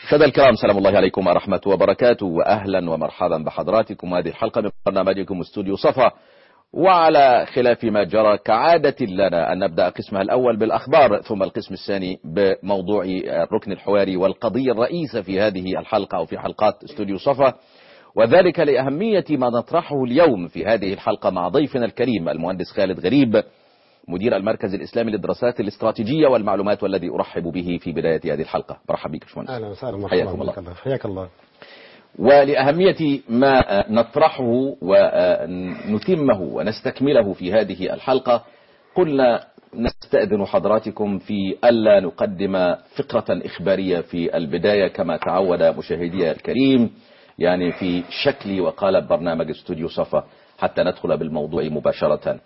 مشاهدينا الكرام سلام الله عليكم ورحمة وبركاته وأهلا ومرحبا بحضراتكم هذه الحلقة من برنامجكم استوديو صفا وعلى خلاف ما جرى كعادة لنا أن نبدأ قسمها الأول بالأخبار ثم القسم الثاني بموضوع الركن الحواري والقضية الرئيسة في هذه الحلقة أو في حلقات استوديو صفا وذلك لأهمية ما نطرحه اليوم في هذه الحلقة مع ضيفنا الكريم المهندس خالد غريب مدير المركز الإسلامي للدراسات الاستراتيجية والمعلومات والذي أرحب به في بداية هذه الحلقة برحب بك باشمهندس اهلا وسهلا مرحبا حياكم بك الله. حياك الله ولأهمية ما نطرحه ونتمه ونستكمله في هذه الحلقة قلنا نستأذن حضراتكم في ألا نقدم فقرة إخبارية في البداية كما تعود مشاهدي الكريم يعني في شكل وقالب برنامج استوديو صفا حتى ندخل بالموضوع مباشرة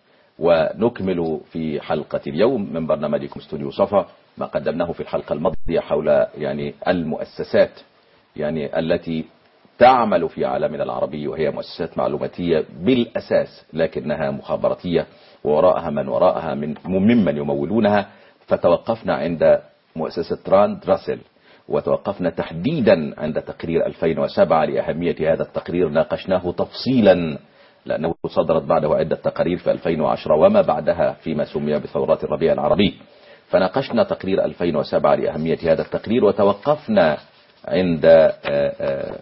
ونكمل في حلقة اليوم من برنامجكم استوديو صفا ما قدمناه في الحلقة الماضية حول يعني المؤسسات يعني التي تعمل في عالمنا العربي وهي مؤسسات معلوماتية بالأساس لكنها مخابراتية ووراءها من وراءها من ممن يمولونها فتوقفنا عند مؤسسة راند راسل وتوقفنا تحديدا عند تقرير 2007 لأهمية هذا التقرير ناقشناه تفصيلا لأنه صدرت بعده عدة تقارير في 2010 وما بعدها فيما سمي بثورات الربيع العربي فناقشنا تقرير 2007 لأهمية هذا التقرير وتوقفنا عند آه، آه،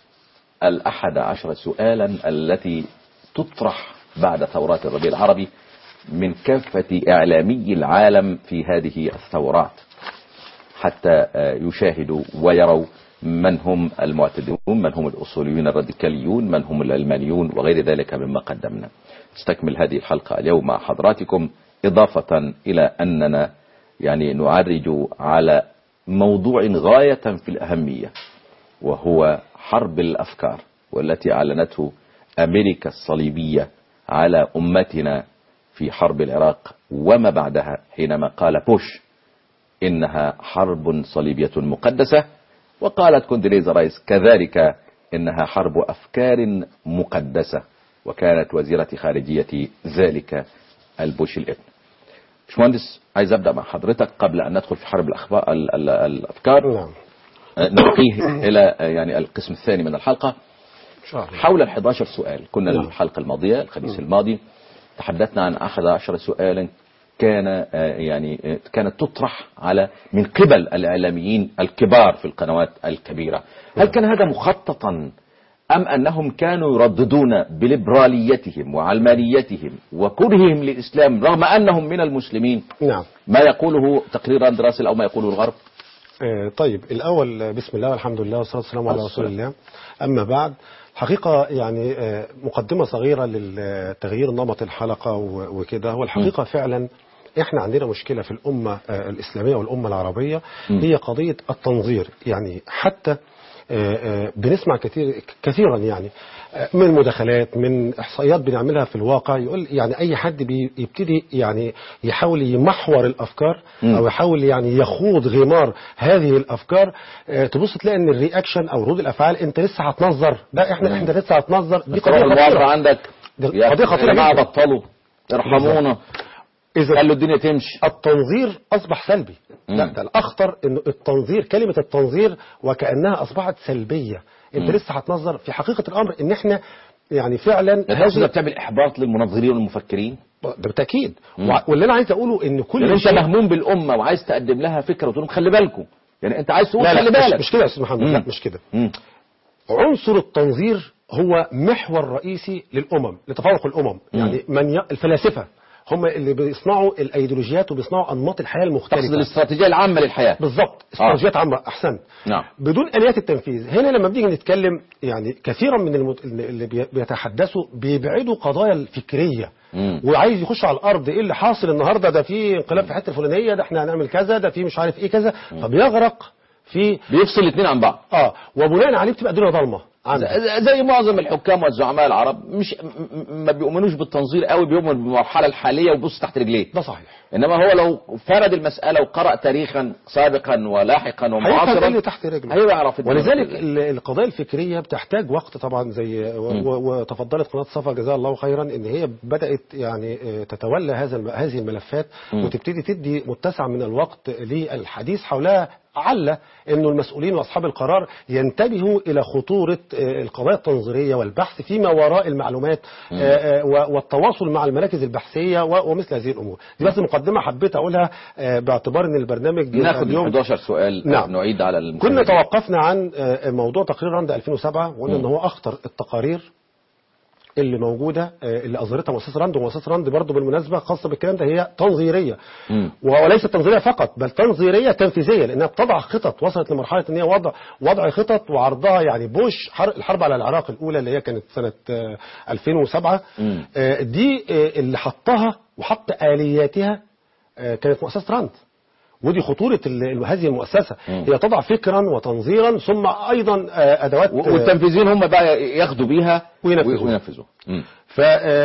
الأحد عشر سؤالا التي تطرح بعد ثورات الربيع العربي من كافة إعلامي العالم في هذه الثورات حتى آه، يشاهدوا ويروا من هم المعتدلون من هم الأصوليون الراديكاليون من هم العلمانيون وغير ذلك مما قدمنا نستكمل هذه الحلقة اليوم مع حضراتكم إضافة إلى أننا يعني نعرج على موضوع غاية في الأهمية وهو حرب الأفكار والتي أعلنته أمريكا الصليبية على أمتنا في حرب العراق وما بعدها حينما قال بوش إنها حرب صليبية مقدسة وقالت كوندريزا رايس كذلك إنها حرب أفكار مقدسة وكانت وزيرة خارجية ذلك البوش الابن باشمهندس عايز أبدأ مع حضرتك قبل أن ندخل في حرب الأخبار ال- ال- الأفكار نعم نلقيه إلى يعني القسم الثاني من الحلقة ان شاء الله حول ال 11 سؤال كنا نعم. الحلقة الماضية الخميس الماضي تحدثنا عن 11 سؤالا كان آه، يعني آه، كانت تطرح على من قبل الإعلاميين الكبار في القنوات الكبيرة هل كان هذا مخططا أم أنهم كانوا يرددون بليبراليتهم وعلمانيتهم وكرههم للإسلام رغم أنهم من المسلمين نعم ما يقوله تقرير أندراسل أو ما يقوله الغرب آه، طيب الأول آه، بسم الله والحمد لله والصلاة والسلام على رسول السلام. الله أما بعد حقيقة يعني آه، مقدمة صغيرة لتغيير نمط الحلقة و- وكده هو الحقيقة فعلا احنا عندنا مشكلة في الأمة آه، الإسلامية والأمة العربية هي قضية التنظير يعني حتى آه، آه، بنسمع كثير كثيرا يعني آه، من مداخلات من احصائيات بنعملها في الواقع يقول يعني اي حد بيبتدي يعني يحاول يمحور الافكار او يحاول يعني يخوض غمار هذه الافكار آه، تبص تلاقي ان الرياكشن او ردود الافعال انت لسه هتنظر لا احنا احنا لسه هتنظر دي قضيه الوضع خطيره عندك دي يا قضية خطيرة جماعة جداً. بطلوا ارحمونا اذا خلوا الدنيا تمشي التنظير اصبح سلبي لا مم. ده الاخطر انه التنظير كلمه التنظير وكانها اصبحت سلبيه انت مم. لسه هتنظر في حقيقه الامر ان احنا يعني فعلا تحس انها هذه بتعمل احباط للمنظرين والمفكرين ده بالتاكيد مم. وع- واللي انا عايز اقوله ان كل لان انت شيء مهموم بالامه وعايز تقدم لها فكره وتقول لهم خلي بالكم يعني انت عايز تقول لا خلي لا مش, بالك مش كده يا استاذ محمد مم. لا مش كده مم. عنصر التنظير هو محور رئيسي للامم لتفوق الامم يعني من ي... الفلاسفه هم اللي بيصنعوا الايديولوجيات وبيصنعوا انماط الحياه تقصد المختلفه الاستراتيجيه العامه للحياه بالظبط استراتيجيات عامه احسنت نعم. بدون اليات التنفيذ هنا لما بنيجي نتكلم يعني كثيرا من المت... اللي بي- بيتحدثوا بيبعدوا قضايا الفكريه مم. وعايز يخش على الارض ايه اللي حاصل النهارده ده في انقلاب في الحته الفلانيه ده احنا هنعمل كذا ده في مش عارف ايه كذا فبيغرق في بيفصل الاثنين عن بعض اه وبناء عليه بتبقى الدنيا ضلمه عنده ز- زي معظم الحكام والزعماء العرب مش م- م- ما بيؤمنوش بالتنظير قوي بيؤمن بالمرحله الحاليه وبص تحت رجليه ده صحيح انما هو لو فرد المساله وقرا تاريخا سابقا ولاحقا هيفهم ومعاصرا ايه اللي تحت رجله هيعرف الدنيا ولذلك كلها. ال- القضايا الفكريه بتحتاج وقت طبعا زي و- و- وتفضلت قناه صفا جزاها الله خيرا ان هي بدات يعني آه، تتولى هذا الم- هذه الملفات وتبتدي تدي متسع من الوقت للحديث حولها فعل انه المسؤولين واصحاب القرار ينتبهوا الى خطوره آه، القضايا التنظيريه والبحث فيما وراء المعلومات آه، آه، و- والتواصل مع المراكز البحثيه و- ومثل هذه الامور دي بس مقدمه حبيت اقولها آه، باعتبار ان البرنامج ناخد اليوم 11 سؤال نعم. نعيد على المشاهدين. كنا توقفنا عن آه، موضوع تقرير رندا 2007 وقلنا ان هو اخطر التقارير اللي موجوده آه، اللي اصدرتها مؤسسه راند ومؤسسه راند برضه بالمناسبه خاصه بالكلام ده هي تنظيريه مم. وليست تنظيريه فقط بل تنظيريه تنفيذيه لانها بتضع خطط وصلت لمرحله ان هي وضع وضع خطط وعرضها يعني بوش حر- الحرب على العراق الاولى اللي هي كانت سنه آه، 2007 مم. آه، دي آه، اللي حطها وحط الياتها آه، كانت مؤسسه راند ودي خطورة ال- هذه المؤسسة مم. هي تضع فكرا وتنظيرا ثم أيضا آه، أدوات و- والتنفيذيين هم بقى ياخدوا بيها وينفذوا. وينفذوا مم. ف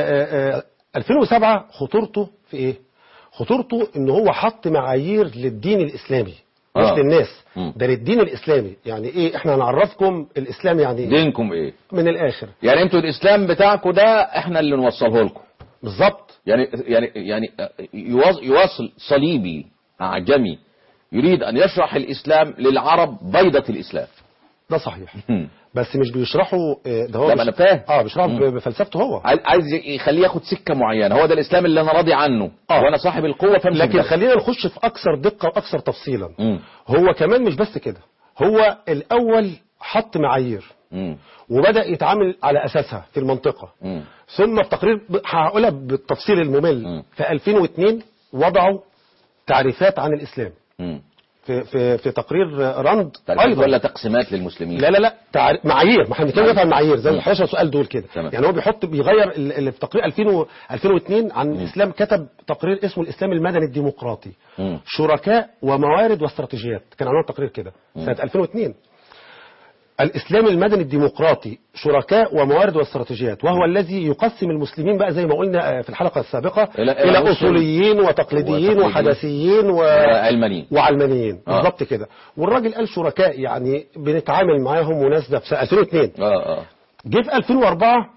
2007 خطورته في إيه؟ خطورته إن هو حط معايير للدين الإسلامي مش آه. للناس مم. ده للدين الإسلامي يعني إيه إحنا هنعرفكم الإسلام يعني إيه دينكم ايه من الآخر يعني انتوا الاسلام بتاعكم ده احنا اللي نوصله لكم بالظبط يعني يعني يعني يواص- يواصل صليبي اعجمي يريد ان يشرح الاسلام للعرب بيضة الاسلام ده صحيح مم. بس مش بيشرحوا آه، ده هو لا، بيش- ما أنا فاهم. اه بيشرحوا مم. ب- بفلسفته هو عايز عايز يخليه ياخد سكه معينه هو ده الاسلام اللي انا راضي عنه آه. وانا صاحب القوه فامشي لكن بده. خلينا نخش في اكثر دقه واكثر تفصيلا مم. هو كمان مش بس كده هو الاول حط معايير مم. وبدا يتعامل على اساسها في المنطقه مم. ثم في تقرير ب- هقولها بالتفصيل الممل مم. في 2002 وضعوا تعريفات عن الاسلام مم. في في في تقرير راند تعريفات ولا تقسيمات للمسلمين لا لا لا تعر... معايير ما احنا بنتكلم دلوقتي عن معايير زي ال 11 سؤال دول كده تمام. يعني هو بيحط بيغير ال- اللي في تقرير 2000 و... 2002 عن الاسلام كتب تقرير اسمه الاسلام المدني الديمقراطي مم. شركاء وموارد واستراتيجيات كان عنوان تقرير كده سنه 2002 الاسلام المدني الديمقراطي شركاء وموارد واستراتيجيات وهو الذي يقسم المسلمين بقى زي ما قلنا آه، في الحلقه السابقه إلى- الى, إلى إلى أصول اصوليين وتقليديين وتقليديين. وحدثيين و... علمانيين وعلمانيين آه. بالظبط كده والراجل قال شركاء يعني بنتعامل معاهم مناسبه في سنة 2002 اه اه جه في 2004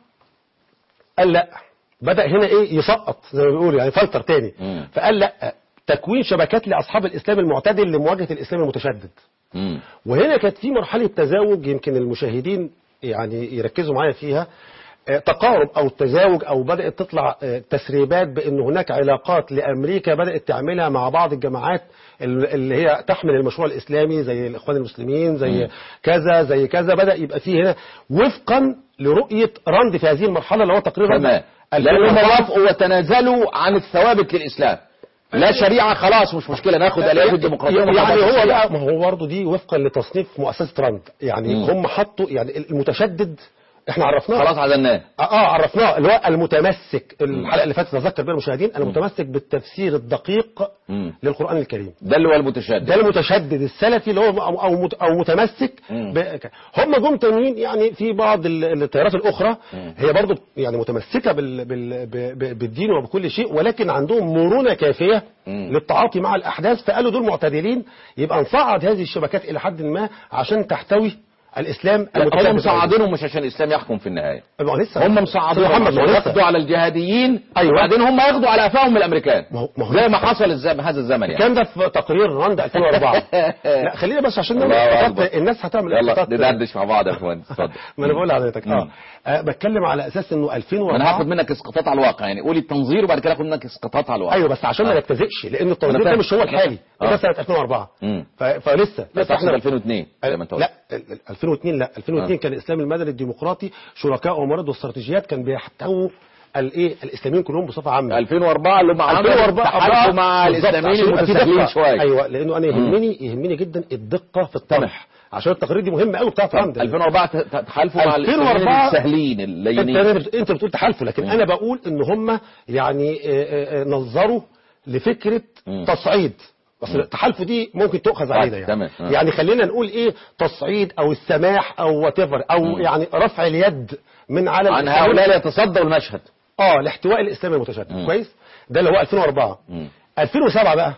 قال لا بدا هنا ايه يسقط زي ما بيقولوا يعني فلتر تاني مم. فقال لا تكوين شبكات لاصحاب الاسلام المعتدل لمواجهه الاسلام المتشدد مم. وهنا كانت في مرحله تزاوج يمكن المشاهدين يعني يركزوا معايا فيها آه، تقارب او تزاوج او بدات تطلع آه، تسريبات بان هناك علاقات لامريكا بدات تعملها مع بعض الجماعات ال- اللي هي تحمل المشروع الاسلامي زي الاخوان المسلمين زي كذا زي كذا بدا يبقى فيه هنا وفقا لرؤيه راند في هذه المرحله اللي هو تقريبا تمام لانهم وافقوا وتنازلوا عن الثوابت للاسلام لا شريعه خلاص مش مشكله ناخد اليات الديمقراطيه يعني وناخد هو الشريعة. بقى ما هو برضه دي وفقا لتصنيف مؤسسه راند يعني مم. هم حطوا يعني المتشدد احنا عرفناه خلاص عزلناه اه آه، عرفناه اللي هو المتمسك الحلقه اللي فاتت تذكر بيها المشاهدين المتمسك بالتفسير الدقيق مم. للقران الكريم ده اللي هو المتشدد ده المتشدد السلفي اللي هو او او, مت- أو متمسك مم. ب... هم جم تانيين يعني في بعض ال- التيارات الاخرى هي برضو يعني متمسكه بال... بال... ب- ب- بالدين وبكل شيء ولكن عندهم مرونه كافيه مم. للتعاطي مع الاحداث فقالوا دول معتدلين يبقى نصعد هذه الشبكات الى حد ما عشان تحتوي الاسلام هم المتشدد مصعدينهم مش عشان الاسلام يحكم في النهايه ما هو لسه هم مصعدينهم محمد ما هو عشان لسه ياخدوا على الجهاديين أيوة. وبعدين هم ياخدوا على قفاهم الامريكان ما هو- ما هو زي لسه. ما حصل الزم... هذا الزمن يعني الكلام ده في تقرير راند 2004 لا خلينا بس عشان نعمل الله إسقاطات، أكبر. الناس هتعمل يلا إسقاطات. ندردش مع بعض يا باشمهندس اتفضل ما انا بقول لحضرتك اه مم. آه، بتكلم على اساس انه 2004 انا هاخد منك اسقاطات على الواقع يعني قولي التنظير وبعد كده هاخد منك اسقاطات على الواقع ايوه بس عشان ما آه. نبتزقش لان أنا التنظير ده فاهم. مش هو الحالي آه. ده سنه 2004 مم. ف- فلسه لا لسه تحصل احنا 2002 زي ما انت قلت لا ال- ال- 2002 لا 2002 آه. كان الاسلام المدني الديمقراطي شركاء وموارد واستراتيجيات كان بيحتووا الايه الاسلاميين كلهم بصفه عامه 2004 اللي هم عملوا 2004 تحالفوا مع بالظبط، الاسلاميين عشان يبقى في المتساهلين دقة. شويه ايوه لانه انا يهمني يهمني جدا الدقه في الطرح عشان التقارير دي مهمه قوي بتاعت راند 2004 ت- ت- تحالفوا مع 2004 الاسلاميين السهلين انت اللينين انت بتقول تحالفوا لكن انا بقول ان هم يعني آه، آه، آه، نظروا لفكره مم. تصعيد بس التحالف دي ممكن تؤخذ علينا يعني تمام. آه. يعني خلينا نقول ايه تصعيد او السماح او وات او يعني رفع اليد من على عن الإسلام. هؤلاء يتصدوا المشهد اه لاحتواء الاسلام المتشدد مم. كويس ده اللي هو 2004 مم. 2007 بقى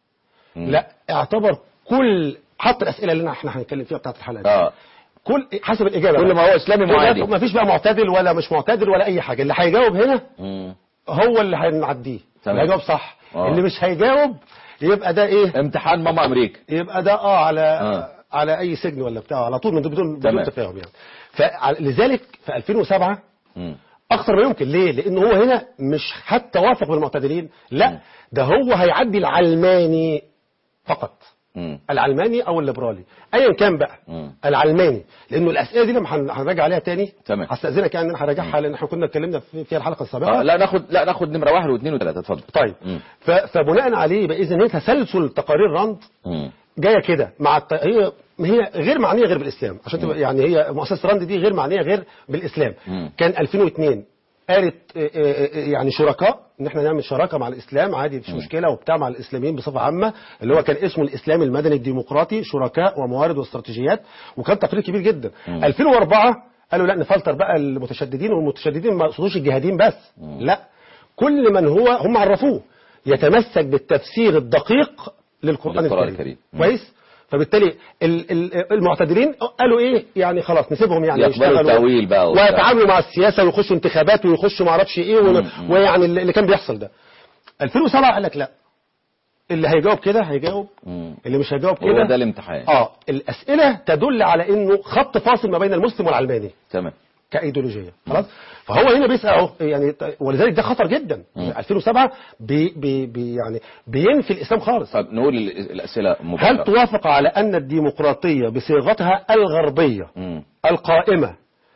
مم. لا اعتبر كل حط الاسئله اللي احنا هنتكلم فيها بتاعت الحلقه دي اه كل حسب الاجابه كل بقى. ما هو اسلامي معادي ما فيش بقى معتدل ولا مش معتدل ولا اي حاجه اللي هيجاوب هنا مم. هو اللي هنعديه تمام. اللي هيجاوب صح آه. اللي مش هيجاوب يبقى ده ايه امتحان ماما امريكا يبقى ده اه على آه. على اي سجن ولا بتاع على طول من بدون تمام. بدون تفاهم يعني فلذلك في 2007 مم. اخطر ما يمكن ليه لان هو هنا مش حتى وافق بالمعتدلين لا ده هو هيعدي العلماني فقط مم. العلماني او الليبرالي ايا كان بقى مم. العلماني لانه الاسئله دي لما هن- هنراجع عليها تاني تمام. هستاذنك يعني ان انا هراجعها لان احنا كنا اتكلمنا في- فيها الحلقه السابقه آه لا ناخد لا ناخد نمره واحد واثنين وثلاثه اتفضل طيب مم. ف- فبناء عليه يبقى اذا هي تسلسل تقارير راند مم. جايه كده مع الت... هي هي غير معنيه غير بالاسلام عشان تبقى يعني هي مؤسسه راند دي غير معنيه غير بالاسلام مم. كان 2002 قالت آه، آه، آه، يعني شركاء ان احنا نعمل شراكه مع الاسلام عادي مفيش مشكله وبتاع مع الاسلاميين بصفه عامه اللي هو كان اسمه الاسلام المدني الديمقراطي شركاء وموارد واستراتيجيات وكان تقرير كبير جدا 2004 قالوا لا نفلتر بقى المتشددين والمتشددين ما يقصدوش الجهاديين بس لا كل من هو هم عرفوه يتمسك بالتفسير الدقيق للقرآن للقرآن الكريم, الكريم. مم. كويس فبالتالي ال- ال- المعتدلين قالوا ايه يعني خلاص نسيبهم يعني يقبلوا يشتغلوا التأويل بقى وبتاع. ويتعاملوا مع السياسه ويخشوا انتخابات ويخشوا ما اعرفش ايه ون- ويعني اللي اللي كان بيحصل ده 2007 قال لك لا اللي هيجاوب كده هيجاوب مم. اللي مش هيجاوب هو كده ده الامتحان اه الاسئله تدل على انه خط فاصل ما بين المسلم والعلماني تمام كايديولوجيه خلاص فهو هنا بيسال اهو يعني ولذلك ده خطر جدا 2007 بي بي بي يعني بينفي الاسلام خالص طب نقول ال- الاسئله هل مباشره توافق على ان الديمقراطيه بصيغتها الغربيه مم. القائمه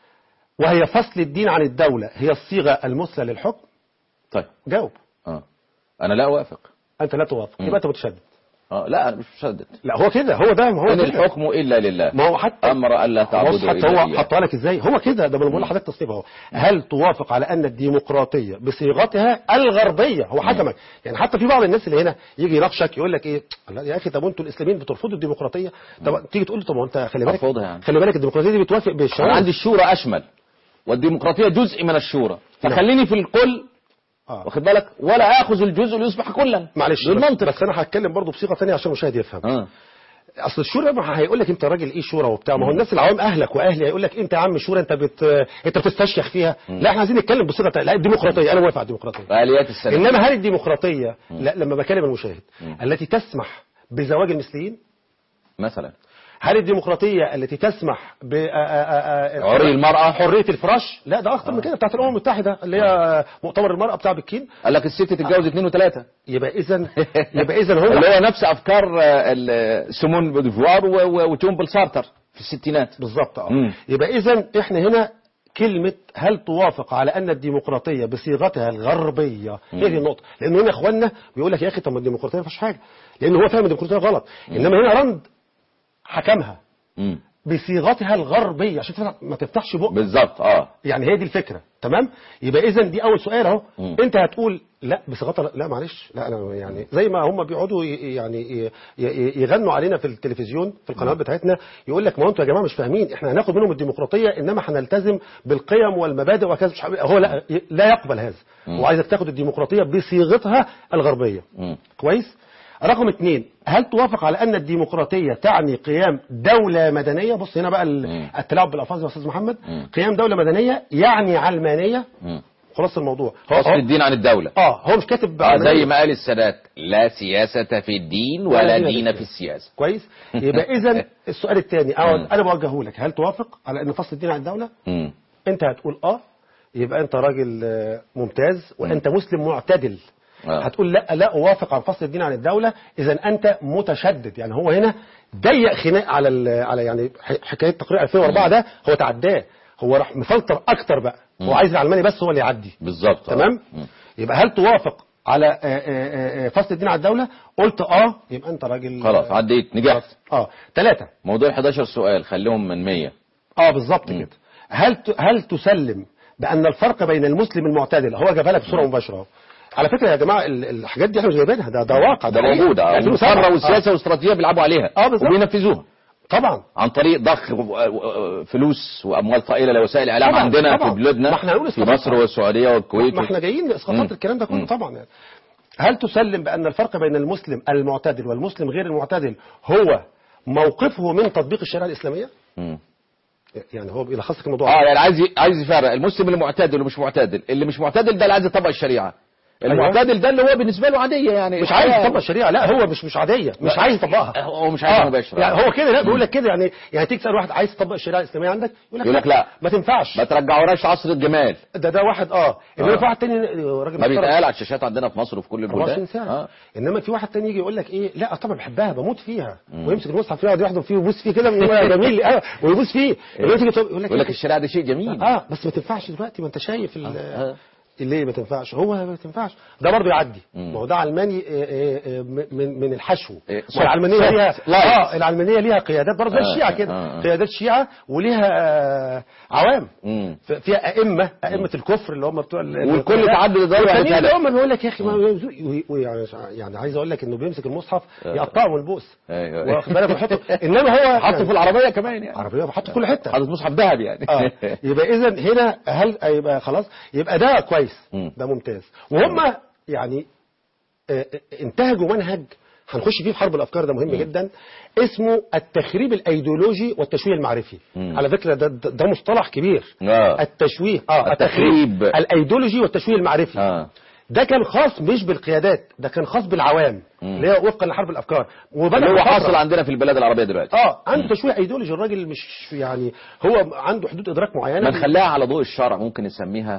وهي فصل الدين عن الدوله هي الصيغه المثلى للحكم طيب جاوب اه انا لا اوافق انت لا توافق يبقى انت متشدد اه لا انا مش مشدد لا هو كده هو ده ما هو ان كده. الحكم الا لله ما هو حتى امر الا بص تعبدوا حتى الا هو اياه حطها لك ازاي هو كده ده ما أنا بقول لحضرتك تصنيف اهو هل توافق على ان الديمقراطيه بصيغتها الغربيه هو حكمك يعني حتى في بعض الناس اللي هنا يجي يناقشك يقول لك ايه لا يا اخي طب انتوا الاسلاميين بترفضوا الديمقراطيه طب تيجي تقول له طب ما انت خلي بالك أرفضها يعني. خلي بالك الديمقراطيه دي بتوافق انا بالشرع عندي الشورى اشمل والديمقراطيه جزء من الشورى فخليني في الكل آه. واخد بالك ولا اخذ الجزء ليصبح كلا معلش بالمنطق بس انا هتكلم برضه بصيغه ثانيه عشان المشاهد يفهم اه اصل الشورى ما هيقول لك انت راجل ايه شورى وبتاع ما هو الناس العوام اهلك واهلي هيقول لك انت يا عم شورى انت بت انت بتستشيخ فيها لا احنا عايزين نتكلم بصيغه لا الديمقراطيه انا موافق على الديمقراطيه اليات السلام انما هل الديمقراطيه لا لما بكلم المشاهد التي تسمح بزواج المثليين مثلا هل الديمقراطيه التي تسمح ب آ- آ- آ- عري المرأة. حريه الفراش لا ده اخطر من كده بتاعت الامم المتحده اللي هي مؤتمر المراه بتاع بكين قال لك الست تتجوز اثنين وثلاثه يبقى اذا يبقى اذا هو اللي هو نفس افكار آه، ال- سيمون بوديفوار و- و- وتومبل سارتر في الستينات بالظبط اه مم. يبقى اذا احنا هنا كلمة هل توافق على أن الديمقراطية بصيغتها الغربية هي دي النقطة لأنه هنا إخواننا بيقول لك يا أخي طب ما الديمقراطية ما فيهاش حاجة لأنه هو فاهم الديمقراطية غلط إنما هنا رند حكمها مم. بصيغتها الغربية عشان تفتح- ما تفتحش بق بالظبط اه يعني هي دي الفكرة تمام يبقى إذا دي أول سؤال أهو مم. أنت هتقول لا بصيغتها لا معلش لا أنا يعني زي ما هم بيقعدوا ي- يعني ي- ي- يغنوا علينا في التلفزيون في القنوات بتاعتنا يقول لك ما هو انتوا يا جماعة مش فاهمين احنا هناخد منهم الديمقراطية إنما هنلتزم بالقيم والمبادئ وكذا مش عارف- هو لا لا يقبل هذا هو عايزك تاخد الديمقراطية بصيغتها الغربية مم. كويس رقم اثنين هل توافق على أن الديمقراطية تعني قيام دولة مدنية بص هنا بقى ال- مم. التلاعب بالألفاظ يا أستاذ محمد مم. قيام دولة مدنية يعني علمانية مم. خلاص الموضوع هو فصل هو- الدين عن الدولة اه هو مش كاتب آه، علمانية. زي ما قال السادات لا سياسة في الدين ولا ولا دين دين في في السياسة كويس يبقى اذا السؤال الثاني مم. انا بوجهه لك هل توافق على ان فصل الدين عن الدولة مم. انت هتقول اه يبقى انت راجل آه، ممتاز وانت مسلم معتدل آه. هتقول لا لا اوافق عن فصل الدين عن الدولة اذا انت متشدد يعني هو هنا ضيق خناق على ال- على يعني ح- حكايه تقرير 2004 ده هو تعداه هو راح مفلتر اكتر بقى هو عايز العلماني بس هو اللي يعدي بالظبط آه. تمام مم. يبقى هل توافق على آه، آه، آه، فصل الدين على الدولة قلت اه يبقى انت راجل خلاص عديت نجحت اه ثلاثة موضوع 11 سؤال خليهم من 100 اه بالظبط كده هل ت- هل تسلم بان الفرق بين المسلم المعتدل هو جابها لك بصوره مباشره أهو. على فكره يا جماعه ال- الحاجات دي احنا مش جايبينها ده ده واقع ده حقيقة. موجود يعني 2007 المقارنة آه. والسياسة واستراتيجية بيلعبوا عليها آه، بالظبط. وبينفذوها طبعا عن طريق ضخ و- و- فلوس واموال طائله لوسائل الاعلام طبعا، عندنا طبعا. في بلادنا ما احنا هنقول في اسقاطات مصر طبعا. والسعوديه والكويت ما احنا جايين لاسقاطات مم. الكلام ده كله مم. طبعا يعني. هل تسلم بان الفرق بين المسلم المعتدل والمسلم غير المعتدل هو موقفه من تطبيق الشريعه الاسلاميه مم. يعني هو بيلخص لك الموضوع اه يعني عايز ي- عايز يفرق المسلم اللي معتدل واللي مش معتدل اللي مش معتدل ده اللي عايز يطبق الشريعه المعتدل ده اللي هو بالنسبه له عاديه يعني مش عايز يطبق الشريعه لا هو مش مش عاديه مش لا. عايز يطبقها هو مش عايز آه، مباشرة. يعني هو كده لا بيقول لك كده يعني يعني تيجي تسال واحد عايز تطبق الشريعه الاسلاميه عندك يقول لك لا. ما تنفعش ما ترجعوناش عصر الجمال ده ده واحد اه انما آه. في واحد تاني راجل ما محترم. بيتقال على الشاشات عندنا في مصر وفي كل 24 البلدان ساعه آه. انما في واحد تاني يجي يقول لك ايه لا طبعا بحبها بموت فيها ويمسك المصحف يقعد يحضن فيه ويبوس فيه كده يقول جميل اه ويبوس فيه انما تيجي تقول- يقول لك يقول لك إيه؟ الشريعه دي شيء جميل اه بس ما تنفعش دلوقتي ما انت شايف ال- آه. ليه ما تنفعش هو ما تنفعش ده برضه يعدي مم. ما هو ده علماني آه، آه، آه، من من الحشو إيه، ما العلمانيه صوت- ليها لايت. اه العلمانيه ليها قيادات برضه زي آه، الشيعه آه، كده آه، آه. قيادات شيعه وليها آه، عوام مم. ف- فيها ائمه ائمه الكفر اللي هم بتوع ال- والكل القيادات. تعدد الدرجة والتانيين يعني اللي هم بيقول لك يا اخي ما وي- وي- يعني يعني عايز اقول لك انه بيمسك المصحف يقطعه من البوس أيوة. واخد بالك ويحطه انما هو حطه في العربيه كمان يعني عربيه بحطه في كل حته حاطط مصحف ذهب يعني اه يبقى اذا هنا هل يبقى خلاص يبقى ده كويس مم. ده ممتاز وهم يعني آه، آه، انتهجوا منهج هنخش فيه في حرب الافكار ده مهم جدا اسمه التخريب الايديولوجي والتشويه المعرفي مم. على فكره ده, ده, ده مصطلح كبير آه. التشويه اه التخريب. الايديولوجي والتشويه المعرفي آه. ده كان خاص مش بالقيادات ده كان خاص بالعوام مم. اللي هي وفقا لحرب الافكار وبدا اللي هو بفترة. حاصل عندنا في البلاد العربيه دلوقتي اه عنده تشويه ايديولوجي الراجل مش يعني هو عنده حدود ادراك معينه ما نخليها على ضوء الشرع ممكن نسميها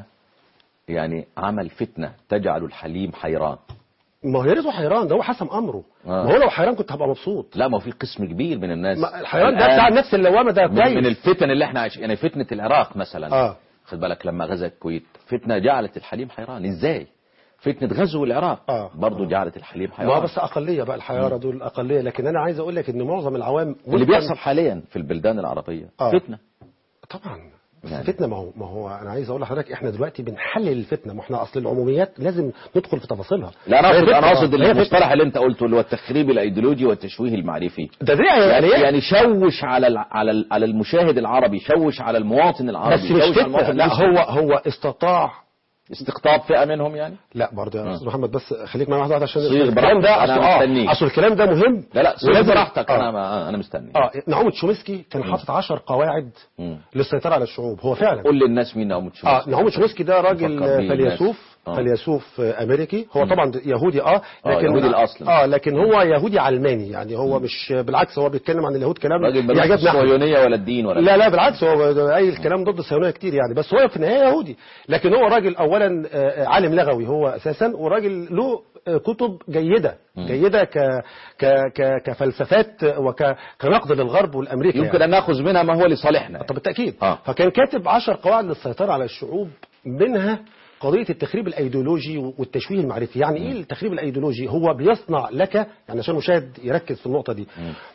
يعني عمل فتنه تجعل الحليم حيران ما هو يا ريته حيران ده هو حسم امره آه. ما هو لو حيران كنت هبقى مبسوط لا ما هو في قسم كبير من الناس ما الحيران ده الآن بتاع النفس اللوامه ده من, كويس من الفتن اللي احنا عايشين يعني فتنه العراق مثلا آه. خد بالك لما غزا الكويت فتنه جعلت الحليم حيران ازاي فتنه غزو العراق آه. برضه جعلت الحليم ما هو حيران بس اقليه بقى الحياره دول اقليه لكن انا عايز اقول لك ان معظم العوام اللي وفقاً- بيحصل حاليا في البلدان العربيه آه. فتنه طبعا بس يعني. فتنه ما هو ما هو انا عايز اقول لحضرتك احنا دلوقتي بنحلل الفتنه ما احنا اصل العموميات لازم ندخل في تفاصيلها لا انا هي اقصد فتنة، انا اقصد آه. هي فتنة. المصطلح اللي انت قلته اللي هو التخريب الايديولوجي والتشويه المعرفي ده ده يعني يعني يعني شوش على ال- على ال- على المشاهد العربي شوش على المواطن العربي بس مش شوش على المواطن فتنه لا المسلم. هو هو استطاع استقطاب فئه منهم يعني لا برضه يا آه. استاذ محمد بس خليك معايا واحده واحده عشان صيغ الكلام براحتك، ده أنا اصل اه مستنيك. اصل الكلام ده مهم لا لا سيب ولازم- براحتك آه. انا ما انا مستني اه نعومة شومسكي كان حاطط 10 قواعد مم. للسيطرة على الشعوب هو فعلا قول للناس مين نعومة اه شمس نعومة شومسكي ده راجل نفكر بيه فيلسوف الناس. آه. فيلسوف آه، امريكي هو طبعا يهودي اه آه، يهودي الأصل. اه لكن هو يهودي علماني يعني هو مش بالعكس هو بيتكلم عن اليهود كلام راجل ملوش يعجبنا احنا. الصهيونية ولا الدين ولا لا لا بالعكس هو اي الكلام ضد الصهيونيه كتير يعني بس هو في النهايه يهودي لكن هو راجل اولا آه، عالم لغوي هو اساسا وراجل له آه، كتب جيده جيده ك ك ك كفلسفات وك كنقد للغرب والامريكا يمكن يعني. أن نأخذ منها ما هو لصالحنا طب بالتاكيد آه. فكان كاتب 10 قواعد للسيطره على الشعوب منها قضية التخريب الأيديولوجي والتشويه المعرفي يعني إيه التخريب الأيديولوجي هو بيصنع لك يعني عشان المشاهد يركز في النقطة دي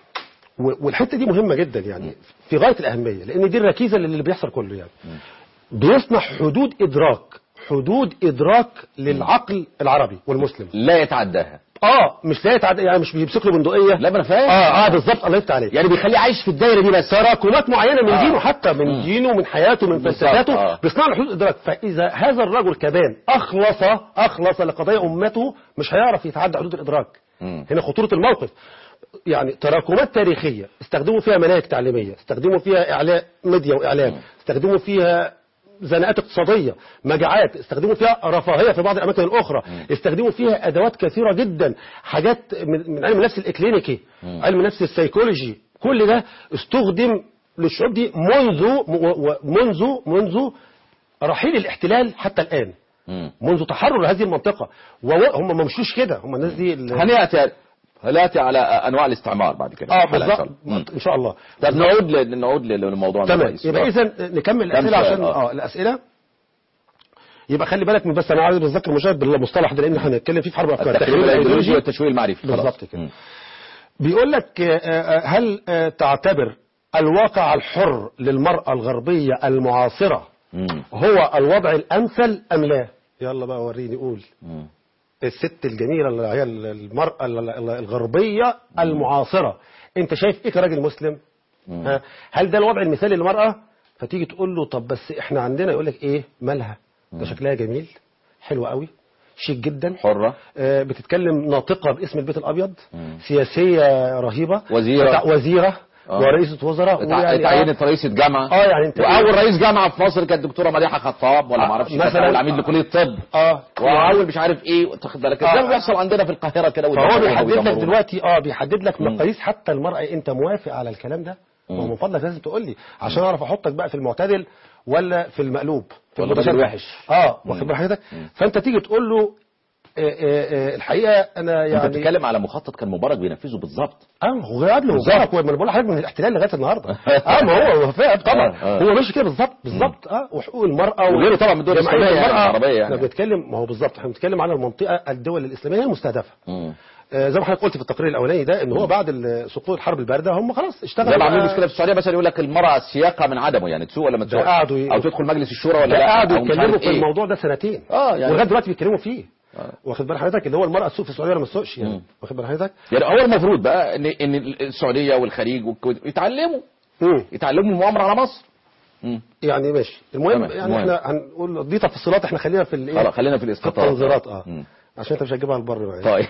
و- والحتة دي مهمة جدا يعني في غاية الأهمية لأن دي الركيزة اللي بيحصل كله يعني بيصنع حدود إدراك حدود إدراك للعقل العربي والمسلم لا يتعداها اه مش لا يتعد... يعني مش بيمسك له بندقية لا ما أنا فاهم اه اه بالظبط الله يفتح عليك يعني بيخليه عايش في الدايرة دي بس تراكمات معينة من آه. دينه حتى من مم. دينه من حياته من بالظبط، فلسفاته آه. بيصنع له حدود إدراك فإذا هذا الرجل كمان أخلص أخلص لقضايا أمته مش هيعرف يتعدى حدود الإدراك مم. هنا خطورة الموقف يعني تراكمات تاريخية استخدموا فيها مناهج تعليمية استخدموا فيها إعلاء ميديا وإعلام استخدموا فيها زناقات اقتصادية مجاعات استخدموا فيها رفاهية في بعض الأماكن الأخرى استخدموا فيها أدوات كثيرة جدا حاجات من من علم النفس الإكلينيكي علم النفس السيكولوجي كل ده استخدم للشعوب دي منذ م- و- منذ منذ رحيل الاحتلال حتى الآن مم. منذ تحرر هذه المنطقة وهم ما مشوش كده هم الناس دي ال- هنأتي هنأتي على أنواع الاستعمار بعد كده اه الحلقة إن شاء بالظبط الله. مم. ان شاء الله طب نعود ل... نعود ل- للموضوع تمام الرئيسي. يبقى آه. اذا نكمل كم الاسئله سؤال؟ عشان آه. اه الاسئله يبقى خلي بالك من بس انا عايز اذكر المشاهد بالمصطلح ده لان احنا هنتكلم فيه في حرب الافكار التخريب الأيديولوجي والتشويه المعرفي خلاص. بالظبط كده. مم. بيقول لك آه، آه، هل آه، تعتبر الواقع الحر للمرأة الغربية المعاصرة مم. هو الوضع الأمثل أم لا يلا بقى وريني قول مم. الست الجميلة اللي هي المرأة الغربية المعاصرة انت شايف ايه كراجل مسلم مم. ها؟ هل ده الوضع المثالي للمرأة فتيجي تقول له طب بس احنا عندنا يقول لك ايه مالها ده شكلها جميل حلوة قوي شيك جدا حرة آه، بتتكلم ناطقة باسم البيت الأبيض مم. سياسية رهيبة وزيرة. بتاع- وزيرة آه. ورئيسة وزراء اتع- ويعني- اتعينت رئيسة جامعة اه يعني انت واول رئيس جامعة في مصر كانت الدكتورة مديحة خطاب ولا آه، ما اعرفش كانت مثلاً. اول عميد لكلية طب اه واول مش عارف ايه تاخد بالك آه. زي ما بيحصل عندنا في القاهرة كده فهو ويدمروها بيحدد لك ويدمروها. دلوقتي اه بيحدد لك مم. مقاييس حتى المرأة انت موافق على الكلام ده ما هو من فضلك لازم تقول لي عشان اعرف احطك بقى في المعتدل ولا في المقلوب في ولا في المتشابه. الوحش. اه واخد مم. بال حضرتك فانت تيجي تقول له آه، آه، آه، الحقيقه انا انت يعني بتتكلم على مخطط كان مبارك بينفذه بالظبط اه هو قبل بالظبط. مبارك ما انا بقول لحضرتك من الاحتلال لغايه النهارده اه ما هو وفاء طبعا آه، آه. هو ماشي كده بالظبط بالظبط اه وحقوق المراه و- وغيره طبعا من الدول جمعية الإسلامية يعني المرأة. العربية يعني. احنا بنتكلم ما هو بالظبط احنا بنتكلم على المنطقه الدول الاسلاميه هي المستهدفه مم. آه، زي ما حضرتك قلت في التقرير الاولاني ده ان هو بعد ال- سقوط الحرب البارده هم خلاص اشتغلوا زي ما عاملين بقى- مشكله في السعوديه مثلا يقول لك المراه سياقها من عدمه يعني تسوق ولا ما تسوق قعدوا ي- او تدخل مجلس الشورى ولا ده لا قعدوا أو مش يتكلموا عارف في إيه. الموضوع ده سنتين اه يعني ولغايه دلوقتي بيتكلموا فيه آه. واخد بال حضرتك اللي هو المراه تسوق في السعوديه ولا ما تسوقش يعني مم. واخد بال حضرتك يعني هو المفروض بقى ان ان السعوديه والخليج والكويت يتعلموا مم. يتعلموا المؤامره على مصر مم. يعني ماشي المهم تمام، يعني المهم. احنا هنقول دي تفصيلات احنا خلينا في الايه خلاص خلينا في في الاسقاطات التنظيرات اه مم. عشان انت مش هتجيبها البر بقى طيب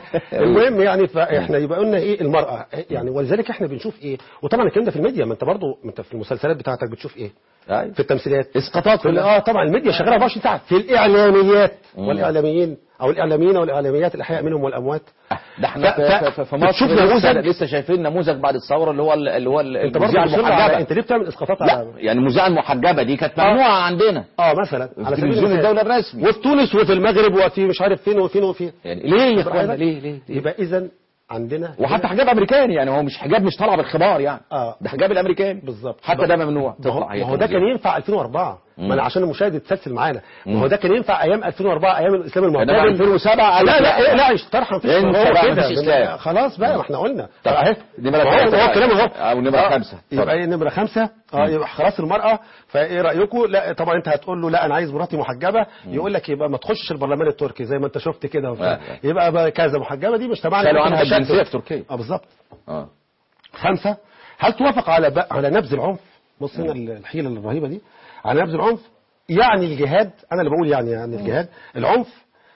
المهم يعني فاحنا يبقى قلنا ايه المراه يعني ولذلك احنا بنشوف ايه وطبعا الكلام ده في الميديا ما انت برضه ما انت في المسلسلات بتاعتك بتشوف ايه أيوة. في التمثيليات اسقاطات في ال- كلها اه طبعا الميديا شغاله 24 ساعه في الاعلاميات مم. والاعلاميين او الاعلاميين والاعلاميات الاحياء منهم والاموات ده احنا ف- في, ف- في, في مصر بتشوف لسه, نموذج؟ لسه شايفين نموذج بعد الثوره اللي هو ال- اللي هو ال- انت برضه المذيعه مصر على المحجبه انت ليه بتعمل اسقاطات لا على يعني المذيعه المحجبه دي كانت ممنوعه عندنا اه مثلا على في سبيل تلفزيون المثال. الدوله الرسمي وفي تونس وفي المغرب وفي مش عارف فين وفين وفين يعني ليه يا اخوانا ليه ليه, ليه؟ يبقى اذا عندنا وحتى حجاب امريكاني يعني هو مش حجاب مش طالع بالخمار يعني اه ده حجاب الامريكاني بالظبط حتى ده ممنوع ما هو, تطلع هي ما هو ده كمذيعة. كان ينفع 2004 مم. ما انا عشان المشاهد يتسلسل معانا ما مم. هو ده كان ينفع ايام 2004 ايام الاسلام انما المعتدل 2007 قال لا لك لا إيه لا مش طرحه مفيش انت هو بقى كده. مفيش إسلام. خلاص بقى ما احنا قلنا طب اهي نمرة ما هو ثلاثة هو بقى. كلام اهو أو نمرة آه. خمسة. يبقى طب. ايه نمره خمسه اه يبقى خلاص المراه فايه رايكم لا طبعا انت هتقول له لا انا عايز مراتي محجبه يقول لك يبقى ما تخشش البرلمان التركي زي ما انت شفت كده وبتاع. آه. يبقى بقى كذا محجبه دي مش تبعنا شالوا ممكن عنها هشتت. الجنسية في تركيا. اه بالظبط اه خمسة هل توافق على ب... على نبذ العنف بص هنا الحيلة الرهيبة دي على نبذ العنف يعني الجهاد أنا اللي بقول يعني يعني الجهاد العنف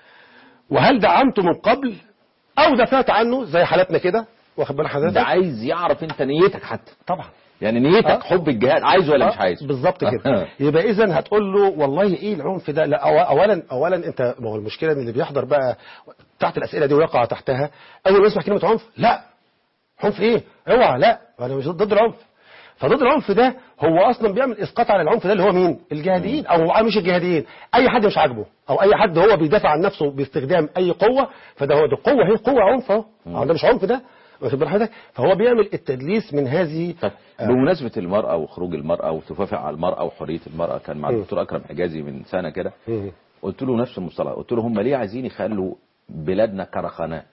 وهل دعمته من قبل أو دفعت عنه زي حالتنا كده واخد بال ده حضرتك عايز يعرف انت نيتك حتى طبعا يعني نيتك آه. حب الجهاد عايزه ولا آه، مش عايزه بالظبط كده يبقى اذا هتقول له والله ايه العنف ده لا أو- اولا اولا انت ما هو المشكله ان اللي بيحضر بقى تحت الاسئله دي ويقع تحتها اول ما يسمع كلمه عنف لا عنف ايه اوعى لا انا مش ضد العنف فضد العنف ده هو اصلا بيعمل اسقاط على العنف ده اللي هو مين الجهاديين او مش الجهاديين اي حد مش عاجبه او اي حد هو بيدافع عن نفسه باستخدام اي قوه فده هو ده قوه هي قوه عنف اهو أهو ده مش عنف ده واخد بال حضرتك فهو بيعمل التدليس من هذه طيب بمناسبة المرأة وخروج المرأة وتوافق على المرأة وحرية المرأة كان مع مم. الدكتور أكرم حجازي من سنة كده مم. قلت له نفس المصطلح قلت له هم ليه عايزين يخلوا بلادنا كرخانات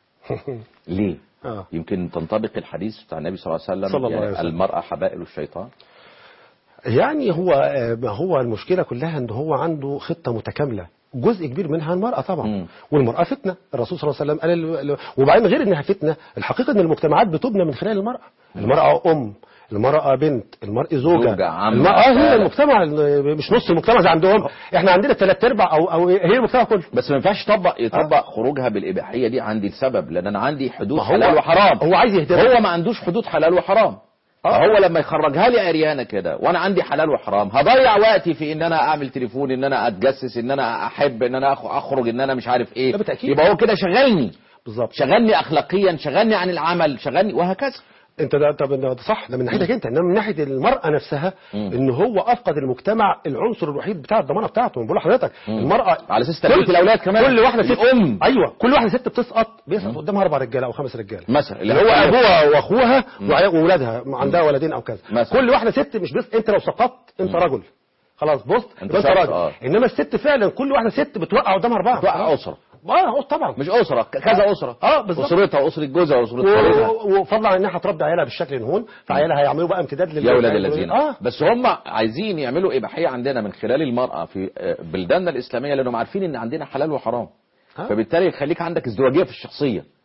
ليه آه. يمكن تنطبق الحديث بتاع النبي صلى الله عليه وسلم صلى الله عليه يعني وسلم. المرأة حبائل الشيطان يعني هو آه، ما هو المشكلة كلها ان هو عنده خطة متكاملة جزء كبير منها المرأة طبعا مم. والمرأة فتنة الرسول صلى الله عليه وسلم قال ال- ال- وبعدين غير انها فتنة الحقيقة ان المجتمعات بتبنى من خلال المرأة المرأة ام المرأة بنت المرأة زوجة, زوجة، عمة، المرأة هي خالة. المجتمع ال- مش نص المجتمع زي عندهم احنا عندنا ثلاث ارباع او او هي المجتمع كله بس ما ينفعش يطبق يطبق خروجها بالإباحية دي عندي السبب لأن أنا عندي حدود ما هو- حلال وحرام هو عايز يهدمها هو ما عندوش حدود حلال وحرام فهو لما يخرجها لي عريانه كده وانا عندي حلال وحرام هضيع وقتي في ان انا اعمل تليفون ان انا اتجسس ان انا احب ان انا أخ- اخرج ان انا مش عارف ايه لا بالتأكيد. يبقى هو كده شغلني بالظبط شغلني اخلاقيا شغلني عن العمل شغلني وهكذا انت ده طب ده صح ده من ناحيتك انت انما من ناحيه المراه نفسها مم. ان هو افقد المجتمع العنصر الوحيد بتاع الضمانه بتاعته أنا بقول لحضرتك المراه على أساس تربية كل- الأولاد كمان. كل واحده ست الأم. ايوه كل واحده ست بتسقط بيسقط قدامها اربع رجاله او خمس رجاله مثلا اللي هو ابوها واخوها وعيا- واولادها عندها ولدين او كذا مثلا. كل واحده ست مش بس انت لو سقطت انت رجل خلاص بص انت يبقى انت شخص، راجل اه. انما الست فعلا كل واحده ست بتوقع قدامها اربعه توقع أسرة اه طبعا مش أسرة ك- كذا أسرة اه بالظبط أسرتها وأسرة جوزها وأسرة والدها و- وفضلا عن انها هتربي عيالها بالشكل الهون فعيالها هيعملوا بقى امتداد لل يا ولاد الذين اه بس هم عايزين يعملوا إباحية عندنا من خلال المرأة في آه، بلداننا الإسلامية لأنهم عارفين إن عندنا حلال وحرام ها؟ فبالتالي يخليك عندك ازدواجية في الشخصية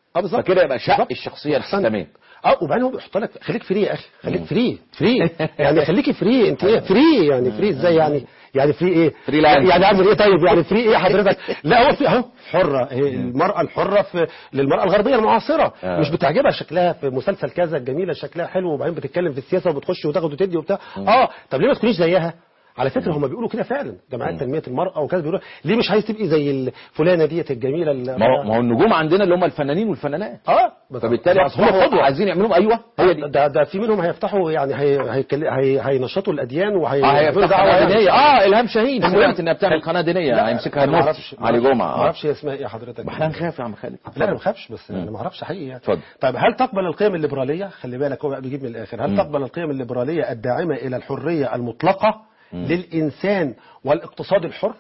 اه بالظبط فكده يبقى شق بالظبط. الشخصيه أحسنت. الاسلاميه اه وبعدين هو بيحط لك خليك فري يا اخي خليك فري فري يعني خليكي فري انت ايه فري يعني فري ازاي يعني يعني فري ايه فري لانس. يعني اعمل ايه طيب يعني فري ايه حضرتك لا هو في اهو حره هي المراه الحره في للمراه الغربيه المعاصره آه. مش بتعجبها شكلها في مسلسل كذا الجميله شكلها حلو وبعدين بتتكلم في السياسه وبتخش وتاخد وتدي وبتاع اه طب ليه ما تكونيش زيها على فكره هم بيقولوا كده فعلا جمعيات تنميه المراه وكذا بيقولوا ليه مش عايز تبقي زي الفلانه ديت الجميله اللي ما هو ما هو النجوم عندنا اللي هم الفنانين والفنانات اه بس- فبالتالي بس هم هم قدوه عايزين يعملوا ايوه هي دي ده ده في منهم هيفتحوا يعني هي هيكل- هي هينشطوا الاديان وهي اه هي يعملوا بتاع دعوة قناه يعني. دينيه اه الهام شاهين المهم- سمعت انها بتعمل قناه دينيه لا، هيمسكها أنا ما المفتي أعرفش- علي جمعه ما اه اعرفش هي اسمها ايه حضرتك ما احنا نخاف يا عم خالد لا انا ما بخافش بس انا ما اعرفش حقيقي يعني اتفضل. طيب هل تقبل القيم الليبراليه خلي بالك هو بقى بيجيب من الاخر هل تقبل القيم الليبراليه الداعمه الى الحريه المطلقه للانسان والاقتصاد الحر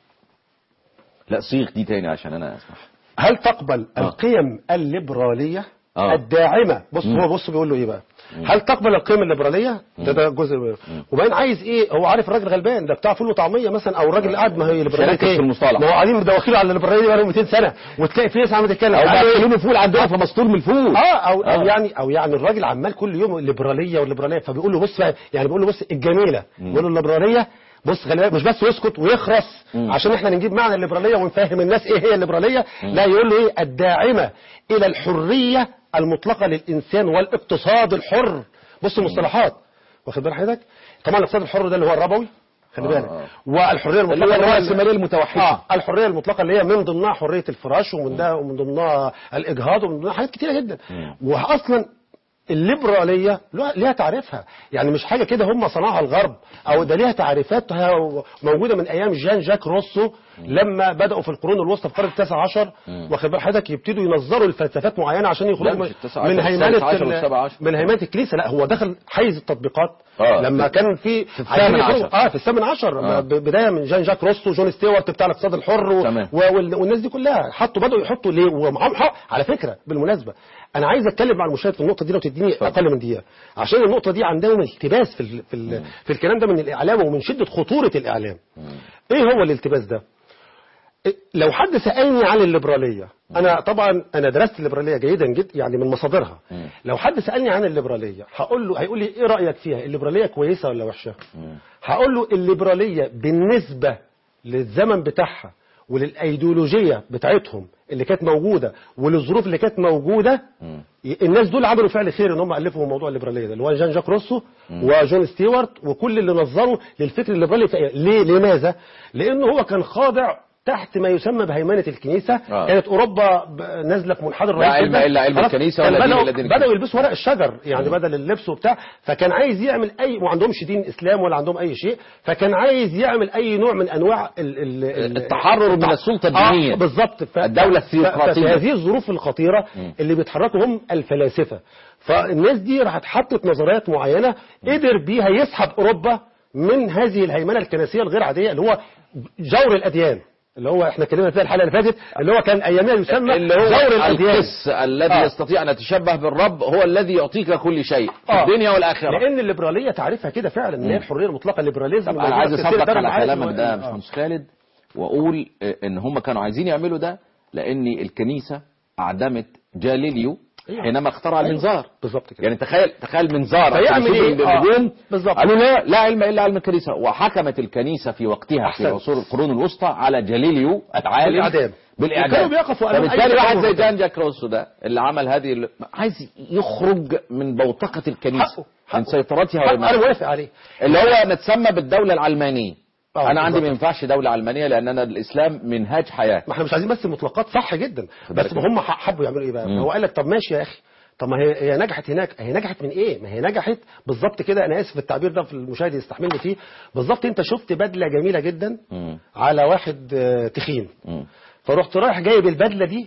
لا صيغ دي تاني عشان انا اسمع هل تقبل آه. القيم الليبراليه آه. الداعمه بص هو بص بيقول له ايه بقى هل تقبل القيم الليبراليه ده ده جزء منه. وبعدين عايز ايه هو عارف الراجل غلبان ده بتاع فول وطعميه مثلا او الراجل اللي قاعد ما هي ليبراليه شاركت ايه في المصطلح. ما هو قاعدين مدوخين على الليبراليه دي بقالهم 200 سنه وتلاقي في ناس عماله تتكلم او قال إيه؟ ماكلين فول عندنا في مسطول من الفول اه او او آه. يعني او يعني الراجل عمال كل يوم الليبراليه والليبراليه فبيقول له بص بقى يعني بيقول له بص الجميله بيقول له الليبراليه بص خلي بالك مش بس يسكت ويخرس عشان احنا نجيب معنى الليبراليه ونفهم الناس ايه هي الليبراليه لا يقول له ايه الداعمه الى الحريه المطلقه للانسان والاقتصاد الحر بص المصطلحات واخد بال حضرتك طبعا الاقتصاد الحر ده اللي هو الربوي خلي آه، بالك آه. والحريه اللي المطلقه هو اللي هو الرأسمالية المتوحشة. اه الحريه المطلقه اللي هي من ضمنها حريه الفراش ومن ده ومن ضمنها الاجهاض ومن ضمنها حاجات كتيره جدا واصلا الليبراليه لها- ليها تعريفها يعني مش حاجه كده هم صنعها الغرب او ده ليها تعريفاتها موجوده من ايام جان جاك روسو لما بداوا في القرون الوسطى في القرن التاسع عشر واخد بال حضرتك يبتدوا ينظروا لفلسفات معينه عشان لا، يخرجوا مش من- التاسع عشر، من السادس هيمنه عشر ال- والسابع عشر. من هيمنه الكنيسه لا هو دخل حيز التطبيقات آه، لما في- كان في في عايزين الثامن يخرجوا- عشر. اه في الثامن عشر آه. ب- بدايه من جان جاك روسو جون ستيوارت بتاع الاقتصاد الحر و... تمام. و... وال- والناس دي كلها حطوا بدأوا يحطوا ليه ومعاهم حق على فكرة بالمناسبة أنا عايز أتكلم مع المشاهد في النقطة دي لو تديني أقل من دقيقة عشان النقطة دي عندهم التباس في ال... في, ال... في الكلام ده من الإعلام ومن شدة خطورة الإعلام إيه هو الالتباس ده؟ إيه- لو حد سألني عن الليبرالية أنا طبعا أنا درست الليبرالية جيدا جدا يعني من مصادرها لو حد سألني عن الليبرالية هقول له هيقول لي إيه رأيك فيها الليبرالية كويسة ولا وحشة هقول له الليبرالية بالنسبة للزمن بتاعها وللأيديولوجية بتاعتهم اللي كانت موجودة وللظروف اللي كانت موجودة الناس دول عملوا فعل خير ان هم الفوا موضوع الليبراليه ده اللي هو جان جاك روسو وجون ستيوارت وكل اللي نظروا للفكر الليبرالي في- ليه لماذا؟ لانه هو كان خاضع تحت ما يسمى بهيمنه الكنيسه آه. كانت اوروبا ب- نازله في منحدر لا رهيب علم جداً. إلا علم خلاص؟ الكنيسة كان ولا دين بدأوا- إلا دين بداوا الكنيسة. يلبسوا ورق الشجر يعني بدل اللبس وبتاع فكان عايز يعمل اي وما عندهمش دين اسلام ولا عندهم اي شيء فكان عايز يعمل اي نوع من انواع ال ال ال التحرر من السلطة الدينية. آه بالظبط ف- الدولة ف- الثيوقراطية. ففي هذه الظروف الخطيره اللي بيتحركوا هم الفلاسفه فالناس دي راحت حطت نظريات معينه قدر بيها يسحب اوروبا من هذه الهيمنه الكنسيه الغير عاديه اللي هو جور الاديان اللي هو احنا اتكلمنا فيها الحلقه اللي فاتت اللي هو كان ايامها يسمى اللي هو جور الاديان القس الذي آه. يستطيع ان يتشبه بالرب هو الذي يعطيك كل شيء في آه. الدنيا والاخره لان الليبراليه تعرفها كده فعلا ان هي الحريه المطلقه الليبراليزم طب انا عايز موجودة في كثير اصدق دول على العالم. كلامك ده يا آه. باشمهندس خالد واقول آه، ان هم كانوا عايزين يعملوا ده لان الكنيسه اعدمت جاليليو أيوة. حينما اخترع أيوة. المنظار بالظبط كده يعني تخيل تخيل منظار فيعمل عشان يشوف إيه؟ آه. النجوم بالظبط. قالوا لا لا علم الا علم الكنيسه وحكمت الكنيسه في وقتها في أحسنت. عصور القرون الوسطى على جاليليو العالم بالإعدام. بالاعدام وكانوا بيقفوا أمام أي فبالتالي واحد تجربة. زي جان جاك روسو ده اللي عمل هذه ال- عايز يخرج من بوتقه الكنيسه حقه. حقه. من سيطرتها حق- ومن انا موافق عليه اللي هو نتسمى بالدولة العلمانية آه، أنا عندي بالظبط. ما ينفعش دولة علمانية لأن أنا الإسلام منهاج حياة ما احنا مش عايزين بس مطلقات صح جدا بالك بس ما هم ح- حبوا يعملوا ايه بقى هو قال لك طب ماشي يا اخي طب ما هي هي نجحت هناك هي نجحت من ايه ما هي نجحت بالظبط كده انا اسف في التعبير ده في المشاهد يستحملني فيه بالظبط انت شفت بدله جميله جدا مم. على واحد آه، تخين مم. فرحت رايح جايب البدله دي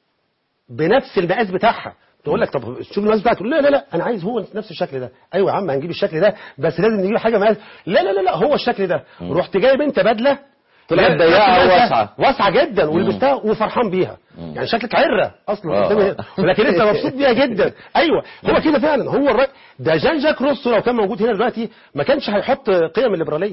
بنفس المقاس بتاعها تقول لك طب شوف المقاس بتاعته لا لا لا انا عايز هو نفس الشكل ده ايوه يا عم هنجيب الشكل ده بس لازم نجيب حاجه مقاس لا لا لا لا هو الشكل ده رحت جايب انت بدله طلعت لا، ضيقة لا، وواسعة. واسعه جدا ولبستها وفرحان بيها يعني شكلك عره اصلا آه، قدامي آه. ولكن انت مبسوط بيها جدا ايوه هو كده فعلا هو الراجل ده جان جاك روسو لو كان موجود هنا دلوقتي ما كانش هيحط قيم الليبراليه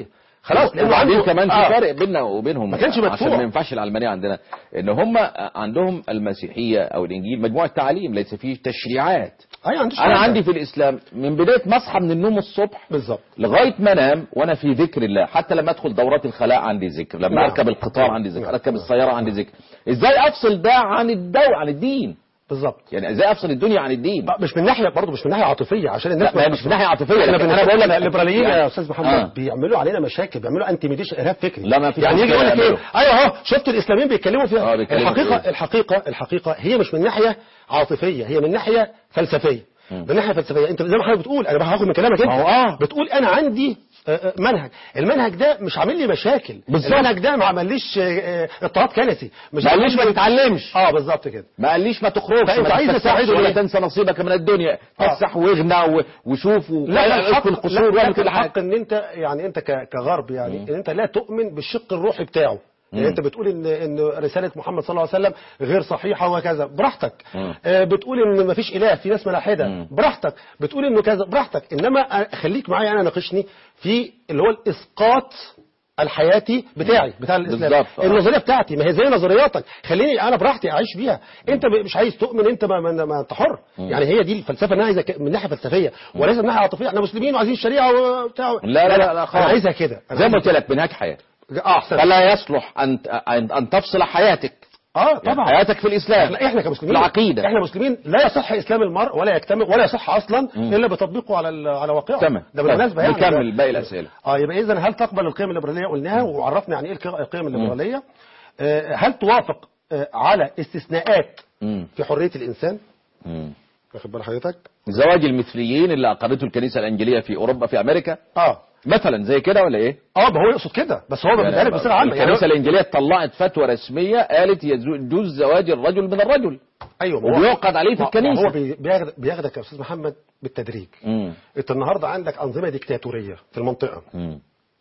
خلاص لانه وبعدين عنده كمان في آه. فرق بيننا وبينهم ما كانش مدفوع. عشان ما ينفعش العلمانيه عندنا ان هم عندهم المسيحيه او الانجيل مجموعه تعاليم ليس فيه تشريعات اي عندوش انا حاجة. عندي في الاسلام من بدايه ما اصحى من النوم الصبح بالظبط لغايه ما انام وانا في ذكر الله حتى لما ادخل دورات الخلاء عندي ذكر لما نعم. اركب القطار عندي ذكر نعم. اركب السياره عندي ذكر ازاي افصل ده عن الدو عن الدين بالظبط يعني ازاي افصل الدنيا عن الدين بقى مش من ناحيه برضه مش من ناحيه عاطفيه عشان لا الناس ما هي مش من ناحيه عاطفيه احنا لكن بن- انا بقول لك الليبراليين يعني- يا استاذ محمد آه. بيعملوا علينا مشاكل بيعملوا انتميديشن ارهاب فكري لا، ما فيش يعني يجي مشكلة يقول لك ايه يعملوا. ايوه اهو شفت الاسلاميين بيتكلموا فيها آه، بيتكلموا الحقيقه فيها. الحقيقه الحقيقه هي مش من ناحيه عاطفيه هي من ناحيه فلسفيه من ناحيه فلسفيه انت زي ما حضرتك بتقول انا هاخد من كلامك انت ما هو آه. بتقول انا عندي آه، آه، منهج المنهج ده مش عامل لي مشاكل بالظبط. المنهج ده ما عمليش آه، آه، اضطهاد كنسي مش ما عامل قاليش لي- ما تتعلمش اه بالظبط كده ما قاليش ما تخرجش فأنت ما عايز تتفسحش تساعده ولا ليه؟ تنسى نصيبك من الدنيا آه. تفسح واغنى و- وشوف لا لا الحق وادخل القصور لا واعمل لك كل حاجه الحق ان انت يعني انت ك- كغرب يعني ان انت لا تؤمن بالشق الروحي بتاعه يعني انت بتقول ان ان رساله محمد صلى الله عليه وسلم غير صحيحه وكذا براحتك مم. آه بتقول ان ما فيش اله في ناس ملاحده مم. براحتك بتقول انه كذا براحتك انما آه، خليك معايا انا ناقشني في اللي هو الاسقاط الحياتي بتاعي بتاع الاسلام بالظبط، آه. النظريه بتاعتي ما هي زي نظرياتك خليني انا براحتي اعيش بيها انت ب- مش عايز تؤمن انت ما, ما, ما انت حر يعني هي دي الفلسفه انا عايزها ك- من ناحيه فلسفيه وليس من ناحيه عاطفيه احنا مسلمين وعايزين الشريعه وبتاع لا لا لا, لا خالص انا عايزها كده أنا زي ما عايزها قلت لك منهاج حياه اه احسن فلا يصلح ان ان ان تفصل حياتك اه يعني طبعا حياتك في الاسلام احنا احنا كمسلمين العقيده احنا مسلمين لا يصح اسلام المرء ولا يكتمل ولا يصح اصلا الا بتطبيقه على ال- على واقعه تمام ده بالمناسبه يعني نكمل ده- باقي الاسئله اه يبقى اذا هل تقبل القيم الليبراليه قلناها وعرفنا يعني ايه الق- القيم الليبراليه آه، هل توافق آه، على استثناءات مم. في حريه الانسان مم. واخد بال حضرتك زواج المثليين اللي اقرته الكنيسه الانجيليه في اوروبا في امريكا اه مثلا زي كده ولا ايه؟ اه ما هو يقصد كده بس هو بيديها لك بصيغه عامه يعني الكنيسه الانجيليه طلعت فتوى رسميه قالت يجوز زواج الرجل من الرجل ايوه ما هو- وبيعقد عليه في ما- الكنيسة. ما هو بي- بياخد- بياخدك يا استاذ محمد بالتدريج مم. انت النهارده عندك انظمه ديكتاتوريه في المنطقه مم.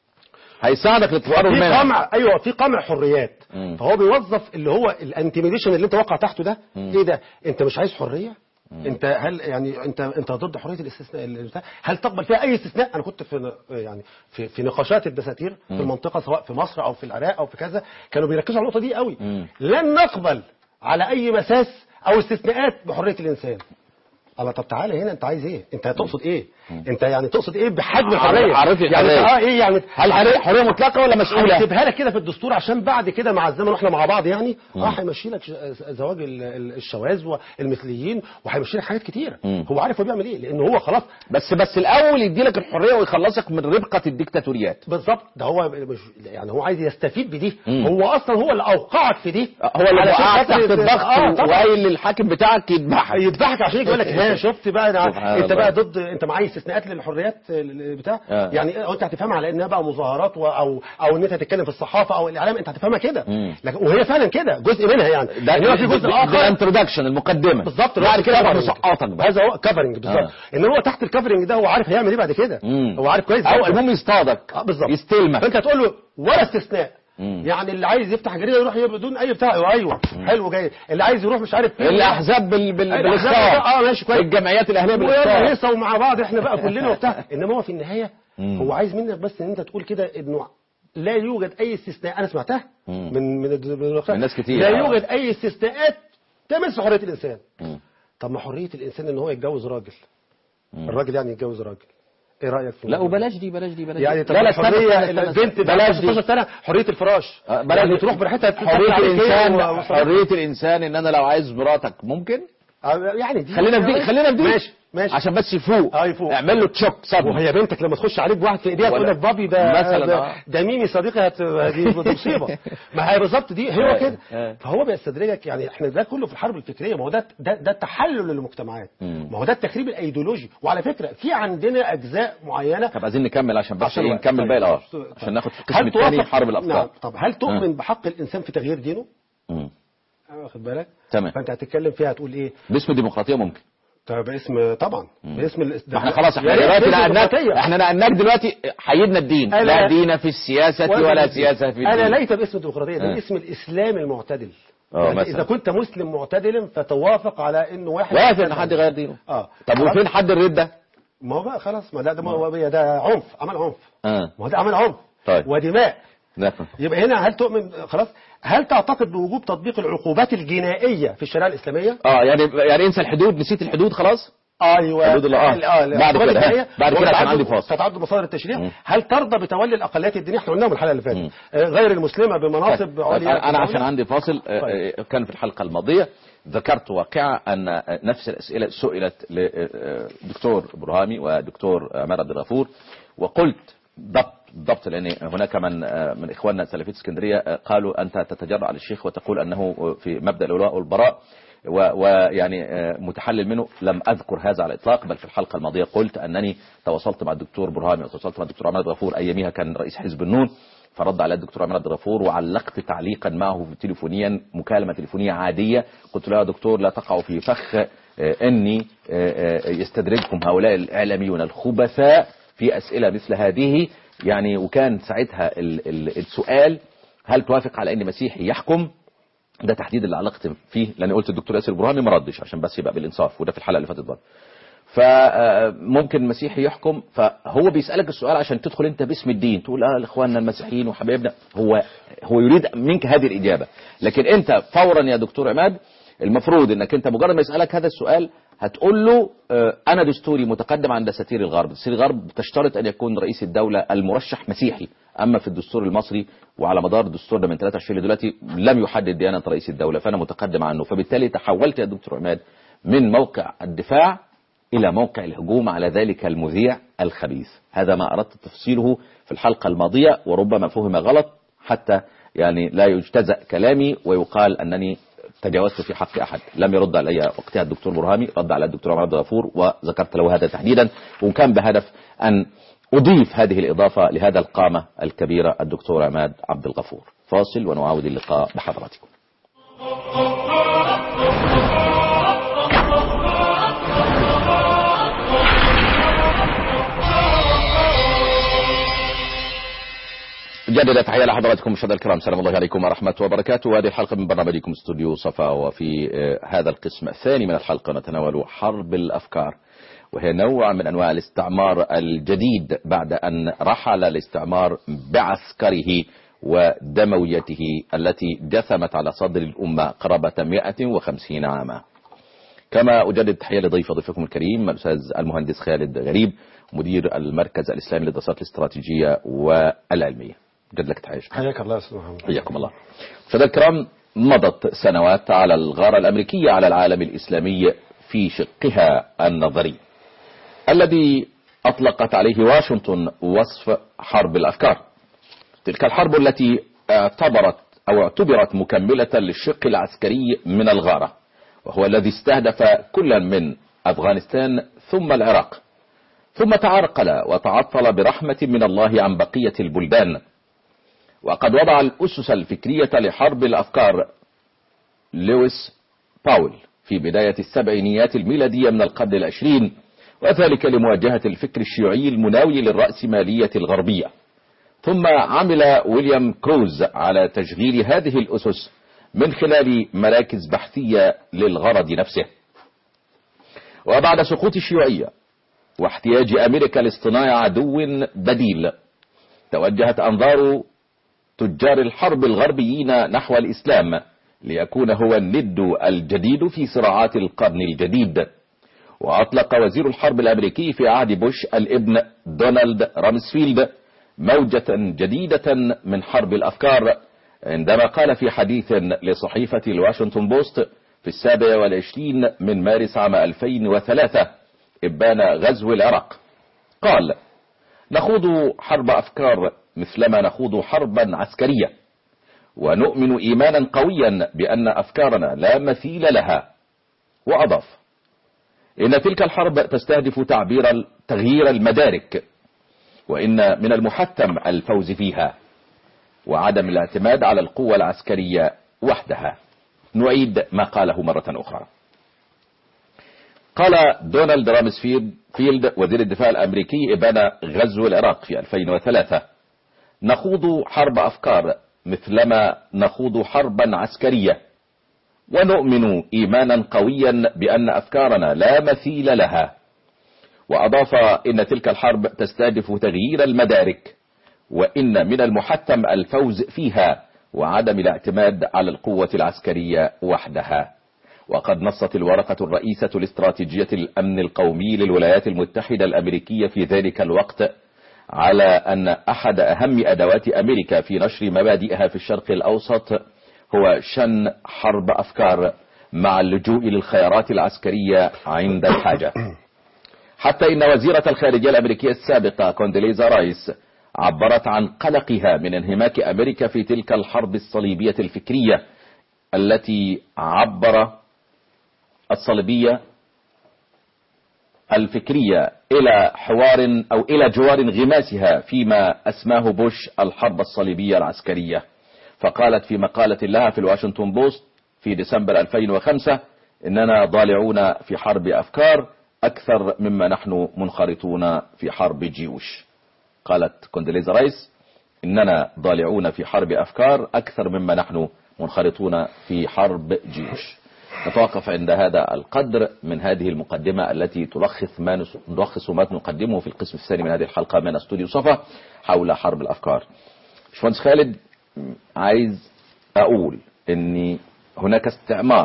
هيساعدك للتفرغ في منها قمع ايوه في قمع حريات مم. فهو بيوظف اللي هو الانتيميديشن اللي انت واقع تحته ده ايه ده انت مش عايز حريه انت هل يعني انت انت ضد حريه الاستثناء ال- بتاع؟ هل تقبل فيها اي استثناء انا كنت في ن- يعني في, في نقاشات الدساتير في المنطقه سواء في مصر او في العراق او في كذا كانوا بيركزوا على النقطه دي قوي مم. لن نقبل على اي مساس او استثناءات بحريه الانسان الله طب تعالى هنا انت عايز ايه انت هتقصد ايه انت يعني تقصد ايه بحجم الحريه عرفي يعني الحرية. اه ايه يعني هل حرية, حرية مطلقة ولا مسؤولة؟ هيسيبها لك كده في الدستور عشان بعد كده مع الزمن واحنا مع بعض يعني اه هيمشي لك ش- زواج ال- ال- الشواذ والمثليين وهيمشي لك حاجات كتيره مم. هو عارف هو بيعمل ايه لان هو خلاص بس بس الأول يديلك الحرية ويخلصك من ربقة الديكتاتوريات بالظبط ده هو مش يعني هو عايز يستفيد بدي مم. هو اصلا هو اللي اوقعك في دي هو اللي علشان وقعك خاطر تحت يت- الضغط اه طبعا وقايل للحاكم بتاعك يذبحك يذبحك عشان يجي يقول لك ها شفت بقى أنا سبحان انت الله. بقى ضد انت معايا استثناءات للحريات ال- بتاع آه. يعني انت هتفهمها على انها بقى مظاهرات و- او او ان انت هتتكلم في الصحافه او الاعلام انت هتفهمها كده مم. لكن وهي فعلا كده جزء منها يعني ده انما في جزء اخر الانترودكشن المقدمة بالظبط بعد كده يروح covering. مسقطك بقى هذا هو كفرنج بالظبط آه. ان هو تحت الكفرنج ده هو عارف هيعمل ايه بعد كده مم. هو عارف كويس أو جداً. المهم يصطادك اه بالظبط يستلمك فانت هتقول له ولا استثناء مم. يعني اللي عايز يفتح جريده يروح بدون اي بتاع أيوة, ايوه حلو جاي اللي عايز يروح مش عارف فين الأحزاب بال... بال... الأحزاب بالإختار اه ماشي كويس الجمعيات الأهلية ويلا بالإختار هيصة ومع بعض احنا بقى كلنا وبتاع انما هو في النهايه مم. هو عايز منك بس ان انت تقول كده انه لا يوجد اي استثناء انا سمعتها مم. من من من, من ناس كتير، لا آه. يوجد اي استثناءات تمس حريه الانسان مم. طب ما حريه الانسان ان هو يتجوز راجل الراجل يعني يتجوز راجل ايه رايك في لا الموضوع ده؟ وبلاش دي بلاش دي بلاش يعني دي. طب لا لا استنى الحريه استنى استنى البنت استنى. بلاش بلاش دي 16 سنه حريه الفراش آه، بلاش يعني دي. تروح براحتها تتفق حرية عليك إيه الإنسان و- حرية الإنسان إن أنا لو عايز مراتك ممكن آه، يعني دي خلينا في دي خلينا في دي ماشي ماشي عشان بس يفوق اه يفوق. اعمل له تشوك صدمه وهي بنتك لما تخش عليك بواحد في ايديها تقول ولا- لك بابي ده مثلاً، ده, آه. ده ميمي صديقي هت... دي دي مصيبه ما هي بالظبط دي هو آه، كده آه. فهو بيستدرجك يعني احنا ده كله في الحرب الفكريه ما هو ده ده, ده التحلل للمجتمعات مم. ما هو ده التخريب الايديولوجي وعلى فكره في عندنا اجزاء معينه طب عايزين نكمل عشان بس عشان ايه الوقت. نكمل طيب، باقي الأوقات طيب. عشان ناخد في هل القسم الثاني توافق- حرب الأفكار نعم طب هل تؤمن آه. بحق الانسان في تغيير دينه؟ مم. واخد بالك؟ تمام. فانت هتتكلم فيها هتقول ايه؟ باسم الديمقراطية ممكن طب باسم طبعا باسم الاس- ما احنا خلاص احنا يا ريت دلوقتي باسم نقلناك الديمقراطية. احنا نقلناك دلوقتي حيدنا الدين أنا- لا دين في السياسة ولا سياسة في انا الدين ليس باسم الديمقراطيه ده آه. اسم الاسلام المعتدل آه، يعني مثلا. اذا كنت مسلم معتدل فتوافق على انه واحد وافق ان حد يغير دينه اه طب خلاص؟ وفين حد الردة ما هو بقى خلاص ما ده ده, ما هو ده عنف عمل عنف اه ما هو ده عمل عنف طيب. ودماء نعم يبقى هنا هل تؤمن خلاص هل تعتقد بوجوب تطبيق العقوبات الجنائيه في الشريعه الاسلاميه اه يعني يعني انسى الحدود نسيت الحدود خلاص ايوه حدود الله. آه. ال- بعد العقوبات كده، ها. الجنائية بعد كده عشان وتعدد- عندي فاصل. تتعدد مصادر التشريع مم. هل ترضى بتولي الاقليات الدينيه احنا قلناها من الحلقه اللي مم. فاتت آه، غير المسلمه بمناصب طيب. عليا انا أنا في عشان الدولة؟ عندي فاصل آه، طيب. آه، كان في الحلقه الماضيه ذكرت واقعه ان آه، نفس الاسئله سئلت لدكتور برهامي ودكتور عماد عبد الغفور وقلت ضبط ضبط لان هناك من آه، من اخواننا سلفيه اسكندريه آه، قالوا انت تتجرأ على الشيخ وتقول انه في مبدا الولاء والبراء و- ويعني آه، متحلل منه لم اذكر هذا على الاطلاق بل في الحلقه الماضيه قلت انني تواصلت مع الدكتور برهامي وتواصلت مع الدكتور عماد غفور اياميها كان رئيس حزب النون فرد على الدكتور عماد غفور وعلقت تعليقا معه تليفونيا مكالمه تليفونيه عاديه قلت له يا دكتور لا تقعوا في فخ آه، اني آه، آه، يستدرجكم هؤلاء الاعلاميون الخبثاء في اسئله مثل هذه يعني وكان ساعتها ال- ال- السؤال هل توافق على ان مسيحي يحكم ده تحديد اللي علقت فيه لان قلت الدكتور ياسر برهامي ما ردش عشان بس يبقى بالانصاف وده في الحلقه اللي فاتت برضه فممكن مسيحي يحكم فهو بيسالك السؤال عشان تدخل انت باسم الدين تقول اه لاخواننا المسيحيين وحبايبنا هو هو يريد منك هذه الاجابه لكن انت فورا يا دكتور عماد المفروض انك انت مجرد ما يسالك هذا السؤال هتقول له آه، انا دستوري متقدم عن دساتير الغرب دساتير الغرب تشترط ان يكون رئيس الدوله المرشح مسيحي اما في الدستور المصري وعلى مدار دستورنا من 23 دلوقتي لم يحدد ديانه رئيس الدوله فانا متقدم عنه فبالتالي تحولت يا دكتور عماد من موقع الدفاع إلى موقع الهجوم على ذلك المذيع الخبيث هذا ما أردت تفصيله في الحلقة الماضية وربما فهم غلط حتى يعني لا يجتزأ كلامي ويقال أنني تجاوزت في حق أحد لم يرد علي وقتها الدكتور برهامي رد على الدكتور عبد الغفور وذكرت له هذا تحديدا وكان بهدف أن أضيف هذه الإضافة لهذا القامة الكبيرة الدكتور عماد عبد الغفور فاصل ونعاود اللقاء بحضراتكم جدد تحية لحضراتكم مشاهدينا الكرام السلام الله عليكم ورحمة وبركاته هذه الحلقة من برنامجكم استوديو صفا وفي آه، هذا القسم الثاني من الحلقة نتناول حرب الأفكار وهي نوع من أنواع الاستعمار الجديد بعد أن رحل الاستعمار بعسكره ودمويته التي جثمت على صدر الأمة قرابة 150 عاما كما أجدد تحية لضيف ضيفكم الكريم الأستاذ المهندس خالد غريب مدير المركز الإسلامي للدراسات الاستراتيجية والعلمية جد لك تحية شكرا. حياك الله يا استاذ محمد حياكم الله مشاهدينا الكرام مضت سنوات على الغارة الأمريكية على العالم الإسلامي في شقها النظري الذي أطلقت عليه واشنطن وصف حرب الأفكار تلك الحرب التي اعتبرت أو اعتبرت مكملة للشق العسكري من الغارة وهو الذي استهدف كلا من أفغانستان ثم العراق ثم تعرقل وتعطل برحمة من الله عن بقية البلدان وقد وضع الأسس الفكرية لحرب الأفكار لويس باول في بداية السبعينيات الميلادية من القرن العشرين وذلك لمواجهة الفكر الشيوعي المناوي للرأسمالية الغربية ثم عمل ويليام كروز على تشغيل هذه الأسس من خلال مراكز بحثية للغرض نفسه وبعد سقوط الشيوعية واحتياج أمريكا لاصطناع عدو بديل توجهت أنظار تجار الحرب الغربيين نحو الإسلام ليكون هو الند الجديد في صراعات القرن الجديد وأطلق وزير الحرب الأمريكي في عهد بوش الابن دونالد رامسفيلد موجة جديدة من حرب الأفكار عندما قال في حديث لصحيفة الواشنطن بوست في السابع والعشرين من مارس عام 2003 إبان غزو العراق قال نخوض حرب أفكار مثلما نخوض حربا عسكرية ونؤمن إيمانا قويا بأن أفكارنا لا مثيل لها وأضاف إن تلك الحرب تستهدف تعبير تغيير المدارك وإن من المحتم الفوز فيها وعدم الاعتماد على القوة العسكرية وحدها نعيد ما قاله مرة أخرى قال دونالد رامسفيلد فيلد وزير الدفاع الأمريكي إبان غزو العراق في 2003 نخوض حرب أفكار مثلما نخوض حربا عسكرية ونؤمن إيمانا قويا بأن أفكارنا لا مثيل لها وأضاف إن تلك الحرب تستهدف تغيير المدارك وإن من المحتم الفوز فيها وعدم الاعتماد على القوة العسكرية وحدها وقد نصت الورقة الرئيسة لاستراتيجية الأمن القومي للولايات المتحدة الأمريكية في ذلك الوقت على أن أحد أهم أدوات أمريكا في نشر مبادئها في الشرق الأوسط هو شن حرب أفكار مع اللجوء للخيارات العسكرية عند الحاجة حتى إن وزيرة الخارجية الأمريكية السابقة كوندليزا رايس عبرت عن قلقها من انهماك أمريكا في تلك الحرب الصليبية الفكرية التي عبر الصليبية الفكرية إلى حوار أو إلى جوار انغماسها فيما أسماه بوش الحرب الصليبية العسكرية فقالت في مقالة لها في الواشنطن بوست في ديسمبر 2005 إننا ضالعون في حرب أفكار أكثر مما نحن منخرطون في حرب جيوش قالت كوندليزا رايس إننا ضالعون في حرب أفكار أكثر مما نحن منخرطون في حرب جيوش نتوقف عند هذا القدر من هذه المقدمة التي تلخص ما نلخص ما نقدمه في القسم الثاني من هذه الحلقة من استوديو صفا حول حرب الأفكار باشمهندس خالد عايز أقول أن هناك استعمار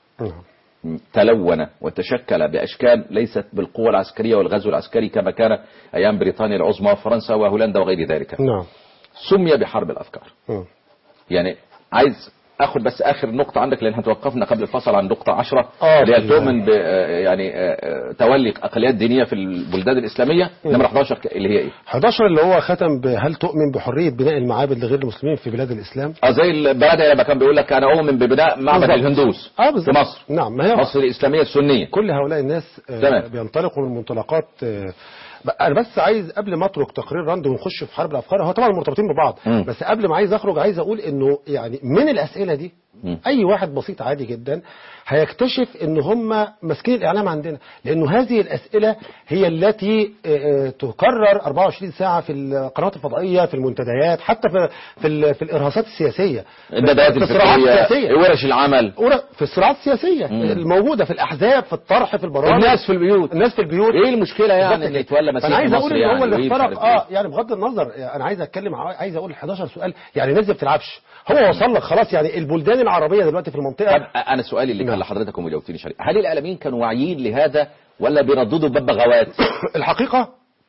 تلون وتشكل بأشكال ليست بالقوة العسكرية والغزو العسكري كما كان أيام بريطانيا العظمى وفرنسا وهولندا وغير ذلك نعم سمي بحرب الأفكار مم. يعني عايز اخد بس اخر نقطة عندك لان احنا توقفنا قبل الفصل عن نقطة عشرة آه، اللي هي في- تؤمن ب آه، يعني آه، آه، تولي اقليات دينية في البلدان الاسلامية نمرة 11 ك- اللي هي ايه؟ 11 اللي هو ختم بهل تؤمن بحرية بناء المعابد لغير المسلمين في بلاد الإسلام اه زي البلد لما كان بيقول لك انا اؤمن ببناء معبد بالظبط. الهندوس اه في بالظبط مصر نعم ما هي مصر الاسلامية السنية كل هؤلاء الناس آه، تمام. بينطلقوا من منطلقات آه، ب- انا بس عايز قبل ما اترك تقرير راند ونخش في حرب الافكار هو طبعا مرتبطين ببعض مم. بس قبل ما عايز اخرج عايز اقول انه يعني من الاسئله دي مم. اي واحد بسيط عادي جدا هيكتشف ان هم ماسكين الاعلام عندنا لانه هذه الاسئله هي التي آه، آه، تكرر 24 ساعه في القنوات الفضائيه في المنتديات حتى في في, ال- في الارهاصات السياسيه الندوات في الصراعات السياسيه الفكرية ورش العمل ورا- في الصراعات السياسيه مم. الموجوده في الاحزاب في الطرح في البرامج الناس في البيوت الناس في البيوت ايه المشكلة يعني بالظبط ان كده. يتولى مسيح فانا عايز اقول مصر ان يعني هو اللي وإيه مش اخترق عارف اه يعني بغض النظر انا عايز اتكلم ع- عايز اقول 11 سؤال يعني الناس دي ما بتلعبش هو وصل لك خلاص يعني البلدان العربيه دلوقتي في طب المنطقه انا سؤالي اللي كان نعم. لحضرتك وما جاوبتنيش عليه هل الاعلاميين كانوا واعيين لهذا ولا بيرددوا ببغاوات الحقيقه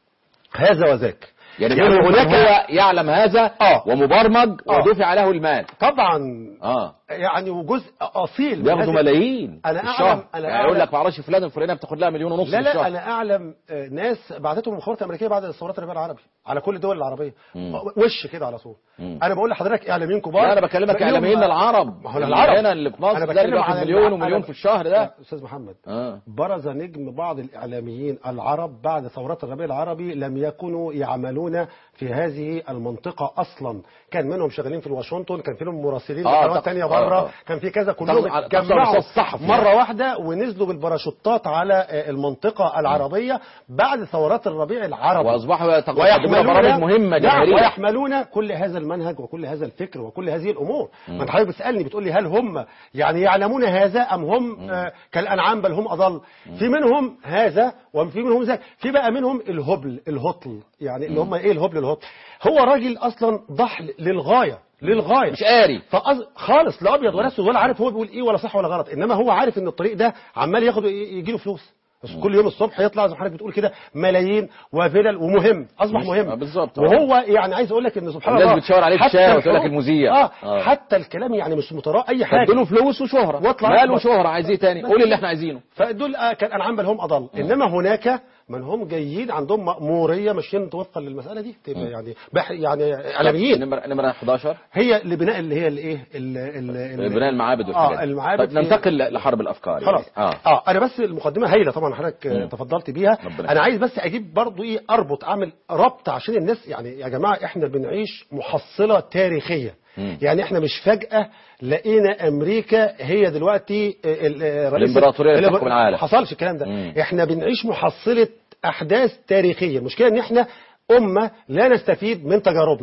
هذا وذاك يعني, يعني يعني هناك- هو يعلم هذا آه. ومبرمج آه. ودفع له المال طبعا اه يعني وجزء اصيل من بياخدوا هذه- ملايين أنا في أعلم- الشهر أنا يعني يقول أعلم- لك ما اعرفش فلان الفلانيه بتاخد لها مليون ونص لا في لا الشهر انا اعلم آه، ناس بعتتهم المخابرات الامريكيه بعد الثورات الربيع العربي على كل الدول العربيه مم. وش كده على طول مم. انا بقول لحضرتك اعلاميين كبار لا انا بكلمك بلاقيهم- اعلاميين العرب ما هو العرب هنا اللي في مصر انا ده اللي بتكلم بياخد عن مليون الع- ومليون أنا- في الشهر ده لا، استاذ محمد اه برز نجم بعض الاعلاميين العرب بعد ثورات الربيع العربي لم يكونوا يعملون في هذه المنطقه اصلا كان منهم شغالين في واشنطن كان فيهم مراسلين آه، قنوات تق- تانية آه، بره آه. كان في كذا كلهم تقصد على- تقصد على اتجمعوا الأستاذ الصحفي مره يعني. واحده ونزلوا بالباراشوتات على آه، المنطقه العربيه بعد ثورات الربيع العربي واصبحوا يقدمون ويحملون برامج مهمه نعم جماهيريه ويحملون كل هذا المنهج وكل هذا الفكر وكل هذه الامور ما انت حضرتك بتسالني بتقول لي هل هم يعني يعلمون هذا ام هم آه كالانعام بل هم اضل في منهم هذا وفي منهم ذاك في بقى منهم الهبل الهطل يعني اللي هم ايه الهبل الهطل هو راجل اصلا ضحل للغايه للغايه مش قاري فأز... خالص لا ابيض ولا اسود ولا عارف هو بيقول ايه ولا صح ولا غلط انما هو عارف ان الطريق ده عمال ياخد يجي له فلوس بس كل يوم الصبح يطلع زي ما حضرتك بتقول كده ملايين وفلل ومهم اصبح مش- مهم آه، بالظبط، آه. وهو يعني عايز اقول لك ان سبحان الناس الله بتشاور عليه في حتى الشارع وتقول لك الحقوق- المذيع. اه, آه. حتى الكلام يعني مش متراء اي حاجه ادوا فلوس وشهره واطلع مال أكبر. وشهره عايز ايه تاني قول اللي احنا عايزينه فدول آه كان انعام بل هم اضل انما هناك من هم جيد عندهم مأمورية ماشيين وفقا للمسألة دي تبقى يعني بح يعني اعلاميين نمرة نمرة 11 هي لبناء اللي هي الايه ال- ال- ال- بناء المعابد والحاجات اه دي. المعابد طيب في- ننتقل لحرب الافكار يعني. خلاص اه اه انا بس المقدمه هايله طبعا حضرتك آه، مم. تفضلت بيها ربنا انا عايز بس اجيب برضو ايه اربط اعمل ربط عشان الناس يعني يا جماعه احنا بنعيش محصله تاريخيه مم. يعني احنا مش فجاه لقينا امريكا هي دلوقتي آه، ال- آه، رئيس الإمبراطورية اللي الإمبر- بتحكم العالم. ما حصلش الكلام ده مم. احنا بنعيش محصله احداث تاريخيه المشكله ان احنا امه لا نستفيد من تجاربنا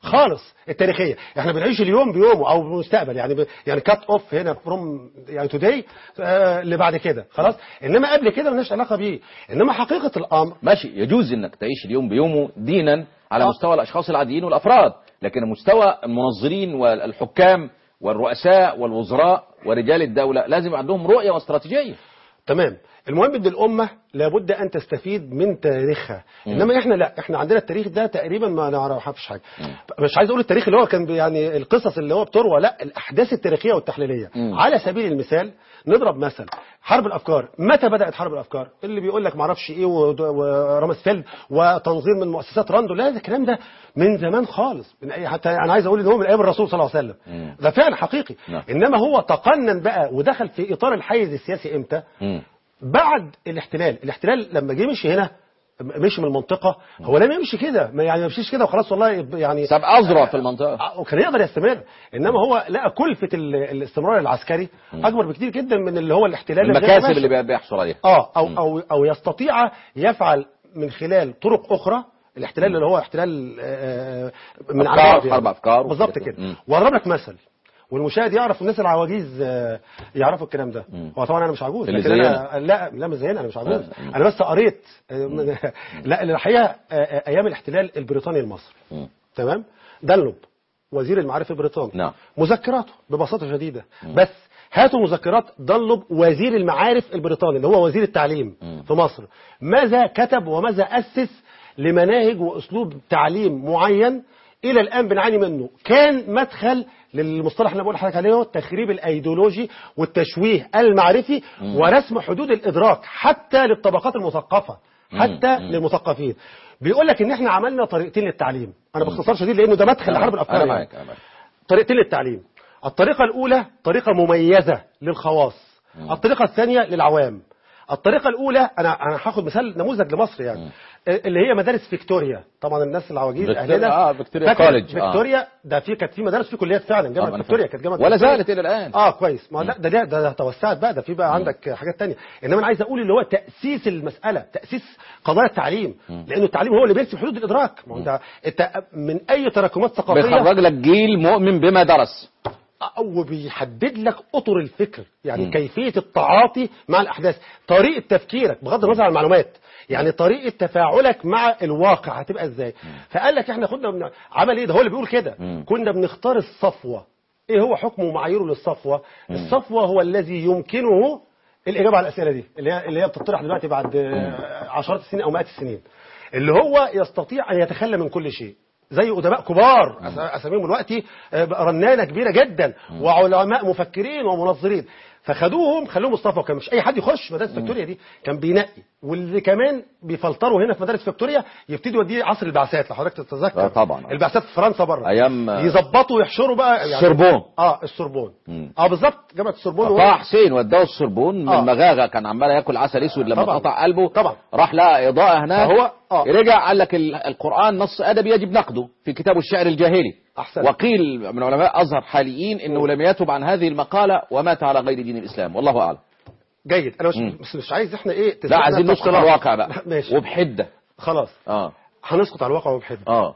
خالص التاريخيه احنا بنعيش اليوم بيومه او بالمستقبل يعني ب... يعني كات اوف هنا فروم يعني توداي آه اللي بعد كده خلاص انما قبل كده مالناش علاقه بيه انما حقيقه الامر ماشي يجوز انك تعيش اليوم بيومه دينا على آه. مستوى الاشخاص العاديين والافراد لكن مستوى المنظرين والحكام والرؤساء والوزراء ورجال الدولة لازم يبقى عندهم رؤية واستراتيجية تمام المهم ان الامه لابد ان تستفيد من تاريخها انما احنا لا احنا عندنا التاريخ ده تقريبا ما نعرفش حاجه مش عايز اقول التاريخ اللي هو كان بي- يعني القصص اللي هو بتروى لا الاحداث التاريخيه والتحليليه مم. على سبيل المثال نضرب مثل حرب الافكار متى بدات حرب الافكار اللي بيقول لك ما اعرفش ايه ود- ورامسفيلد وتنظيم من مؤسسات راندو لا ده الكلام ده من زمان خالص من اي حتى انا عايز اقول ان هو من ايام الرسول صلى الله عليه وسلم مم. ده فعل حقيقي نعم. انما هو تقنن بقى ودخل في اطار الحيز السياسي امتى مم. بعد الاحتلال الاحتلال لما جه مشي هنا مشي من المنطقة هو لم يمشي كده ما يعني ما يمشيش كده وخلاص والله يعني ساب أذرع في المنطقة آه، وكان يقدر يستمر انما هو لقى كلفة ال- الاستمرار العسكري اكبر بكتير جدا من اللي هو الاحتلال اللي المكاسب ماشي. اللي بي- بيحصل عليها اه او او او يستطيع يفعل من خلال طرق اخرى الاحتلال اللي هو احتلال آه، آه، من أفكار، عداوة حرب أفكار بالظبط وكده. كده مم. واضرب لك مثل والمشاهد يعرف الناس العواجيز آه، يعرفوا الكلام ده مم. هو طبعا انا مش عجوز اللي لكن انا لا لا مش زينا انا مش عجوز آه. انا بس قريت آه، من- لا الحقيقه آه، آه، ايام الاحتلال البريطاني لمصر مم. تمام دانلوب وزير المعارف البريطاني نعم. مذكراته ببساطه شديده بس هاتوا مذكرات دانلوب وزير المعارف البريطاني اللي هو وزير التعليم مم. في مصر ماذا كتب وماذا اسس لمناهج واسلوب تعليم معين الى الان بنعاني منه كان مدخل للمصطلح اللي أنا بقول لحضرتك عليه هو التخريب الايديولوجي والتشويه المعرفي ورسم حدود الادراك حتى للطبقات المثقفه حتى للمثقفين بيقول لك ان احنا عملنا طريقتين للتعليم انا باختصار شديد لانه ده مدخل لحرب الافكار أنا يعني. معاك أنا معاك طريقتين للتعليم الطريقة الأولى طريقة مميزة للخواص الطريقة الثانية للعوام الطريقة الأولى أنا أنا هاخد مثال نموذج لمصر يعني اللي هي مدارس فيكتوريا طبعا الناس العواجيز فيكتوريا- أهلنا آه، فيكتوريا فاكر كوليدج، آه. فيكتوريا ده في كانت في مدارس في كليات فعلا آه، جامعة أنا فيكتوريا فاهم. كانت جامعة ولا فيكتوريا. زالت إلى الآن اه كويس ما لا ده ده, ده توسعت بقى ده في بقى عندك حاجات تانية انما انا عايز اقول اللي هو تاسيس المساله تاسيس قضايا التعليم لانه التعليم هو اللي بيرسم حدود الادراك ما هو انت انت من اي تراكمات ثقافيه بيخرج لك جيل مؤمن بما درس وبيحدد لك اطر الفكر يعني م. كيفيه التعاطي مع الاحداث طريقه تفكيرك بغض النظر عن المعلومات يعني طريقه تفاعلك مع الواقع هتبقى ازاي فقال لك احنا كنا بن... عمل ايه ده هو اللي بيقول كده مم. كنا بنختار الصفوه ايه هو حكمه ومعاييره للصفوه الصفوه هو الذي يمكنه الاجابه على الاسئله دي اللي هي اللي هي بتطرح دلوقتي بعد آه، عشرات السنين او مئات السنين اللي هو يستطيع ان يتخلى من كل شيء زي ادباء كبار أس- اساميهم دلوقتي آه، رنانه كبيره جدا وعلماء مفكرين ومنظرين فخدوهم خلوهم مصطفى وكان مش اي حد يخش مدارس فيكتوريا دي كان بينقي واللي كمان بيفلتروا هنا في مدارس فيكتوريا يبتدي يوديه عصر البعثات لو حضرتك تتذكر آه، طبعا. البعثات في فرنسا بره أيام، آه، يظبطوا ويحشروا بقى يعني السوربون. اه السوربون مم. اه بالظبط جامعه السوربون طه حسين وداه السربون من آه. مغاغه كان عمال ياكل عسل اسود لما طبعاً. قطع قلبه طبعاً. راح لقى اضاءه هناك فهو- آه. رجع قال لك ال- القران نص ادبي يجب نقده في كتابه الشعر الجاهلي أحسن. وقيل من علماء ازهر حاليين انه لم يتب عن هذه المقاله ومات على غير دين الاسلام والله اعلم جيد انا مش مم. بس مش عايز احنا ايه لا تسيبنا عايزين نسقط على تفصيلات. الواقع بقى ماشي وبحده خلاص اه هنسقط على الواقع وبحده اه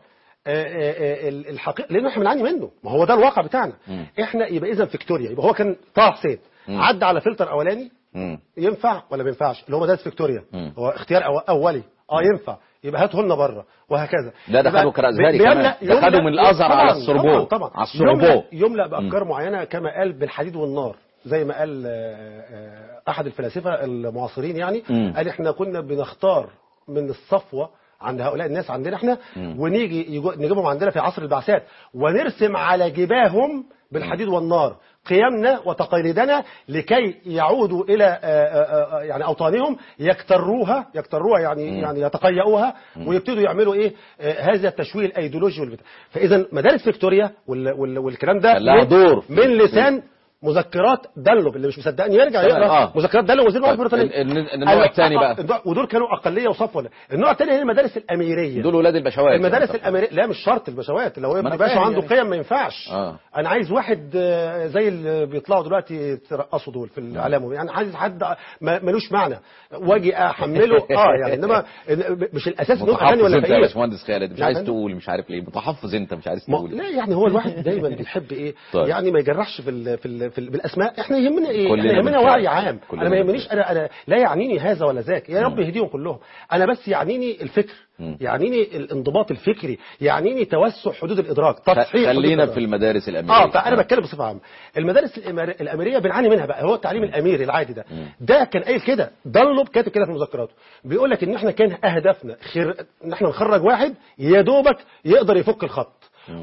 الحقيقه لان احنا بنعاني منه ما هو ده الواقع بتاعنا مم. احنا يبقى اذا فيكتوريا يبقى هو كان طه حسين مم. عدى على فلتر اولاني مم. ينفع ولا ما ينفعش اللي هو مدارس فيكتوريا مم. هو اختيار أو اولي اه ينفع يبقى هاته لنا بره وهكذا لا، ده يبقى خدوا كرازالي بي- كمان. بيملأ- ده خدوا يملأ- من الأزهر طبعاً، على السوربون. طبعا طبعا على السوربون. يملأ, يملأ بافكار معينه كما قال بالحديد والنار زي ما قال آه، آه، احد الفلاسفه المعاصرين يعني مم. قال احنا كنا بنختار من الصفوه عند هؤلاء الناس عندنا احنا ونيجي يجو- نجيبهم عندنا في عصر البعثات ونرسم على جباههم بالحديد والنار قيمنا وتقاليدنا لكي يعودوا الى آه، آه، آه، يعني اوطانهم يكتروها يكتروها يعني يعني يتقيؤوها ويبتدوا يعملوا ايه آه، هذا التشويه الايديولوجي والبتاع فاذا مدارس فيكتوريا وال- وال- والكلام ده كان لها من- دور. من لسان مذكرات دانلوب اللي مش مصدقني يرجع تمام، يقرا آه. مذكرات دانلوب وزير المعارف طيب، البريطانيه ال- ال- النوع الثاني بقى النوع- ودول كانوا اقليه وصفوه النوع الثاني هي المدارس الاميريه دول ولاد البشوات المدارس يعني. الامريكيه لا مش شرط البشوات لو ما أنا يبقى فاهم عنده يعني. قيم ما ينفعش آه. انا عايز واحد آه، زي اللي بيطلعوا دلوقتي ترقصوا دول في الاعلام يعني عايز حد ما- ملوش معنى واجي احمله اه يعني انما مش الاساس انه غني متحفظ ولا انت يا فقير باشمهندس خالد مش لا، عايز فندم. تقول مش عارف ليه متحفظ انت مش عايز ما تقول لا يعني هو الواحد دايما بيحب ايه طيب. يعني ما يجرحش في ال في, ال في ال بالاسماء احنا يهمنا ايه كلنا احنا يهمنا بنشارك. وعي عام كلنا انا ما يهمنيش بنشارك. انا انا لا يعنيني هذا ولا ذاك يا رب يهديهم كلهم انا بس يعنيني الفكر مم. يعنيني الانضباط الفكري يعنيني توسع حدود الادراك تصحيح حدود خلينا الإدراك. في المدارس الامريكيه اه فانا بتكلم بصفه عامه المدارس الإمار- الاميريه بنعاني منها بقى هو التعليم الاميري العادي ده ده كان قايل كده دانلوب كاتب كده في مذكراته بيقول لك ان احنا كان هدفنا خير ان احنا نخرج واحد يا دوبك يقدر يفك الخط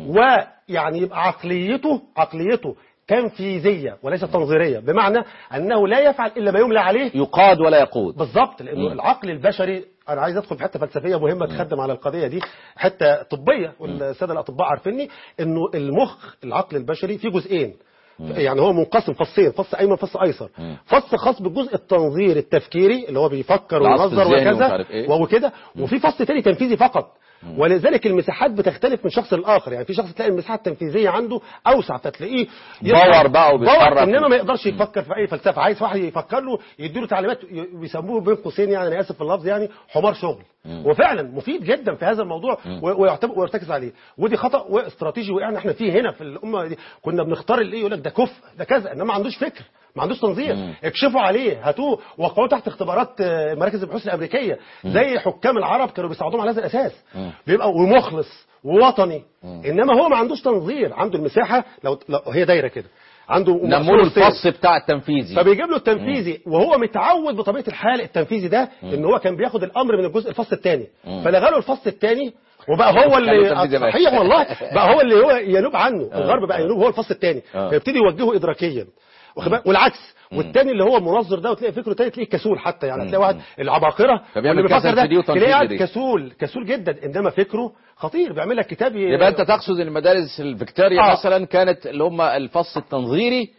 ويعني يبقى عقليته عقليته تنفيذيه وليس تنظيريه بمعنى انه لا يفعل الا ما يملى عليه يقاد ولا يقود بالظبط لانه مم. العقل البشري انا عايز ادخل في حته فلسفيه مهمه تخدم على القضيه دي حته طبيه والساده الاطباء عارفيني انه المخ العقل البشري فيه جزئين يعني هو منقسم فصين فص ايمن فص ايسر مم. فص خاص بالجزء التنظيري التفكيري اللي هو بيفكر العصف وينظر الذهني ومش وكذا عارف إيه. وهو كده وفي فص تاني تنفيذي فقط ولذلك المساحات بتختلف من شخص لاخر يعني في شخص تلاقي المساحه التنفيذيه عنده اوسع فتلاقيه باور بقى وبيتحرك. باور انما ما يقدرش يفكر في اي فلسفه عايز واحد يفكر له يديله تعليمات ي- بيسموه بين قوسين يعني انا اسف في اللفظ يعني حمار شغل وفعلا مفيد جدا في هذا الموضوع و- ويعتبر ويرتكز عليه ودي خطا واستراتيجي وقعنا احنا فيه هنا في الامه دي كنا بنختار اللي يقول لك ده كفء ده كذا انما ما عندوش فكر ما عندوش تنظير اكشفوا عليه هاتوه وقعوه تحت اختبارات آه، مراكز البحوث الامريكيه زي حكام العرب كانوا بيساعدوهم على هذا الاساس بيبقى ومخلص ووطني انما هو ما عندوش تنظير عنده المساحه لو, لو هي دايره كده عنده نمول مقصورتين. الفص بتاع التنفيذي فبيجيب له التنفيذي وهو متعود بطبيعه الحال التنفيذي ده ان هو كان بياخد الامر من الجزء الفصل الثاني فلغى له الفصل الثاني وبقى هو خلوا اللي التنفيذي بقى. صحيح والله بقى هو اللي هو ينوب عنه الغرب بقى ينوب هو الفصل الثاني آه. فيبتدي يوجهه ادراكيا واخد بالك؟ والعكس والتاني اللي هو المنظر ده وتلاقي فكره تاني تلاقيه كسول حتى يعني تلاقي واحد العباقره فبيعمل واللي بيفكر كسل ده في دي وتنفيذ تلاقيه قاعد دي. كسول كسول جدا انما فكره خطير بيعمل لك كتاب ي- يبقى انت تقصد ان المدارس الفيكتوريا آه. مثلا كانت اللي هم الفص التنظيري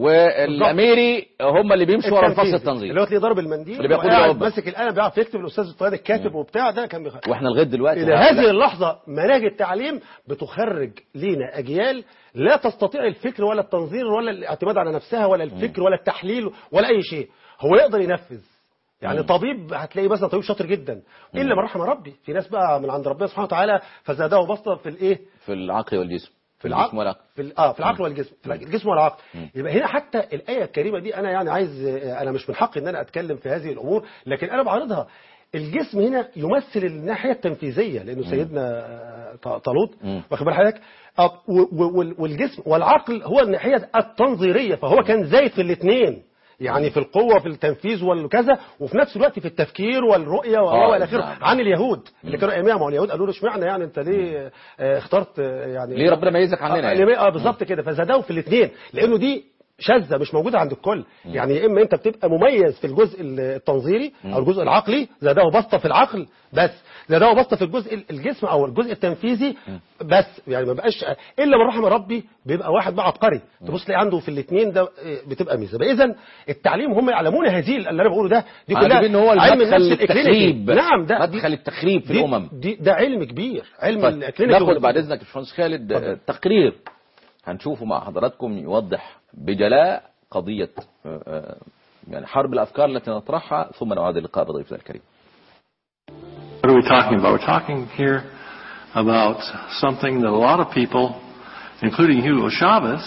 والاميري هم اللي بيمشوا ورا الفص التنفيذي. التنظيري اللي هو تلاقيه ضارب المنديل اللي بياخد وقاعد العقبة. ماسك القلم بيعرف يكتب الاستاذ الطيار الكاتب وبتاع ده كان بيخ... واحنا لغايه دلوقتي الى هؤلاء- هذه اللحظه مناهج التعليم بتخرج لينا اجيال لا تستطيع الفكر ولا التنظير ولا الاعتماد على نفسها ولا الفكر ولا التحليل ولا اي شيء هو يقدر ينفذ يعني طبيب هتلاقي مثلا طبيب شاطر جدا الا من رحم ربي في ناس بقى من عند ربنا سبحانه وتعالى فزاده بسطه في الايه في العقل والجسم في الجسم العقل والعقل في ال- اه في العقل والجسم في الجسم والعقل يبقى هنا حتى الايه الكريمه دي انا يعني عايز آه، انا مش من حقي ان انا اتكلم في هذه الامور لكن انا بعرضها الجسم هنا يمثل الناحيه التنفيذيه لانه سيدنا آه، ط- طالوت مم. واخد بال حضرتك آه، و- و- وال- والجسم والعقل هو الناحيه التنظيريه فهو كان زايد في الاثنين يعني في القوه في التنفيذ والكذا وفي نفس الوقت في التفكير والرؤيه آه، والى اخره نعم. عن اليهود اللي كانوا ايامها ما هو اليهود قالوا له اشمعنى يعني انت ليه آه، اخترت آه، يعني ليه ربنا ميزك عننا آه، يعني؟ اللي اه بالظبط كده فزادوا في الاثنين لانه دي شاذه مش موجوده عند الكل يعني يا اما انت بتبقى مميز في الجزء التنظيري او الجزء العقلي زاده بسطه في العقل بس زاده بسطه في الجزء الجسم او الجزء التنفيذي بس يعني ما بقاش الا من رحم ربي بيبقى واحد بقى عبقري تبص تلاقي عنده في الاثنين ده آه، بتبقى ميزه اذا التعليم هم يعلمون هذه اللي انا بقوله ده دي كلها عارفين ان هو علم المدخل النفس الإكلينيكي. للتخريب نعم ده دي- مدخل التخريب في دي الامم دي ده علم كبير علم طيب الإكلينيكي ناخد وال- بعد اذنك يا باشمهندس خالد اتفضل. آه، تقرير هنشوفه مع حضراتكم يوضح بجلاء قضيه آه، آه، يعني حرب الافكار التي نطرحها ثم نعاد اللقاء بضيفنا الكريم What are we talking about? We're talking here about something that a lot of people, including Hugo Chavez,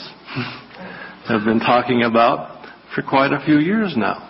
have been talking about for quite a few years now.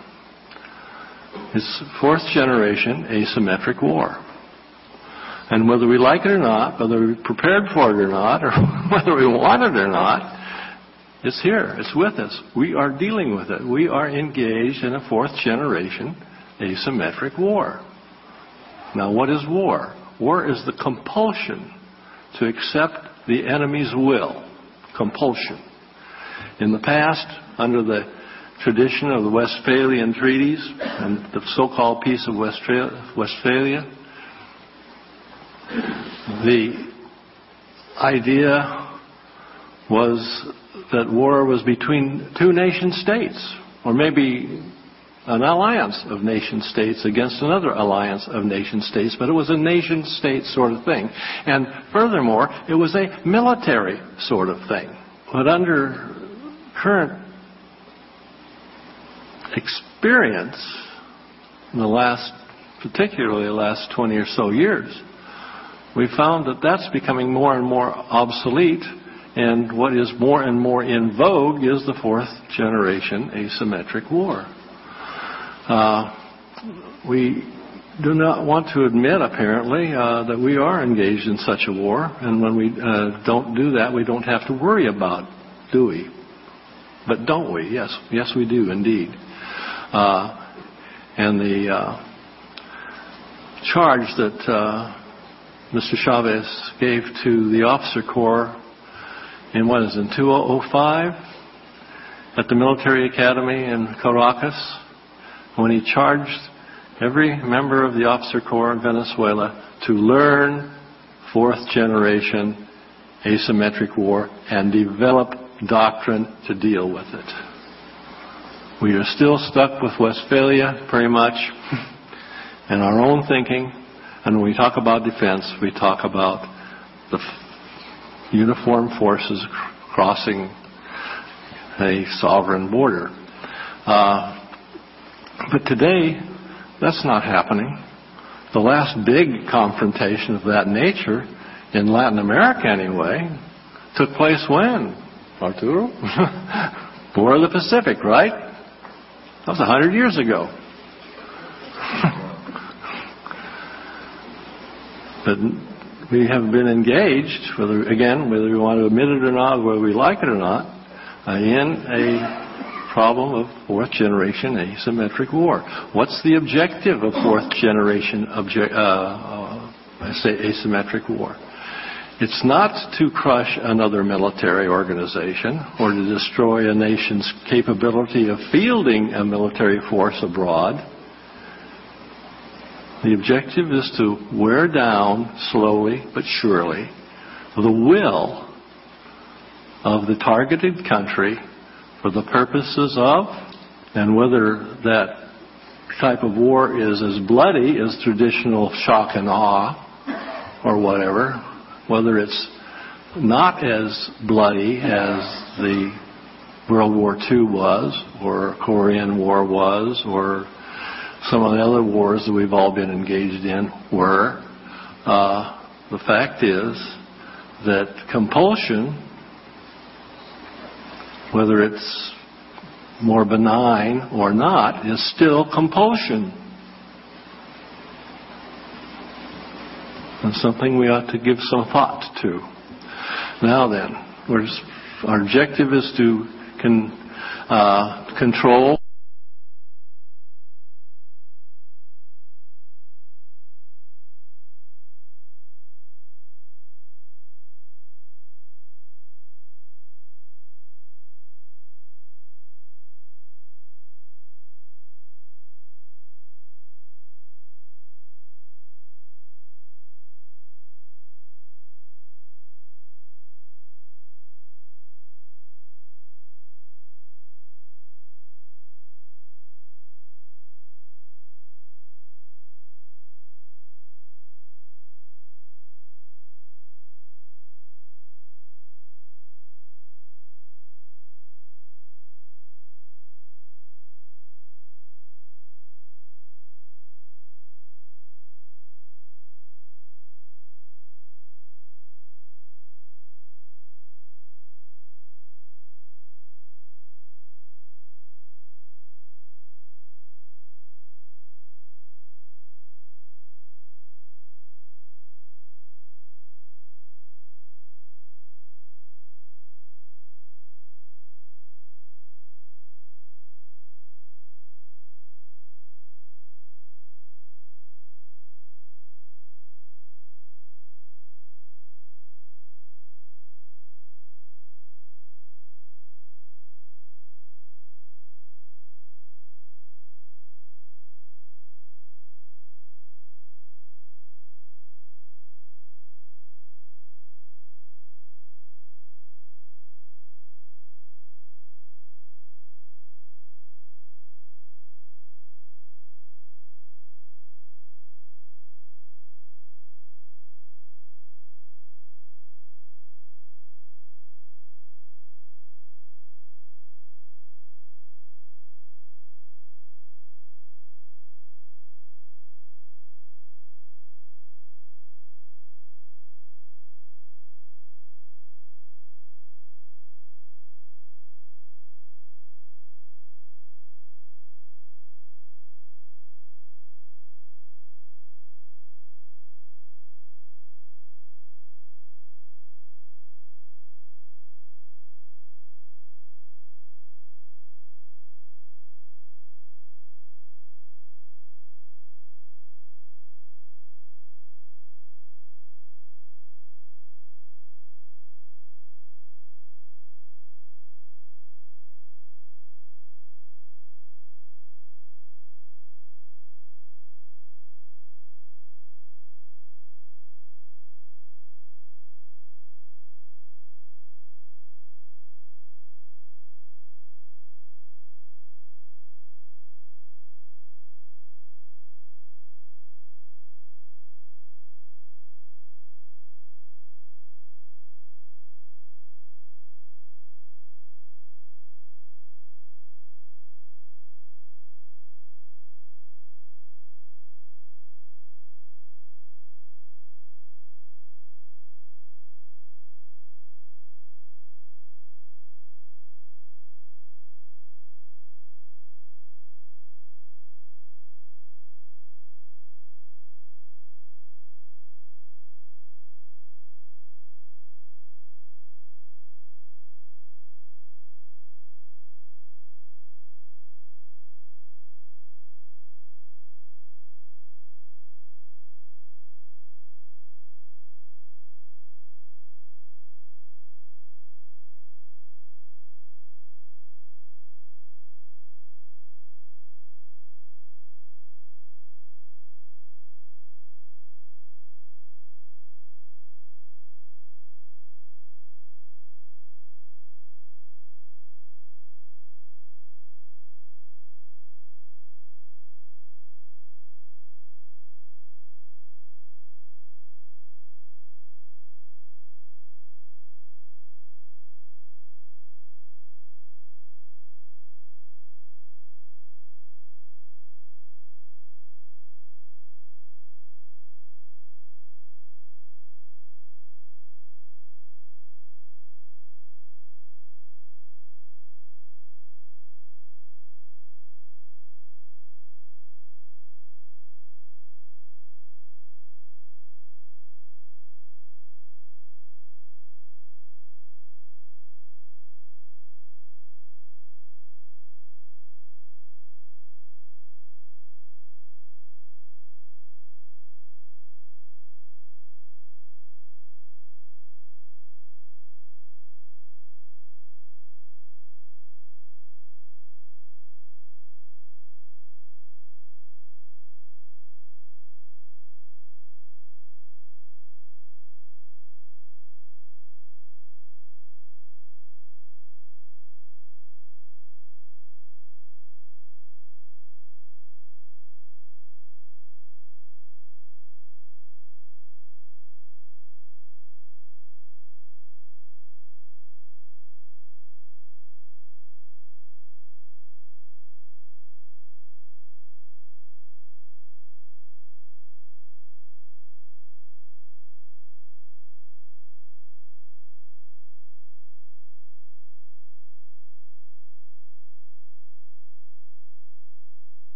It's fourth generation asymmetric war. And whether we like it or not, whether we're prepared for it or not, or whether we want it or not, it's here. It's with us. We are dealing with it. We are engaged in a fourth generation asymmetric war. Now, what is war? War is the compulsion to accept the enemy's will. Compulsion. In the past, under the tradition of the Westphalian treaties and the so-called Peace of Westra- Westphalia, the idea was that war was between two nation states, or maybe an alliance of nation states against another alliance of nation states, but it was a nation state sort of thing. And furthermore, it was a military sort of thing. But under current experience in the last, particularly the last 20 or so years, we found that that's becoming more and more obsolete and what is more and more in vogue is the fourth generation asymmetric war. Uh, we do not want to admit, apparently, uh, that we are engaged in such a war, and when we uh, don't do that, we don't have to worry about, do we? But don't we? Yes, yes, we do indeed. Uh, and the uh, charge that uh, Mr. Chavez gave to the officer corps in what is in 2005 at the military academy in Caracas when he charged every member of the officer corps in Venezuela to learn fourth generation asymmetric war and develop doctrine to deal with it. We are still stuck with Westphalia pretty much and our own thinking and when we talk about defense we talk about the uniformed forces crossing a sovereign border. Uh, but today, that's not happening. The last big confrontation of that nature, in Latin America anyway, took place when? Arturo? War of the Pacific, right? That was a hundred years ago. but we have been engaged, whether again, whether we want to admit it or not, whether we like it or not, uh, in a problem of fourth generation asymmetric war. What's the objective of fourth generation obje- uh, uh, asymmetric war? It's not to crush another military organization or to destroy a nation's capability of fielding a military force abroad. The objective is to wear down slowly but surely the will of the targeted country for the purposes of, and whether that type of war is as bloody as traditional shock and awe or whatever, whether it's not as bloody as the World War II was, or Korean War was, or some of the other wars that we've all been engaged in were. Uh, the fact is that compulsion whether it's more benign or not, is still compulsion. And something we ought to give some thought to. Now then, our objective is to con, uh, control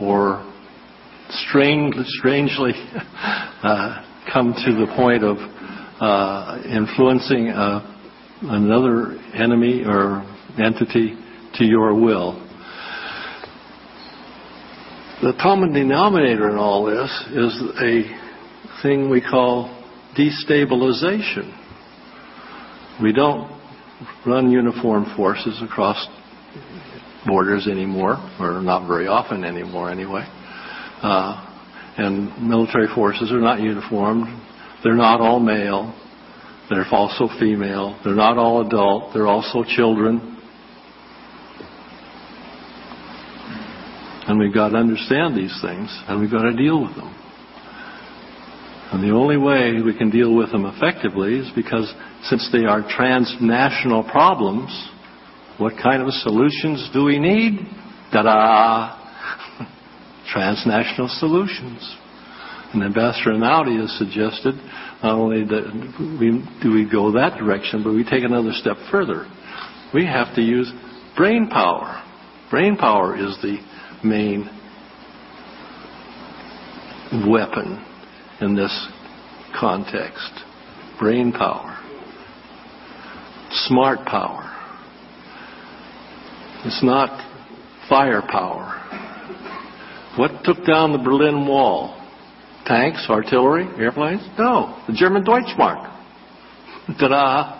or strange, strangely uh, come to the point of uh, influencing uh, another enemy or entity to your will. The common denominator in all this is a thing we call destabilization. We don't run uniformed forces across borders anymore, or not very often anymore anyway. Uh, and military forces are not uniformed. They're not all male. They're also female. They're not all adult. They're also children. And we've got to understand these things, and we've got to deal with them. And the only way we can deal with them effectively is because since they are transnational problems, what kind of solutions do we need? Ta-da! transnational solutions. And Ambassador Anaudi has suggested not only that we, do we go that direction, but we take another step further. We have to use brain power. Brain power is the main weapon in this context. Brain power. Smart power. It's not firepower. What took down the Berlin Wall? Tanks, artillery, airplanes? No, the German Deutschmark. Ta-da!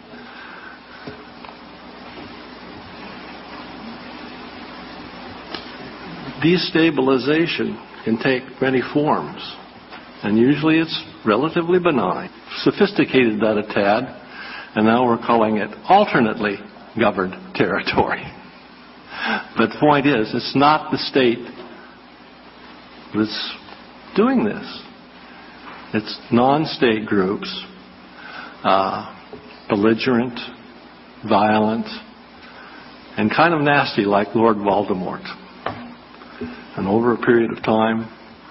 Destabilization can take many forms, and usually it's relatively benign. Sophisticated that a tad, and now we're calling it alternately governed territory. But the point is, it's not the state that's doing this. It's non-state groups, uh, belligerent, violent, and kind of nasty like Lord Voldemort. And over a period of time,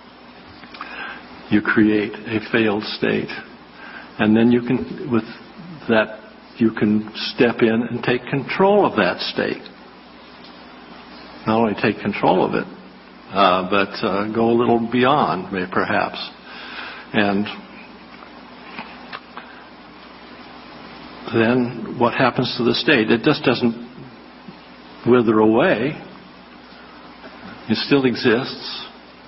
you create a failed state. And then you can, with that, you can step in and take control of that state. Not only take control of it, uh, but uh, go a little beyond, may- perhaps. And then what happens to the state? It just doesn't wither away. It still exists.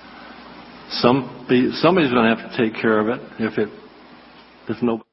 Somebody, somebody's going to have to take care of it if it, if no.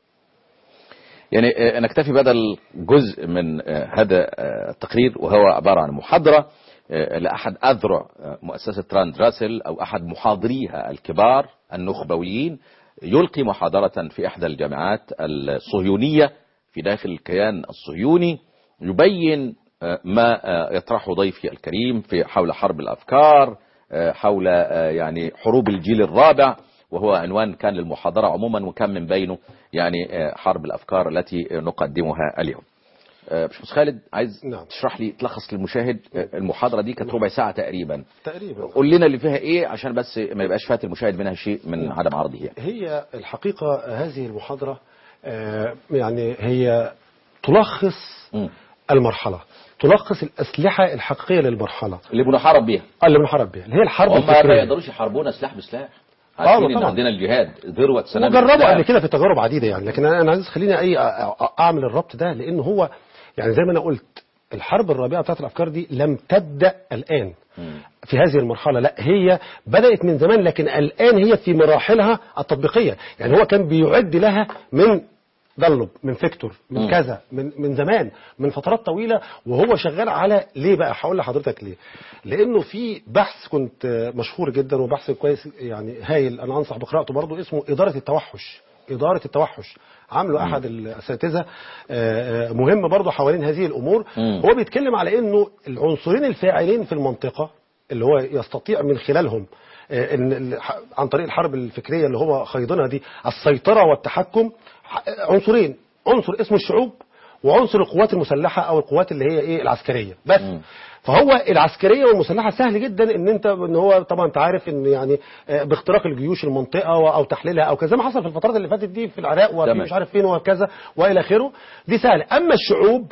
يعني آه، نكتفي بدل جزء من آه، هذا آه، التقرير وهو عبارة عن محاضرة آه، لأحد أذرع آه، مؤسسة تراند راسل أو أحد محاضريها الكبار النخبويين يلقي محاضرة في إحدى الجامعات الصهيونية في داخل الكيان الصهيوني يبين آه، ما آه، يطرحه ضيفي الكريم في حول حرب الأفكار آه، حول آه، يعني حروب الجيل الرابع وهو عنوان كان للمحاضرة عموما وكان من بينه يعني آه، حرب الأفكار التي نقدمها اليوم آه، باشمهندس خالد عايز نعم. تشرح لي تلخص للمشاهد آه، المحاضرة دي كانت ربع ساعة تقريبا تقريبا قول لنا اللي فيها ايه عشان بس ما يبقاش فات المشاهد منها شيء من عدم عرضه يعني. هي الحقيقة هذه المحاضرة آه، يعني هي تلخص مم. المرحلة تلخص الأسلحة الحقيقية للمرحلة اللي بنحارب بيها اللي بنحارب بها اللي هي الحرب هم ما الفكرية يقدروش يحاربونا سلاح بسلاح عارفين ان طبعا. عندنا الجهاد ذروة سنام وجربوا الإسلام. قبل كده في تجارب عديده يعني لكن انا أنا عايز خليني اي أ- أ- اعمل الربط ده لان هو يعني زي ما انا قلت الحرب الرابعه بتاعت الافكار دي لم تبدا الان في هذه المرحله لا هي بدات من زمان لكن الان هي في مراحلها التطبيقيه يعني هو كان بيعد لها من دلب من فيكتور من مم. كذا من من زمان من فترات طويله وهو شغال على ليه بقى هقول لحضرتك ليه لانه في بحث كنت آه، مشهور جدا وبحث كويس يعني هايل انا انصح بقراءته برضه اسمه اداره التوحش اداره التوحش عامله احد الاساتذه آه، آه، مهم برضه حوالين هذه الامور مم. هو بيتكلم على انه العنصرين الفاعلين في المنطقه اللي هو يستطيع من خلالهم آه، ان ال- ح- عن طريق الحرب الفكريه اللي هو خيضنا دي السيطره والتحكم ح- عنصرين عنصر اسمه الشعوب وعنصر القوات المسلحه او القوات اللي هي ايه العسكريه بس مم. فهو العسكريه والمسلحه سهل جدا ان انت ان هو طبعا انت عارف ان يعني آه، باختراق الجيوش المنطقه و- او تحليلها او كذا زي ما حصل في الفترات اللي فاتت دي في العراق وفي تمام. مش عارف فين وكذا والى اخره دي سهله اما الشعوب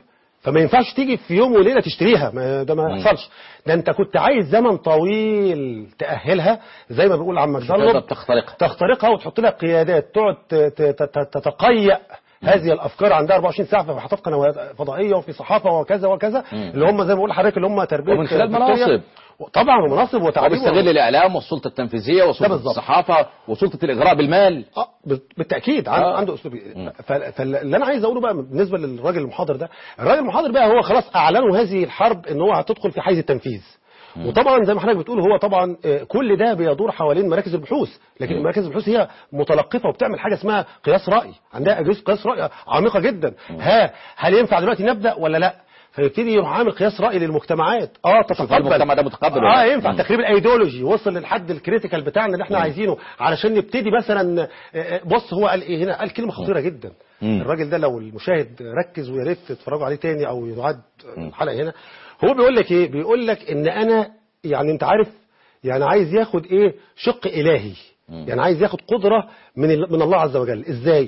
فما ينفعش تيجي في يوم وليله تشتريها ما ده ما يحصلش ده انت كنت عايز زمن طويل تاهلها زي ما بيقول عم تقدر مجدلب تخترقها تخترقها وتحط لها قيادات تقعد ت- ت- ت- تتقيأ هذه الافكار عندها 24 ساعه في محطات قنوات فضائيه وفي صحافه وكذا وكذا اللي هم زي ما بقول لحضرتك اللي هم تربيه ومن خلال فكرية. مناصب. طبعا ومناصب وتعليم وبيستغل الاعلام والسلطه التنفيذيه وسلطه بالظبط. الصحافه وسلطه الاغراء بالمال اه بالتاكيد عنده, آه. عنده اسلوب فال- فاللي انا عايز اقوله بقى بالنسبه للراجل المحاضر ده الراجل المحاضر بقى هو خلاص اعلنوا هذه الحرب ان هو هتدخل في حيز التنفيذ وطبعا زي ما حضرتك بتقول هو طبعا آه، كل ده بيدور حوالين مراكز البحوث لكن مراكز البحوث هي متلقفه وبتعمل حاجه اسمها قياس راي عندها اجهزه قياس راي عميقه جدا ها هل ينفع دلوقتي نبدا ولا لا فيبتدي يروح عامل قياس راي للمجتمعات اه تتقبل المجتمع ده متقبل ولا اه لا؟ ينفع مم. تخريب الايديولوجي وصل للحد الكريتيكال بتاعنا اللي احنا عايزينه علشان نبتدي مثلا آه، آه، بص هو قال ايه هنا قال كلمه خطيره جدا مم. الراجل ده لو المشاهد ركز ويا ريت تتفرجوا عليه تاني او يعاد الحلقه هنا هو بيقول لك ايه بيقول لك ان انا يعني انت عارف يعني عايز ياخد ايه شق الهي يعني عايز ياخد قدره من ال- من الله عز وجل ازاي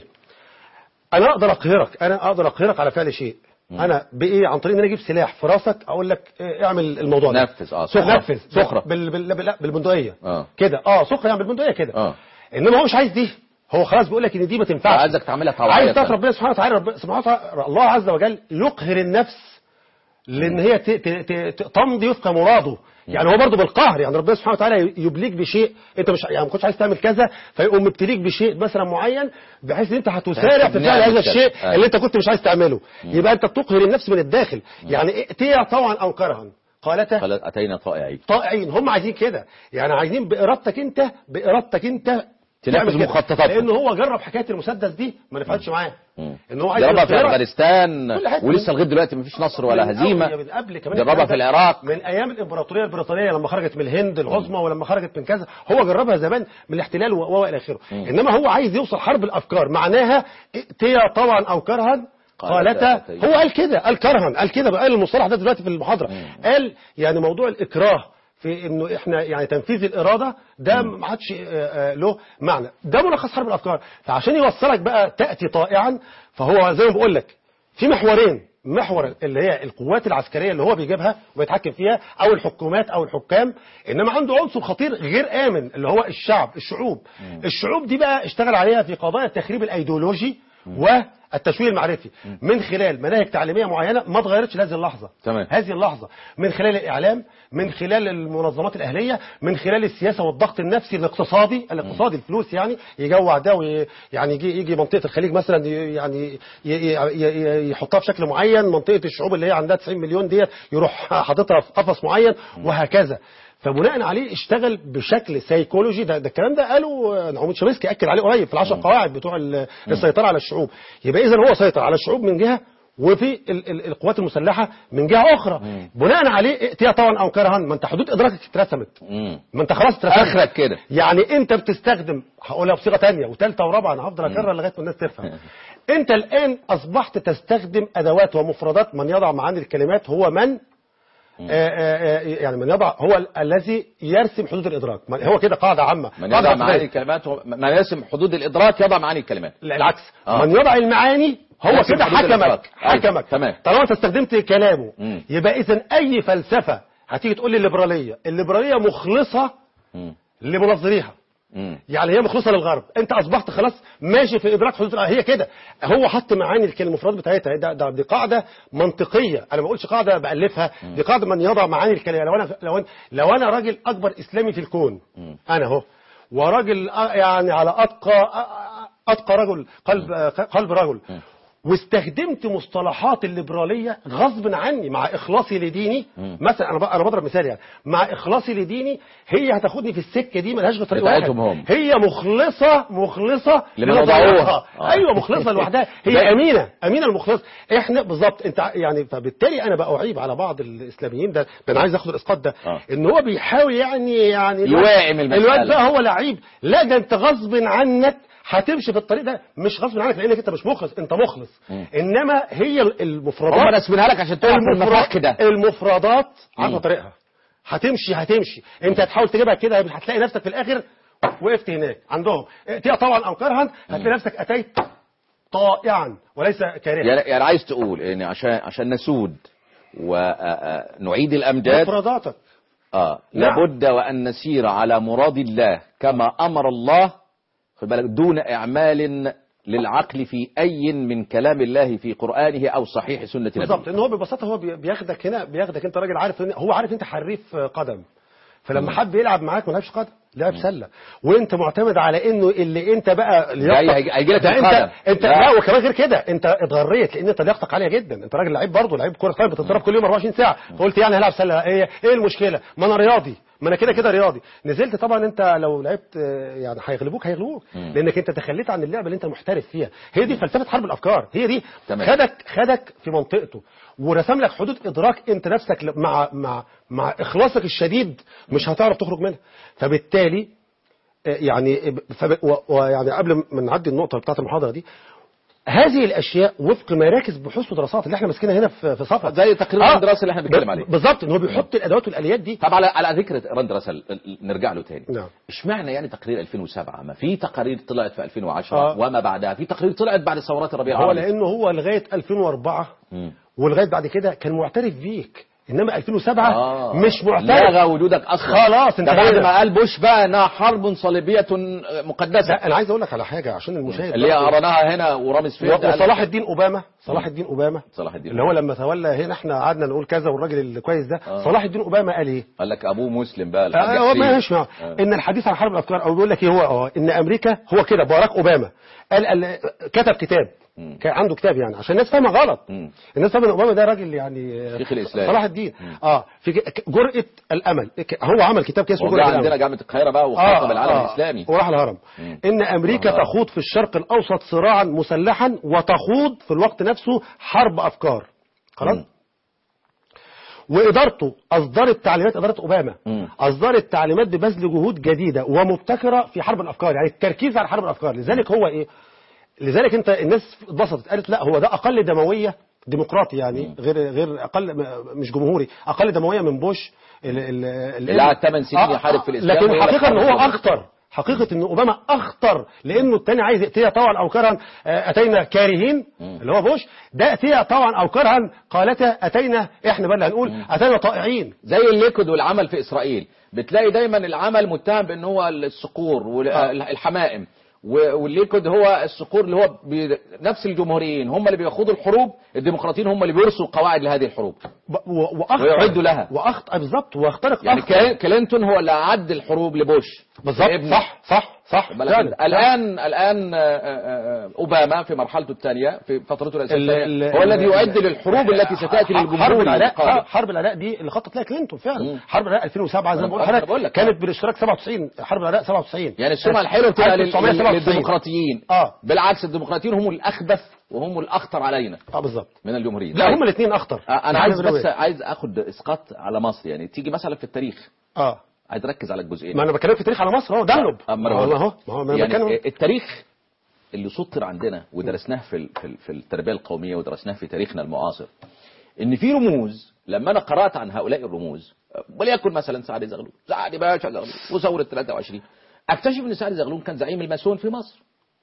انا اقدر اقهرك انا اقدر اقهرك على فعل شيء انا بايه عن طريق ان انا اجيب سلاح في راسك اقول لك إيه، اعمل الموضوع ده نفذ، آه، سخرة. نفذ سخرة. بال بال بال لا، بالبندقيه آه. كده اه سخره يعني بالبندقيه كده آه. انما هو مش عايز دي هو خلاص بيقول لك ان دي ما تنفعش عايزك تعملها توعية عايز تعرف فعلا. ربنا سبحانه وتعالى رب سبحانه وتعالى الله عز وجل يقهر النفس لان هي ت- ت- ت- ت- تمضي وفق مراده يعني هو برضه بالقهر يعني ربنا سبحانه وتعالى يبليك بشيء انت مش يعني ما كنتش عايز تعمل كذا فيقوم مبتليك بشيء مثلا معين بحيث ان انت هتسارع في فعل نعم هذا بالشكل. الشيء أيوة. اللي انت كنت مش عايز تعمله يبقى انت بتقهر النفس من الداخل يعني ائتيا طوعا او كرها قالتا قال اتينا طائعين طائعين هم عايزين كده يعني عايزين بارادتك انت بارادتك انت تنفذ تعمل كده. مخططاتهم. لان هو جرب حكايه المسدس دي ما نفعتش معاه مم. ان هو عايز جربها في يخترق. افغانستان كل حتة. ولسه لغايه دلوقتي مفيش نصر ولا من هزيمه أول- من قبل كمان جربها الكلام في ده العراق من ايام الامبراطوريه البريطانيه لما خرجت من الهند العظمى ولما خرجت من كذا هو جربها زمان من الاحتلال و- و الى اخره انما هو عايز يوصل حرب الافكار معناها ائتيا طوعا او كرها قالتا قالتا هو قال كده قال كرها قال كده قال المصطلح ده دلوقتي في المحاضره قال يعني موضوع الاكراه في انه احنا يعني تنفيذ الاراده ده ما عادش آه، آه، له معنى ده ملخص حرب الافكار فعشان يوصلك بقى تاتي طائعا فهو زي ما بقول لك في محورين محور اللي هي القوات العسكريه اللي هو بيجيبها ويتحكم فيها او الحكومات او الحكام انما عنده عنصر خطير غير امن اللي هو الشعب الشعوب الشعوب دي بقى اشتغل عليها في قضايا التخريب الايديولوجي والتشويه المعرفي من خلال مناهج تعليميه معينه ما اتغيرتش لهذه اللحظه تمام. هذه اللحظه من خلال الاعلام من خلال المنظمات الاهليه من خلال السياسه والضغط النفسي الاقتصادي الاقتصادي الفلوس يعني يجوع ده وي- يعني يجي يجي منطقه الخليج مثلا ي- يعني ي- ي- ي- يحطها بشكل معين منطقه الشعوب اللي هي عندها 90 مليون ديت يروح حاططها في قفص معين وهكذا فبناء عليه اشتغل بشكل سيكولوجي ده, ده الكلام ده قاله نعومي تشومسكي اكد عليه قريب في العشر قواعد بتوع ال- السيطره على الشعوب يبقى اذا هو سيطر على الشعوب من جهه وفي ال- ال- القوات المسلحه من جهه اخرى بناء عليه ائتيا طبعا او كرها ما انت حدود ادراكك اترسمت مم. ما انت خلاص اترسمت اخرك كده يعني انت بتستخدم هقولها بصيغه تانية وثالثه ورابعه انا هفضل اكرر لغايه ما الناس تفهم انت الان اصبحت تستخدم ادوات ومفردات من يضع معاني الكلمات هو من آه، آه، آه، يعني من يضع هو ال- الذي يرسم حدود الادراك من- هو كده قاعده عامه من قاعدة يضع معاني عقدية. الكلمات هو- من يرسم حدود الادراك يضع معاني الكلمات لا، العكس آه. من يضع المعاني هو يرسم كده حدود حكمك الإدراك. أيوة، حكمك تمام. طالما انت استخدمت كلامه مم. يبقى اذا اي فلسفه هتيجي تقول لي الليبراليه الليبراليه مخلصه مم. لمنظريها مم. يعني هي مخلصه للغرب انت اصبحت خلاص ماشي في ادراك حدود هي كده هو حط معاني الكلمه المفردات بتاعتها ده, ده دي قاعده منطقيه انا ما بقولش قاعده بالفها دي قاعده من يضع معاني الكلمه لو انا لو انا لو انا راجل اكبر اسلامي في الكون انا اهو وراجل آه، يعني على اتقى آه، اتقى رجل قلب آه، قلب رجل واستخدمت مصطلحات الليبراليه غصب عني مع اخلاصي لديني مثلا انا ب- انا بضرب مثال يعني مع اخلاصي لديني هي هتاخدني في السكه دي ملهاش غير طريق واحد بتاعتهم هم. هي مخلصه مخلصه لمن لنظرياتها. وضعوها. آه. ايوه مخلصه لوحدها هي امينه امينه المخلص احنا بالظبط انت ع- يعني فبالتالي انا بقى اعيب على بعض الاسلاميين ده ده انا عايز اخد الاسقاط ده آه. ان هو بيحاول يعني يعني الواد- يواعم المسألة. الواد بقى هو لعيب لا ده انت غصب عنك هتمشي في الطريق ده مش غصب عنك لانك انت مش مخلص انت مخلص انما هي المفردات هم راسمينها لك عشان تقع في المفخ ده المفردات مم. عارفه طريقها هتمشي هتمشي انت هتحاول تجيبها كده هتلاقي نفسك في الاخر وقفت هناك عندهم ائتيا طبعا او كرها هتلاقي نفسك اتيت طائعا وليس كارها يعني يعني عايز تقول ان عشان عشان نسود ونعيد الامجاد مفرداتك اه نعم. لابد وان نسير على مراد الله كما امر الله خد بالك دون اعمال للعقل في اي من كلام الله في قرانه او صحيح سنه بالظبط نبيه ان هو ببساطه هو بي- بياخدك هنا بياخدك انت راجل عارف إن- هو عارف انت حريف قدم فلما حب يلعب معاك ما لعبش قدم لعب سله وانت معتمد على انه اللي انت بقى جاي هيجي- هيجي لك ده القدم. انت انت لا. لا وكمان غير كده انت اتغريت لان انت لياقتك عاليه جدا انت راجل لعيب برضه لعيب كوره قدم بتتدرب كل يوم 24 ساعه فقلت يعني هلعب سله ايه ايه المشكله ما انا رياضي ما انا كده كده رياضي نزلت طبعا انت لو لعبت آه، يعني هيغلبوك هيغلبوك لانك انت تخليت عن اللعبه اللي انت محترف فيها هي دي فلسفه حرب الافكار هي دي تمام. خدك خدك في منطقته ورسم لك حدود ادراك انت نفسك ل- مع مع مع اخلاصك الشديد مش هتعرف تخرج منها فبالتالي آه، يعني ب- فب- و- ويعني قبل ما نعدي النقطه بتاعت المحاضره دي هذه الاشياء وفق مراكز بحوث ودراسات اللي احنا ماسكينها هنا في في صفا زي تقرير الدراسي اللي احنا بنتكلم ب- عليه. بالظبط ان هو بيحط الادوات والاليات دي طب على على ذكر رند راسل نرجع له تاني نعم. اشمعنى يعني تقرير 2007 ما في تقارير طلعت في 2010 آه. وما بعدها في تقارير طلعت بعد ثورات الربيع هو العربي لانه هو لغايه 2004 مم. ولغايه بعد كده كان معترف بيك انما 2007 آه. مش معترف لغى وجودك اصلا خلاص، ده بعد انتهينا. ما قال بوش بقى انها حرب صليبيه مقدسه لا انا عايز اقول لك على حاجه عشان المشاهد اللي هي برضه- قرناها هنا ورامز فين و- وصلاح الدين اوباما صلاح الدين اوباما صلاح الدين اللي هو لما تولى هنا احنا قعدنا نقول كذا والراجل الكويس ده آه. صلاح الدين اوباما قال ايه؟ قال لك ابوه مسلم بقى الحاج آه، هو حسين. ما مش معه. آه. ان الحديث عن حرب الافكار او بيقول لك ايه هو اه ان امريكا هو كده باراك اوباما قال, قال كتب كتاب مم. كان عنده كتاب يعني عشان الناس فاهمه غلط مم. الناس فاهمه ان اوباما ده راجل يعني شيخ الإسلام. صلاح الدين اه في ك- جرأة الامل ك- هو عمل كتاب كده اسمه وجا جرأة عندنا الامل جامعه القاهره بقى وخاطب العالم الاسلامي وراح الهرم مم. ان امريكا آه. تخوض في الشرق الاوسط صراعا مسلحا وتخوض في الوقت نفسه حرب افكار خلاص مم. وادارته اصدرت تعليمات اداره اوباما مم. اصدرت تعليمات ببذل جهود جديده ومبتكره في حرب الافكار يعني التركيز على حرب الافكار لذلك هو ايه لذلك انت الناس اتبسطت قالت لا هو ده اقل دمويه ديمقراطي يعني غير غير اقل م- مش جمهوري اقل دمويه من بوش ال- ال- ال- اللي قعد 8 سنين يحارب في الإسلام لكن ويقول لك الحقيقه ان هو حرب اخطر حقيقه ان اوباما اخطر لانه الثاني عايز ياتيها طوعا او كرها آه، اتينا كارهين اللي هو بوش ده اتيها طوعا او كرها قالتا اتينا احنا بقى اللي هنقول اتينا طائعين زي الليكود والعمل في اسرائيل بتلاقي دايما العمل متهم بان هو الصقور والحمائم والليكود هو الصقور اللي هو بي- نفس الجمهوريين هم اللي بيخوضوا الحروب الديمقراطيين هم اللي بيرسوا قواعد لهذه الحروب ب- و- واخطر ويعدوا لها. واخطر بالظبط واخترق يعني أخطر. كلين- كلينتون هو اللي اعد الحروب لبوش بالظبط لابنه. صح صح صح بالك فعلا. انت. الان الان آه، آه، آه، اوباما في مرحلته الثانيه في فترته ال- الرئاسيه ال- هو الذي ال- يعد للحروب التي ستاتي حرب للجمهور العراق القادم آه، حرب العراق دي اللي خطط لها كلينتون فعلا مم. حرب العراق 2007 زي ما أنا بقول بقول- لحضرتك بقول لك. كانت بالاشتراك 97 حرب العراق 97 يعني السمعه الحلوه بتبقى لل- 1997. للديمقراطيين اه بالعكس الديمقراطيين هم الاخبث وهم الاخطر علينا اه بالظبط من الجمهوريين لا طيب. هم الاثنين اخطر آه، انا نحن عايز بنقول بس إيه؟ عايز اخد اسقاط على مصر يعني تيجي مثلا في التاريخ اه عايز اركز على الجزئين ما انا بكلمك في التاريخ على مصر اهو دهلب أما أنا ما هو بقول. اهو ما هو ما أنا يعني بتكلم التاريخ اللي سطر عندنا ودرسناه في ال- في ال- في التربيه القوميه ودرسناه في تاريخنا المعاصر ان في رموز لما انا قرات عن هؤلاء الرموز وليكن مثلا سعد زغلول سعد باشا زغلول وثوره 23 اكتشف ان سعد زغلول كان زعيم الماسون في مصر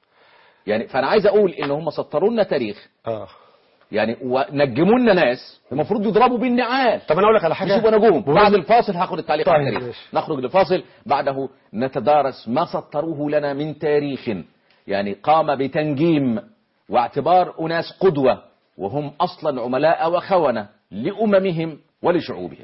يعني فانا عايز اقول ان هم سطروا لنا تاريخ اه يعني ونجموا لنا ناس المفروض يضربوا بالنعال طب انا اقول لك على حاجه يسيبوا نجوم بمناسبة- بعد الفاصل هاخد التعليق طيب، على التاريخ ماشي. نخرج لفاصل بعده نتدارس ما سطروه لنا من تاريخ يعني قام بتنجيم واعتبار أناس قدوة وهم أصلا عملاء وخونة لأممهم ولشعوبهم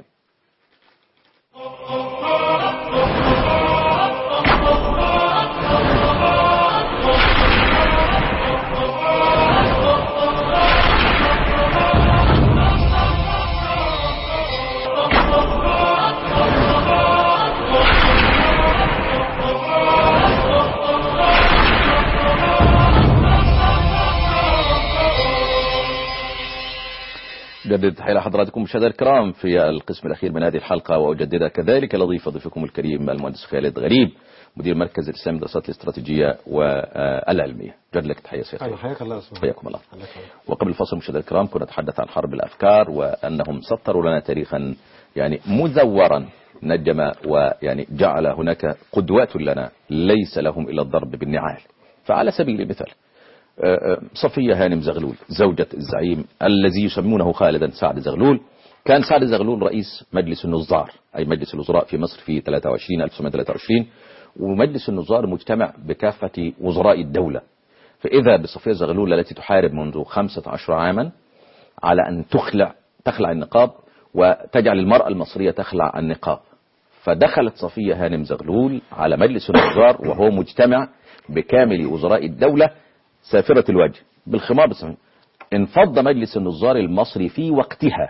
جدد تحية لحضراتكم مشاهدينا الكرام في القسم الأخير من هذه الحلقة وأجدد كذلك لضيف ضيفكم الكريم المهندس خالد غريب مدير مركز الإسلام للدراسات الاستراتيجية والعلمية جد لك تحية سيدي ايوه حياك الله اسمع حياكم الله حياك الله. وقبل الفصل مشاهدينا الكرام كنا نتحدث عن حرب الأفكار وأنهم سطروا لنا تاريخا يعني مزورا نجم ويعني جعل هناك قدوات لنا ليس لهم إلا الضرب بالنعال فعلى سبيل المثال آه، آه، صفية هانم زغلول زوجة الزعيم الذي يسمونه خالدا سعد زغلول كان سعد زغلول رئيس مجلس النظار أي مجلس الوزراء في مصر في 23 1923 ومجلس النظار مجتمع بكافة وزراء الدولة فإذا بصفية زغلول التي تحارب منذ 15 عاما على أن تخلع تخلع النقاب وتجعل المرأة المصرية تخلع النقاب فدخلت صفية هانم زغلول على مجلس النظار وهو مجتمع بكامل وزراء الدولة سافرة الوجه بالخمار بالسمين انفض مجلس النظار المصري في وقتها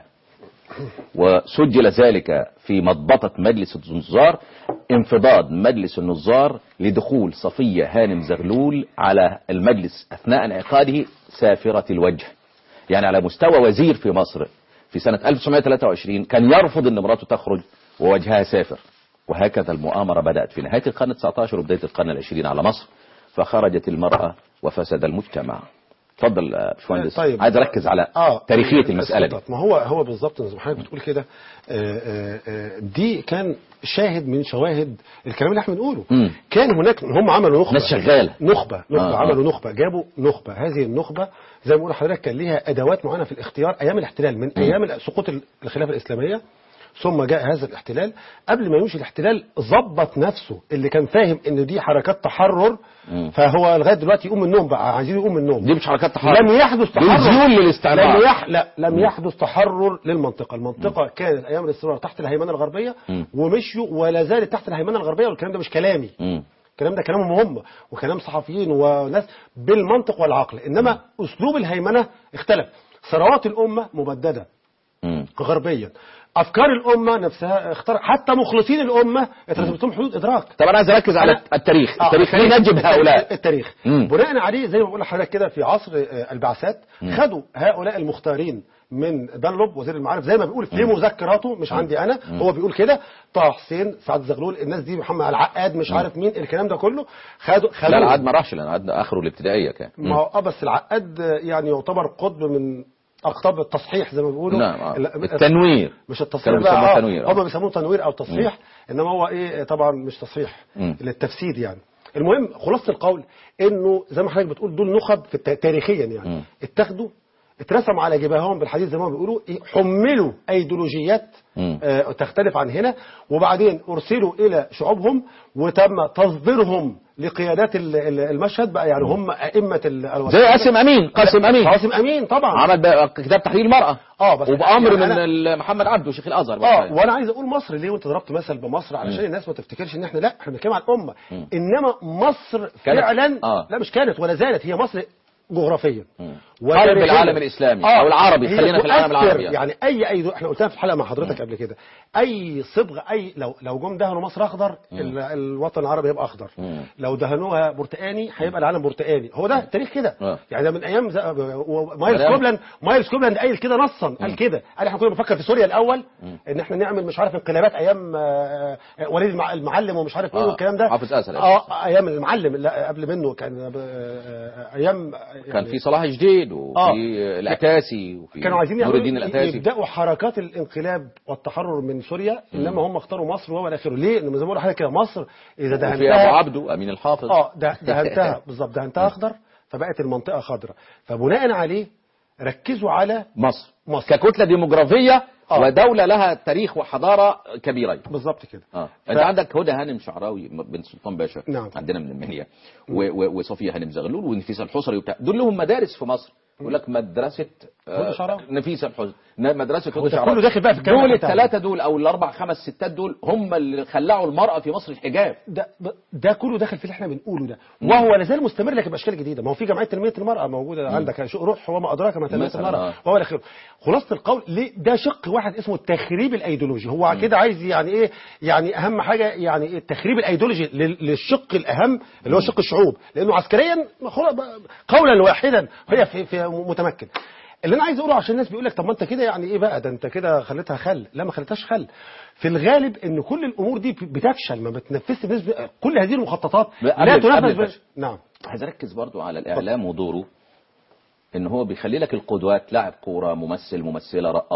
وسجل ذلك في مضبطة مجلس النظار انفضاض مجلس النظار لدخول صفية هانم زغلول على المجلس أثناء انعقاده سافرة الوجه يعني على مستوى وزير في مصر في سنة 1923 كان يرفض أن مراته تخرج ووجهها سافر وهكذا المؤامرة بدأت في نهاية القرن 19 وبداية القرن العشرين على مصر فخرجت المرأة وفسد المجتمع تفضل يا باشمهندس طيب. عايز اركز على اه تاريخيه المساله دي بالضبط. ما هو هو بالظبط زي ما حضرتك بتقول كده آه، آه، آه، دي كان شاهد من شواهد الكلام اللي احنا بنقوله مم. كان هناك هم عملوا نخبه ناس شغالة. نخبه نخبه آه، آه. عملوا نخبه جابوا نخبه هذه النخبه زي ما بقول لحضرتك كان ليها ادوات معينه في الاختيار ايام الاحتلال من ايام سقوط الخلافه الاسلاميه ثم جاء هذا الاحتلال قبل ما يمشي الاحتلال ظبط نفسه اللي كان فاهم ان دي حركات تحرر مم. فهو لغايه دلوقتي يقوم من النوم بقى عايزين يقوم من النوم دي مش حركات تحرر لم يحدث دول تحرر زيول للاستعمار لم يح... لا لم يحدث تحرر للمنطقه المنطقه كانت ايام الاستمرار تحت الهيمنه الغربيه مم. ومشيوا ولا زالت تحت الهيمنه الغربيه والكلام ده مش كلامي مم. الكلام ده كلامهم هم وكلام صحفيين وناس بالمنطق والعقل انما اسلوب الهيمنه اختلف ثروات الامه مبدده مم. غربيا افكار الامه نفسها اختار حتى مخلصين الامه اترسمت لهم حدود ادراك طب انا عايز اركز على أنا- التاريخ آه، التاريخ خلينا نجم هؤلاء التاريخ مم. بناء عليه زي ما بقول لحضرتك كده في عصر آه، البعثات خدوا هؤلاء المختارين من دانلوب وزير المعارف زي ما بيقول في مذكراته مش عندي انا هو بيقول كده طه حسين سعد زغلول الناس دي محمد العقاد مش عارف مين الكلام ده كله خدوا خدوا لا العاد ما راحش لان العاد اخره الابتدائيه كان ما هو اه بس العقاد آه، يعني يعتبر قطب من اقطاب التصحيح زي ما بيقولوا نعم آه. ال- التنوير مش التصحيح كانوا بقى بيسموه آه، تنوير، آه. هم بيسموه تنوير او تصحيح انما هو ايه طبعا مش تصحيح مم. للتفسير يعني المهم خلاصه القول انه زي ما حضرتك بتقول دول نخب في الت- تاريخيا يعني مم. اتخذوا اترسم على جباههم بالحديث زي ما بيقولوا إيه، حملوا ايديولوجيات مم. آه، تختلف عن هنا وبعدين ارسلوا الى شعوبهم وتم تصديرهم لقيادات ال- ال- المشهد بقى يعني هم ائمه ال- زي قاسم امين قاسم امين قاسم امين طبعا عمل بقى كتاب تحرير المراه اه بس وبامر يعني من أنا- ال- محمد عبده شيخ الازهر اه وانا عايز اقول مصر ليه وانت ضربت مثل بمصر علشان الناس ما تفتكرش ان احنا لا احنا بنتكلم عن الامه انما مصر كانت- فعلا آه. لا مش كانت ولا زالت هي مصر جغرافيا قلب وتاريخياً. العالم الإسلامي أو العربي، هي خلينا في العالم تؤثر. العربي يعني. يعني اي اي احنا قلتها في الحلقه مع حضرتك قبل كده اي صبغه اي لو لو جم دهنوا مصر اخضر ال- الوطن العربي هيبقى اخضر مم. لو دهنوها برتقاني هيبقى العالم برتقاني هو ده التاريخ كده آه. يعني ده من ايام ز- ومايلز كلام. كوبلاند مايلز كوبلاند قايل كده نصا قال كده قال احنا كنا بنفكر في سوريا الاول ان احنا نعمل مش عارف انقلابات ايام آه، آه، وليد المع- المعلم ومش عارف ايه آه، والكلام ده حافظ أسد. اه ايام المعلم لا قبل منه كان آه، آه، ايام كان يعني في صلاح جديد وفي آه. العتاسي وفي كانوا عايزين نور يعملوا الدين العتاسي يبداوا حركات الانقلاب والتحرر من سوريا انما هم اختاروا مصر وهو الاخر ليه؟ لان زي ما بقول لحضرتك كده مصر اذا وفي ابو دهنتها عبده امين الحافظ اه ده دهنتها بالظبط دهنتها اخضر فبقت المنطقه خضراء فبناء عليه ركزوا على مصر مصر. ككتله ديموغرافيه آه. ودوله لها تاريخ وحضاره كبيرين بالظبط كده اه ف- انت عندك هدى هانم شعراوي بنت سلطان باشا نعم. عندنا من المنيا و- و- وصفيه هانم زغلول ونفيسه الحصري وبتاع دول لهم مدارس في مصر يقول لك مدرسه آه، هدى شعراوي. نفيسه الحزن مدرسه هو هدى ده شعراوي كله داخل بقى في الكلام دول اللي بتاعنا. الثلاثه دول او الاربع خمس ستات دول هم اللي خلعوا المراه في مصر الحجاب ده ده كله داخل في اللي احنا بنقوله ده وهو لا زال مستمر لكن باشكال جديده ما هو في جمعيه تنميه المراه موجوده عندك شو روح هو ما ادراك ما تنميه مثلاً، المراه آه. وهو الى اخره خلاصه القول ليه ده شق واحد اسمه التخريب الايديولوجي هو كده عايز يعني ايه يعني اهم حاجه يعني إيه التخريب الايديولوجي لل- للشق الاهم اللي هو شق الشعوب لانه عسكريا خلاص بقى قولا واحدا هي في, في متمكن اللي انا عايز اقوله عشان الناس بيقول لك طب ما انت كده يعني ايه بقى ده انت كده خليتها خل لا ما خليتهاش خل في الغالب ان كل الامور دي بتفشل ما بتنفذش بنسبه كل هذه المخططات لا قبل- قبل تنفذ ب... الفشل. نعم عايز اركز برضو على الاعلام ودوره ان هو بيخلي لك القدوات لاعب كوره ممثل ممثله رقاصه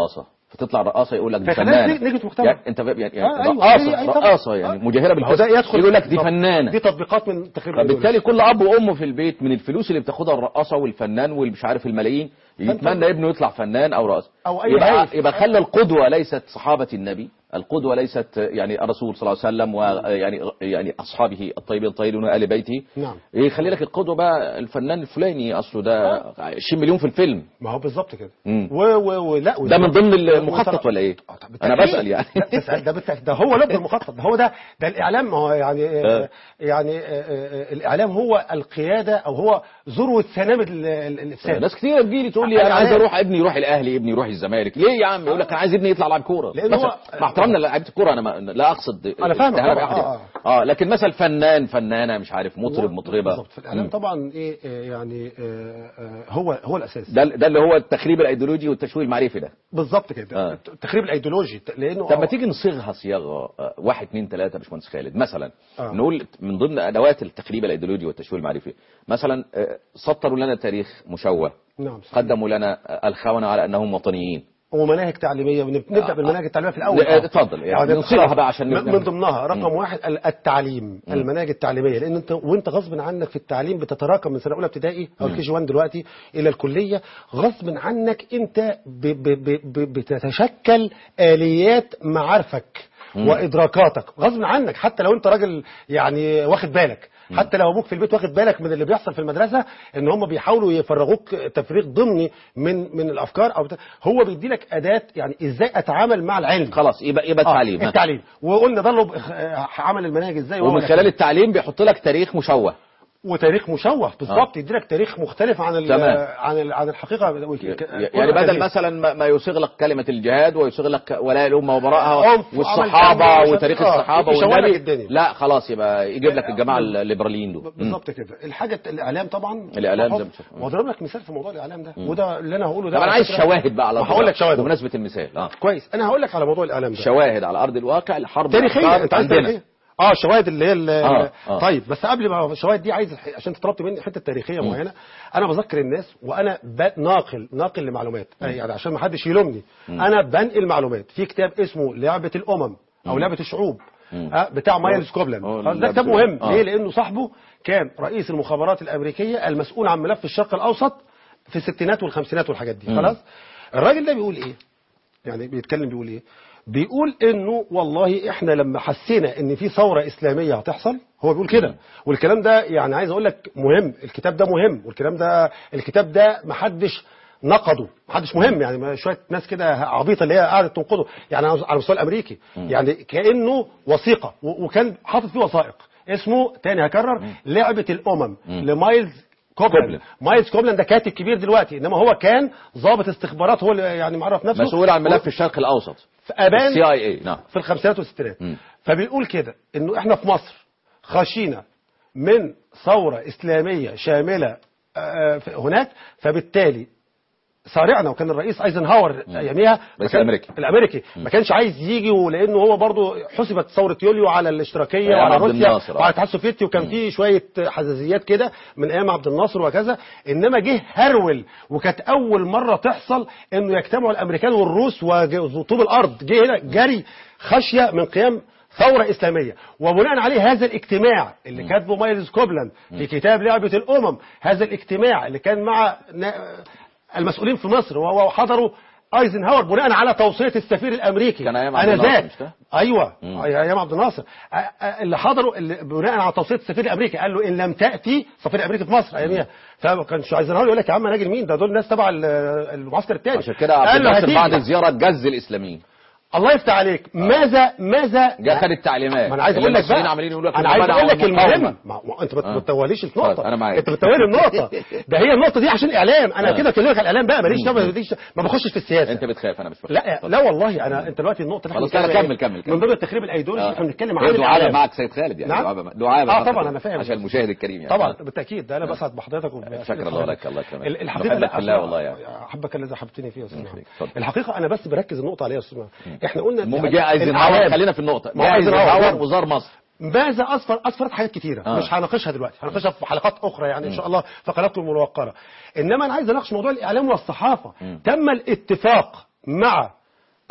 فتطلع رقاصه يقول لك دي فخلينا فنانه نيجي- نيجي في مجتمع. يعني انت يعني, يعني آه، أيوة. رقاصه أي- أي طبعا. رقاصه يعني مجاهره ما هو ده بالحسن يدخل يقول لك دي طب- فنانه دي تطبيقات من تخريب فبالتالي كل اب وام في البيت من الفلوس اللي بتاخدها الرقاصه والفنان والمش عارف الملايين يتمنى ابنه يطلع فنان او رقاص أو أي يبقى, هايف. يبقى خلى القدوه ليست صحابه النبي القدوه ليست يعني الرسول صلى الله عليه وسلم ويعني يعني اصحابه الطيبين الطاهرين وال بيته نعم. يخلي لك القدوه بقى الفنان الفلاني اصله ده 20 مليون في الفيلم ما هو بالظبط كده مم. و و ولا ده من ضمن المخطط ولا ايه؟ آه، طب انا بالتأكيد. بسال يعني لا، بس ده بالتأكيد. ده هو لب المخطط ده هو ده ده الاعلام ما هو يعني آه، آه. يعني آه، آه، الاعلام هو القياده او هو ذروه سنامه ال- ال- الافساد ناس كتير تجيلي تقول لي انا عايز اروح ابني يروح الاهلي ابني يروح الزمالك ليه يا عم يقول لك انا عايز ابني يطلع لاعب كوره لأن مثلا هو- مع احترامنا للاعيبه الكوره انا ما لا اقصد أنا فاهمك استهانة طبعا، بأحد آه، يعني. اه لكن مثلا فنان فنانه مش عارف مطرب هو- مطربه بالظبط في الاعلام مم. طبعا ايه آه، يعني آه، آه، هو هو الاساس ده ده اللي هو التخريب الايديولوجي والتشويه المعرفي ده بالظبط كده آه. التخريب الايديولوجي لانه طب ما آه، تيجي نصيغها صياغه آه، واحد اثنين ثلاثه باشمهندس خالد مثلا آه. نقول من ضمن ادوات التخريب الايديولوجي والتشويه المعرفي مثلا آه، سطروا لنا تاريخ مشوه نعم صحيح. قدموا لنا آه، الخونه على انهم وطنيين ومناهج تعليميه ونبدا بالمناهج التعليميه في الاول لا، آه. اتفضل، يعني نصيغها خلاص. بقى عشان من نبدأ. من ضمنها رقم واحد ال- التعليم المناهج التعليميه لان انت وانت غصب عنك في التعليم بتتراكم من سنه اولى ابتدائي او كي جي 1 دلوقتي الى الكليه غصب عنك انت ب ب ب ب بتتشكل اليات معارفك وادراكاتك غصب عنك حتى لو انت راجل يعني واخد بالك حتى لو ابوك في البيت واخد بالك من اللي بيحصل في المدرسه ان هم بيحاولوا يفرغوك تفريغ ضمني من من الافكار او بتاع هو بيدي لك اداه يعني ازاي اتعامل مع العلم خلاص يبقى يبقى آه، التعليم ها. التعليم وقلنا ضلوا عمل المناهج ازاي وهو ومن لك- خلال التعليم بيحط لك تاريخ مشوه وتاريخ مشوه بالظبط يدي لك تاريخ مختلف عن ال تمام. عن ال عن الحقيقه يعني بدل مثلا ما- ما يصيغ لك كلمة الجهاد ويصيغ لك ولاء الأمة وبراءها عنف والصحابة وعمل كم وتاريخ آه، الصحابة يشوه لك والنبي الدنيا. لا خلاص يبقى يجيب لك الجماعة الليبراليين دول مم. بالظبط كده الحاجه الإعلام طبعا الإعلام بحط- زي ما بتشوف. واضرب لك مثال في موضوع الإعلام ده وده اللي أنا هقوله ده طب أنا على عايز فكرة- شواهد بقى على ما هقول لك شواهد بمناسبة المثال اه كويس أنا هقول لك على موضوع الإعلام ده شواهد على أرض الواقع الحرب تاريخيا الأفكار انت عايز عندنا. تاريخيا اه الشواهد اللي هي ال- آه، آه. طيب بس قبل ما الشواهد دي عايز الح- عشان تطلبت مني حته تاريخيه معينه انا بذكر الناس وانا ب- ناقل ناقل لمعلومات يعني عشان ما حدش يلومني انا بنقل معلومات في كتاب اسمه لعبه الامم او لعبه الشعوب آه بتاع مايلز كوبلاند آه، خلاص، ده لعبة كتاب الأمم. مهم آه. ليه لانه صاحبه كان رئيس المخابرات الامريكيه المسؤول عن ملف الشرق الاوسط في الستينات والخمسينات والحاجات دي خلاص الراجل ده بيقول ايه يعني بيتكلم بيقول ايه بيقول انه والله احنا لما حسينا ان في ثوره اسلاميه هتحصل هو بيقول كده والكلام ده يعني عايز اقول لك مهم الكتاب ده مهم والكلام ده الكتاب ده محدش نقده محدش مهم يعني ما شويه ناس كده عبيطه اللي هي قاعده تنقده يعني على المستوى الامريكي يعني كانه وثيقه و- وكان حاطط فيه وثائق اسمه تاني هكرر لعبه الامم لمايلز كوبلاند كوبلاند. مايلز كوبلاند ده كاتب كبير دلوقتي انما هو كان ضابط استخبارات هو اللي يعني معرف نفسه مسؤول عن ملف الشرق الأوسط في ابان السي اي اي نعم في الخمسينات والستينات مم. فبيقول كده انه احنا في مصر خشينا من ثوره اسلاميه شامله آه، في- هناك فبالتالي صارعنا وكان الرئيس ايزنهاور اياميها ما الرئيس كان- الأمريكي. الامريكي ما كانش عايز يجي ولانه هو برضه حسبت ثوره يوليو على الاشتراكيه أيام وعلى عبد روسيا الناصر، آه. وعلى الاتحاد السوفيتي وكان في شويه حزازيات كده من ايام عبد الناصر وكذا انما جه هرول وكانت اول مره تحصل انه يجتمعوا الامريكان والروس وطوب الارض جه هنا جري خشيه من قيام ثورة إسلامية وبناء عليه هذا الاجتماع اللي كاتبه مايلز كوبلاند في كتاب لعبة الأمم هذا الاجتماع اللي كان مع نا- المسؤولين في مصر وهو حضروا ايزنهاور بناء على توصيه السفير الامريكي كان أيام عبد أنا الناصر ذاك. مش كده؟ ايوه ايام عبد الناصر أ- أ- اللي حضروا اللي بناء على توصيه السفير الامريكي قال له ان لم تاتي سفير الامريكي في مصر اياميها فما كانش ايزنهاور يقول لك يا عم انا اجي مين ده دول ناس تبع ال- المعسكر الثاني عشان كده عبد الناصر بعد الزيارة جز الإسلاميين الله يفتح عليك ماذا ماذا جه خد التعليمات ما انا عايز اللي اقول لك المصريين بقى عمالين يقولوا لك انا عايز منعوا اقول لك المقاومة. المهم ما ما انت ما آه. تتوليش خلاص، النقطه أنا معاك. انت بتولي النقطه ده هي النقطه دي عشان الاعلام انا آه. كده بكلمك على الاعلام بقى ماليش دعوه ماليش- ما بخشش في السياسه انت بتخاف انا مش بخاف لا لا والله انا انت دلوقتي النقطه اللي خلاص، احنا لا، بنتكلم كمل- عليها كمل- كمل. من ضمن التخريب الايديولوجي احنا بنتكلم عن هي دعابة الإعلام. معك سيد خالد يعني نعم؟ دعابة دعابة اه معك. طبعا انا فاهم عشان المشاهد الكريم يعني طبعا بالتاكيد ده انا بسعد بحضرتك وب- شكرا الله لك الله يكرمك ال- الحقيقه بحبك لا في الله والله يعني احبك الذي حببتني فيه يا استاذ يخليك. محمد. اتفضل. الحقيقه انا بس بركز النقطه عليها يا استاذ محمد. احنا قلنا المهم يعني جه ايزنهاور الإعلام. خلينا في النقطة ما جه هو أيزنهاور. ايزنهاور وزار مصر ماذا اصفر اصفرت حاجات كتيره آه. مش هناقشها دلوقتي هناقشها في حلقات اخرى يعني ان شاء الله فقراتكم الموقره انما انا عايز اناقش موضوع الاعلام والصحافه تم الاتفاق مع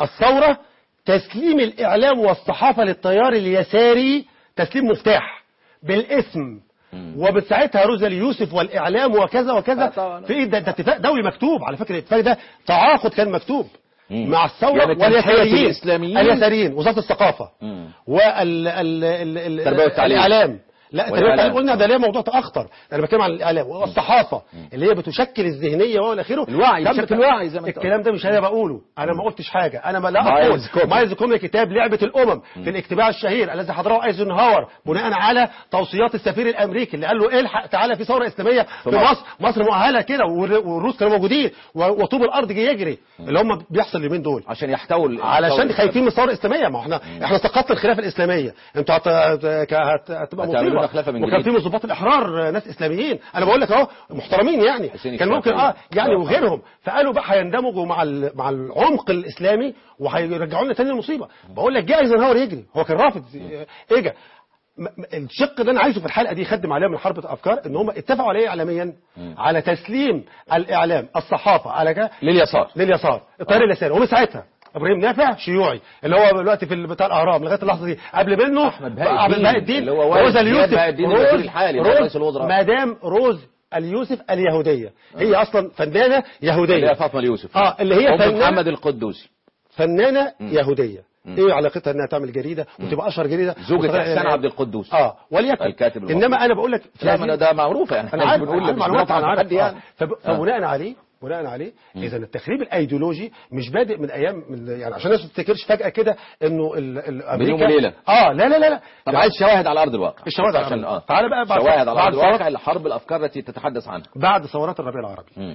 الثورة تسليم الإعلام والصحافة للتيار اليساري تسليم مفتاح بالاسم وبساعتها روزالي يوسف والإعلام وكذا آه وكذا طبعا. في إيه ده, ده اتفاق دولي مكتوب على فكرة الاتفاق ده تعاقد كان مكتوب مم. مع الثورة يعني تنحية واليساريين الإسلاميين. اليساريين وزارة الثقافة مم. وال ال ال ال التربية والتعليم. الإعلام لا التربية والإعلام. والتعليم قلنا ده ليه موضوع أخطر أنا بتكلم عن الإعلام والصحافة اللي هي بتشكل الذهنية وإلى آخره الوعي، تم- بتشكل وعي زي ما أنت الكلام ده مش أنا بقوله أنا ما قلتش حاجة أنا ما لا مايلز أقول كومي. مايلز كومي كتاب لعبة الأمم في الاجتماع الشهير الذي حضره ايزنهاور بناء على توصيات السفير الأمريكي اللي قال له الحق تعالى في ثورة إسلامية في مصر. مصر مصر مؤهلة كده والر- والروس كانوا موجودين و- وطوب الأرض جه يجري اللي هم بيحصل اليومين دول عشان يحتووا ال- علشان يحتووا خايفين من الثوره الاسلاميه ما احنا احنا سقطنا الخلافه الاسلاميه انتوا هت... هت... هت... هتبقى هتعملوا مصيبه خلافة من وكان جديد. في من ضباط الاحرار ناس اسلاميين انا بقول لك اهو محترمين يعني حسين كان ممكن الشافعي. اه يعني آه. وغيرهم فقالوا بقى هيندمجوا مع ال... مع العمق الاسلامي وهيرجعوا لنا تاني المصيبه بقول لك جه ايزنهاور يجري هو كان رافض اجى م- م- الشق اللي انا عايزه في الحلقه دي يخدم عليها من حرب الافكار ان هم اتفقوا على ايه اعلاميا على تسليم الاعلام الصحافه على كده لليسار لليسار التيار اليساري ومن ساعتها ابراهيم نافع شيوعي اللي هو دلوقتي في بتاع الاهرام لغايه اللحظه دي قبل منه أحمد بهاء أحمد الدين، بهاء الدين اللي هو والد روزا زياد اليوسف بهاء الدين روز- الوزير الحالي، روز رئيس الوزراء. مدام روز اليوسف اليهوديه هي اصلا فنانه اللي هي يهوديه فاطمه اليوسف اه اللي هي أم فنانه محمد القدوسي فنانه يهوديه ايه علاقتها انها تعمل جريده وتبقى اشهر جريده زوجة وتغ- احسان عبد القدوس اه وليكن الكاتب المصري. انما انا بقول لك في لا هذه- ما أنا ده معروفه يعني انا عارف بنقول أنا عارف مش معلومات بنقطع انا عارف حد يعني آه. فب- فبناء عليه بناء عليه اذا التخريب الايديولوجي مش بادئ من ايام من يعني عشان الناس ما تفتكرش فجاه كده انه ال- ال- امريكا يوم وليلة. اه لا لا لا لا طب لا. عايز شواهد على ارض الواقع الشواهد على عشان أرض اه الواقع. تعالى بقى بعد- شواهد على بعد ارض الواقع ثورة- لحرب الافكار التي تتحدث عنها بعد ثورات الربيع العربي مم.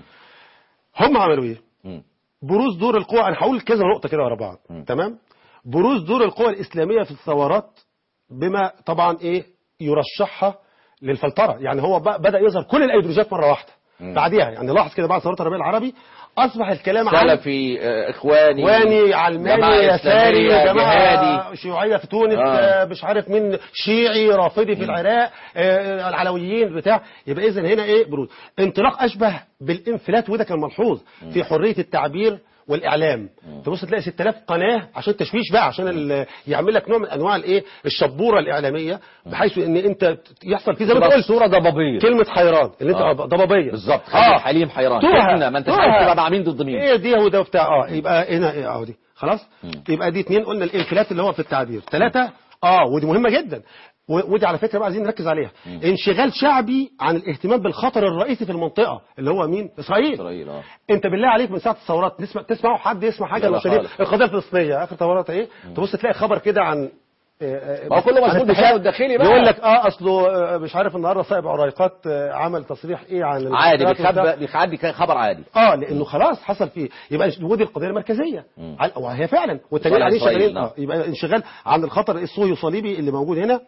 هم عملوا ايه مم. بروز دور القوى انا هقول كذا نقطه كده ورا بعض تمام بروز دور القوى الاسلاميه في الثورات بما طبعا ايه يرشحها للفلتره يعني هو بقى بدا يظهر كل الايديولوجيات مره واحده بعديها يعني لاحظ كده بعد ثورات الربيع العربي اصبح الكلام عن سلفي آه، اخواني واني علماني جماعة يساري إسلامية، جماعه جهادي. شيوعيه في تونس آه. آه. مش عارف مين شيعي رافضي في العراق آه العلويين بتاع يبقى اذا هنا ايه بروز انطلاق اشبه بالانفلات وده كان ملحوظ في حريه التعبير والاعلام تبص تلاقي 6000 قناه عشان التشويش بقى عشان ال- يعمل لك نوع من انواع الايه الشبوره الاعلاميه بحيث ان انت يحصل فيه زي ما تبقى تقول صوره ضبابيه كلمه حيران اللي انت آه. ضبابيه بالظبط خلي حليم حيران توها ما انت توها. عارف تبقى مع مين ضد مين ايه دي هو ده بتاع اه يبقى هنا ايه اهو دي خلاص يبقى دي اتنين قلنا الانفلات اللي هو في التعبير ثلاثة اه ودي مهمة جدا و- ودي على فكرة بقى عايزين نركز عليها انشغال شعبي عن الاهتمام بالخطر الرئيسي في المنطقة اللي هو مين اسرائيل اسرائيل اه انت بالله عليك من ساعه الثورات تسمع تسمعوا حد يسمع حاجه لا لا ولا شديد خالص. القضيه الفلسطينيه اخر ثورات ايه تبص تلاقي خبر كده عن آه، آه، ما هو كله عن مسؤول التحقيق. بشأنه الداخلي بقى. يقول لك اه اصله آه، مش عارف النهارده صائب عريقات آه، عمل تصريح ايه عن عادي المخدرات وبتاع. بيخبى بيخدي خبر عادي اه لانه خلاص حصل فيه يبقى ودي القضيه المركزيه على- وهي فعلا والتانيين صالح عليه إسرائيل، شغالين نعم. اه يبقى انشغال عن الخطر الصهيوني صليبي اللي موجود هنا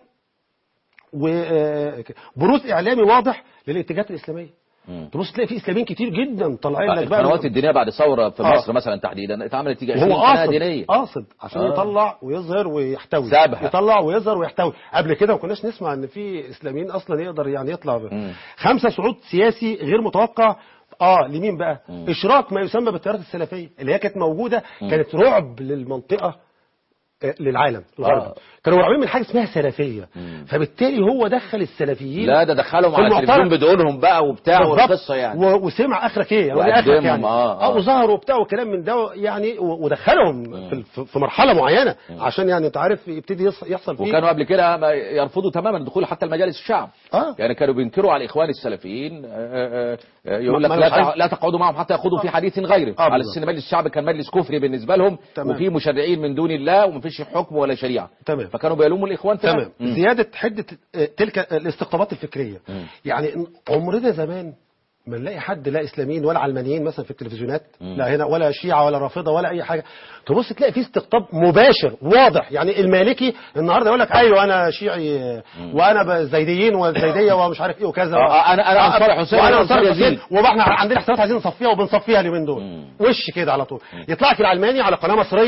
وبروز اعلامي واضح للاتجاهات الاسلاميه تبص تلاقي في اسلاميين كتير جدا طالعين لك بقى القنوات الدينيه بعد ثوره في آه. مصر مثلا تحديدا اتعملت تيجي وهو 20 قناه قاصد دينيه قاصد عشان آه. يطلع ويظهر ويحتوي سابها. يطلع ويظهر ويحتوي قبل كده ما كناش نسمع ان في اسلاميين اصلا يقدر يعني يطلع ب... خمسه صعود سياسي غير متوقع اه لمين بقى اشراك ما يسمى بالتيارات السلفيه اللي هي كانت موجوده كانت رعب للمنطقه آه، للعالم الغربي آه. كانوا مرعوبين من حاجه اسمها سلفيه فبالتالي هو دخل السلفيين لا ده دخلهم في على المعترك. التلفزيون بدونهم بقى وبتاع بالظبط. والقصه يعني و- وسمع اخرك ايه يعني وقدمهم، اخرك يعني آه، آه. وظهروا وبتاع وكلام من ده يعني و- ودخلهم في, في- في مرحله معينه عشان يعني انت عارف يبتدي يص- يحصل فيه وكانوا قبل كده ما يرفضوا تماما دخول حتى المجالس الشعب آه. يعني كانوا بينكروا على الاخوان السلفيين آه، آه، آه، يقول ما- لك ما لا أنا مش تع- عايز- لا تقعدوا معهم حتى يخوضوا في حديث غيره آه، على بالظبط. اساس ان مجلس الشعب كان مجلس كفري بالنسبه لهم تمام. وفيه مشرعين من دون الله ومفيش حكم ولا شريعه تمام. فكانوا بيلوموا الاخوان في ده. تمام مم. زياده حده آه، تلك الاستقطابات الفكريه يعني إن عمرنا زمان ما نلاقي حد لا اسلاميين ولا علمانيين مثلا في التلفزيونات لا هنا ولا شيعه ولا رافضه ولا اي حاجه تبص تلاقي في استقطاب مباشر واضح يعني المالكي النهارده يقول لك ايوه انا شيعي آه، وانا ب- زيديين والزيديه ومش عارف ايه وكذا آه، آه، أنا- أنا أنصار حسين وانا وأنا انصار أنصار حسين يزيد. واحنا عندنا حسابات عايزين نصفيها وبنصفيها اليومين دول وش كده على طول يطلع لك العلماني على قناه مصريه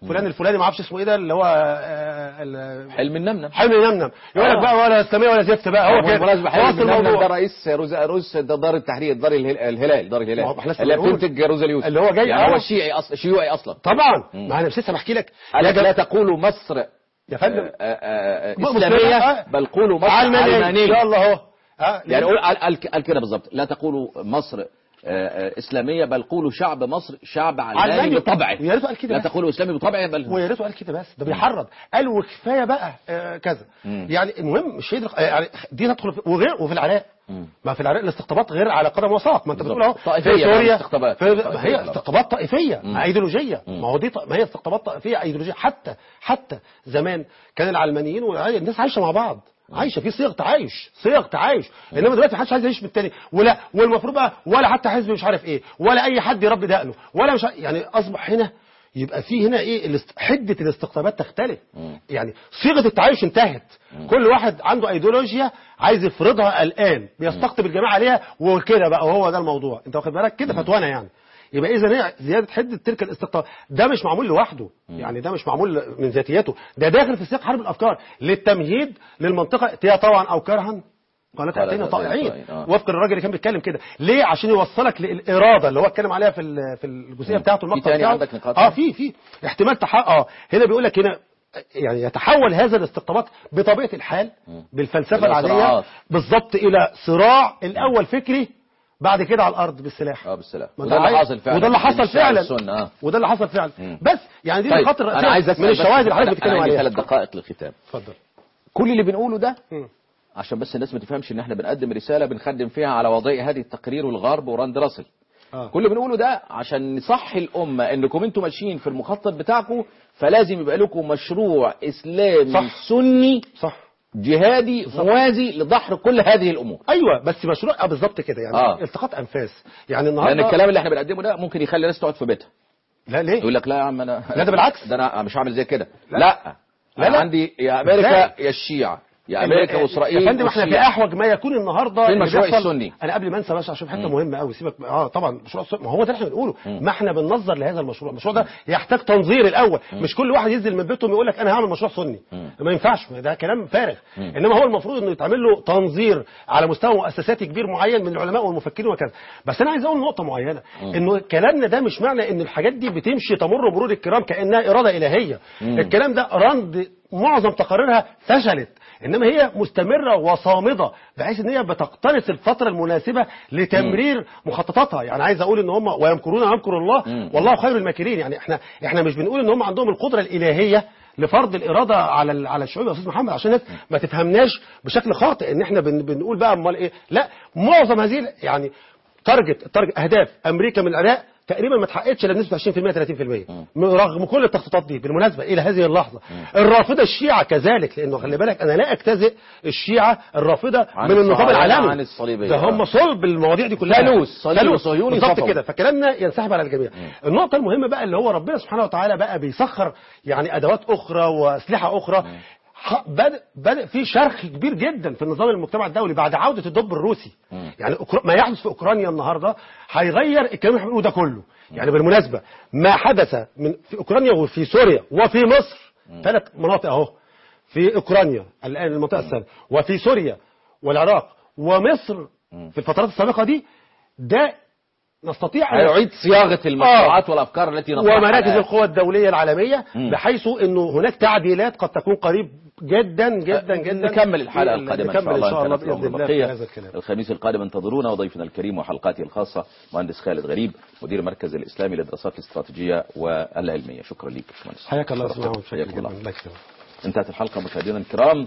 فلان الفلاني ما اعرفش اسمه ايه ده اللي هو آه، ال- حلم النمنم حلمي نمنم يقول لك آه. بقى ولا اسلاميه ولا زفت بقى هو كده بالمناسبة حلم خلاص النمنم ده الموضوع رئيس روز روز دار التحرير دار الهل- الهلال دار ما هو الهلال احنا لسه اللي بنقول. بتنتج روز اليوسف اللي هو جاي- يعني آه. هو شيعي اصلا شيوعي اصلا طبعا ما انا لسه بحكي لك قال لك يا لا جماعة- تقولوا مصر يا فندم آه، آه، آه، مسلمة، اسلاميه آه. بل قولوا مصر علمانيه ان علمانيه شاء الله اهو آه، يعني قول قال- قال قال كده بالظبط لا تقولوا مصر آه، آه، اسلاميه بل قولوا شعب مصر شعب علماني علماني. بطبعه ويا ريته قال كده لا بس. تقولوا اسلامي بطبعه بل ويا ريته قال كده بس ده بيحرض قال وكفايه بقى آه كذا مم. يعني المهم مش هيدرك آه يعني دي تدخل في وغير وفي العراق مم. ما في العراق الاستقطابات غير على قدم وساق ما انت بالظبط. بتقول اهو طائفية في بقى سوريا الاستقطابات. في طائفية ما هي طبعا. استقطابات طائفيه مم. ايديولوجيه مم. ما هو دي ط- ما هي استقطابات طائفيه ايديولوجيه حتى حتى زمان كان العلمانيين والناس عايشه مع بعض عايشه في صيغ تعايش صيغ تعايش انما دلوقتي محدش عايز يعيش بالتاني ولا والمفروض بقى ولا حتى حزب مش عارف ايه ولا اي حد يربي دقنه ولا مش ع- يعني اصبح هنا يبقى في هنا ايه الاست- حده الاستقطابات تختلف يعني صيغه التعايش انتهت كل واحد عنده ايديولوجيا عايز يفرضها الان بيستقطب الجماعه عليها وكده بقى وهو ده الموضوع انت واخد بالك كده فتوانا يعني يبقى اذا هي زياده حده تلك الاستقطاب ده مش معمول لوحده يعني ده مش معمول من ذاتيته ده داخل في سياق حرب الافكار للتمهيد للمنطقه تيا طوعا او كرها قالت قالت اتينا أتينا طائعين طائعين، آه. وفق الراجل اللي كان بيتكلم كده ليه عشان يوصلك للاراده اللي هو اتكلم عليها في ال- في الجزئيه بتاعته المقطع تاني بتاعه. عندك نقاط؟ اه في في احتمال تحقق اه هنا بيقول لك هنا يعني يتحول هذا الاستقطابات بطبيعه الحال بالفلسفه إلى العاديه صراعات. بالظبط الى صراع الاول فكري بعد كده على الارض بالسلاح اه بالسلام ما وده اللي عايز- حاصل فعلا وده اللي في حصل الشارع فعلا السنة آه. وده اللي حصل فعلا مم. بس يعني دي طيب النقاط انا الرئيسيه عايز اسال من الشواهد اللي حضرتك انا بتتكلم عندي عليها ثلاث دقائق للختام اتفضل كل اللي بنقوله ده مم. عشان بس الناس ما تفهمش ان احنا بنقدم رساله بنخدم فيها على وضعيه هذه التقرير والغرب وراند راسل آه. كل اللي بنقوله ده عشان نصحي الامه انكم انتم ماشيين في المخطط بتاعكم فلازم يبقى لكم مشروع اسلامي صح. سني صح جهادي موازي لدحر كل هذه الامور ايوه بس مشروع اه بالظبط كده يعني آه. التقاط انفاس يعني لان النهارده الكلام اللي احنا بنقدمه ده ممكن يخلي الناس تقعد في بيتها لا ليه يقول لك لا يا عم انا لا ده بالعكس. ده انا مش هعمل زي كده لا. لا لا، لا, لا. عندي يا امريكا إزاي؟ يا الشيعة يا امريكا واسرائيل يا فندم احنا في والشيعة. احوج ما يكون النهارده في اللي المشروع بيحصل- السني. انا قبل ما انسى بس عشان حته مهمه قوي سيبك اه طبعا مشروع السني ما هو ده اللي احنا بنقوله ما احنا بننظر لهذا المشروع المشروع ده يحتاج تنظير الاول مش كل واحد ينزل من بيته ويقول لك انا هعمل مشروع سني ما ينفعش ده كلام فارغ انما هو المفروض انه يتعمل له تنظير على مستوى مؤسساتي كبير معين من العلماء والمفكرين وكذا بس انا عايز اقول نقطه معينه انه كلامنا ده مش معنى ان الحاجات دي بتمشي تمر مرور الكرام كانها اراده الهيه الكلام ده رند معظم تقاريرها فشلت انما هي مستمره وصامده بحيث ان هي بتقتنص الفتره المناسبه لتمرير مخططاتها يعني عايز اقول ان هم ويمكرون ويمكر الله والله خير الماكرين يعني احنا احنا مش بنقول ان هم عندهم القدره الالهيه لفرض الاراده على ال- على الشعوب يا استاذ محمد عشان الناس ما تفهمناش بشكل خاطئ ان احنا بن بنقول بقى امال ايه لا معظم هذه ال- يعني تارجت التارجت اهداف امريكا من العراق تقريبا ما اتحققتش الا بنسبه 20% 30% رغم كل التخطيطات دي بالمناسبه الى هذه اللحظه الرافضه الشيعه كذلك لانه خلي بالك انا لا اجتزئ الشيعه الرافضه عن من النظام الصهاينة، العالمي عن الصليبية. ده هم صلب المواضيع دي كلها ثالوث، صليبي ثالوث. وصهيوني بالظبط صفوي. كده فكلامنا ينسحب على الجميع النقطه المهمه بقى اللي هو ربنا سبحانه وتعالى بقى بيسخر يعني ادوات اخرى واسلحه اخرى ح- بدأ بدأ في شرخ كبير جدا في النظام المجتمع الدولي بعد عودة الدب الروسي يعني أوكرا- ما يحدث في أوكرانيا النهاردة هيغير الكلام اللي احنا بنقوله ده كله يعني بالمناسبة ما حدث من في أوكرانيا وفي سوريا وفي مصر ثلاث مناطق أهو في أوكرانيا الآن المنطقة الثانية وفي سوريا والعراق ومصر في الفترات السابقة دي ده نستطيع أن هيعيد صياغه المشروعات والافكار التي نطرحها ومراكز الآن. القوى الدولية العالمية مم. بحيث انه هناك تعديلات قد تكون قريب جدا جدا جدا نكمل الحلقه في- القادمه نكمل ان شاء الله كانت العمر باذن الله في بقية. هذا الكلام الخميس القادم انتظرونا وضيفنا الكريم وحلقاته الخاصه مهندس خالد غريب مدير المركز الاسلامي للدراسات الاستراتيجيه والعلميه شكرا لك باشمهندس حياك الله شرفتنا. سبحانه وتعالى حياكم الله. الله يكرمك. انتهت الحلقة مشاهدينا الكرام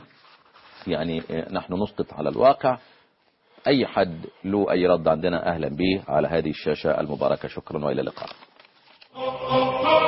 يعني آه، نحن نسقط على الواقع أي حد له أي رد عندنا أهلا به على هذه الشاشة المباركة شكرا وإلى اللقاء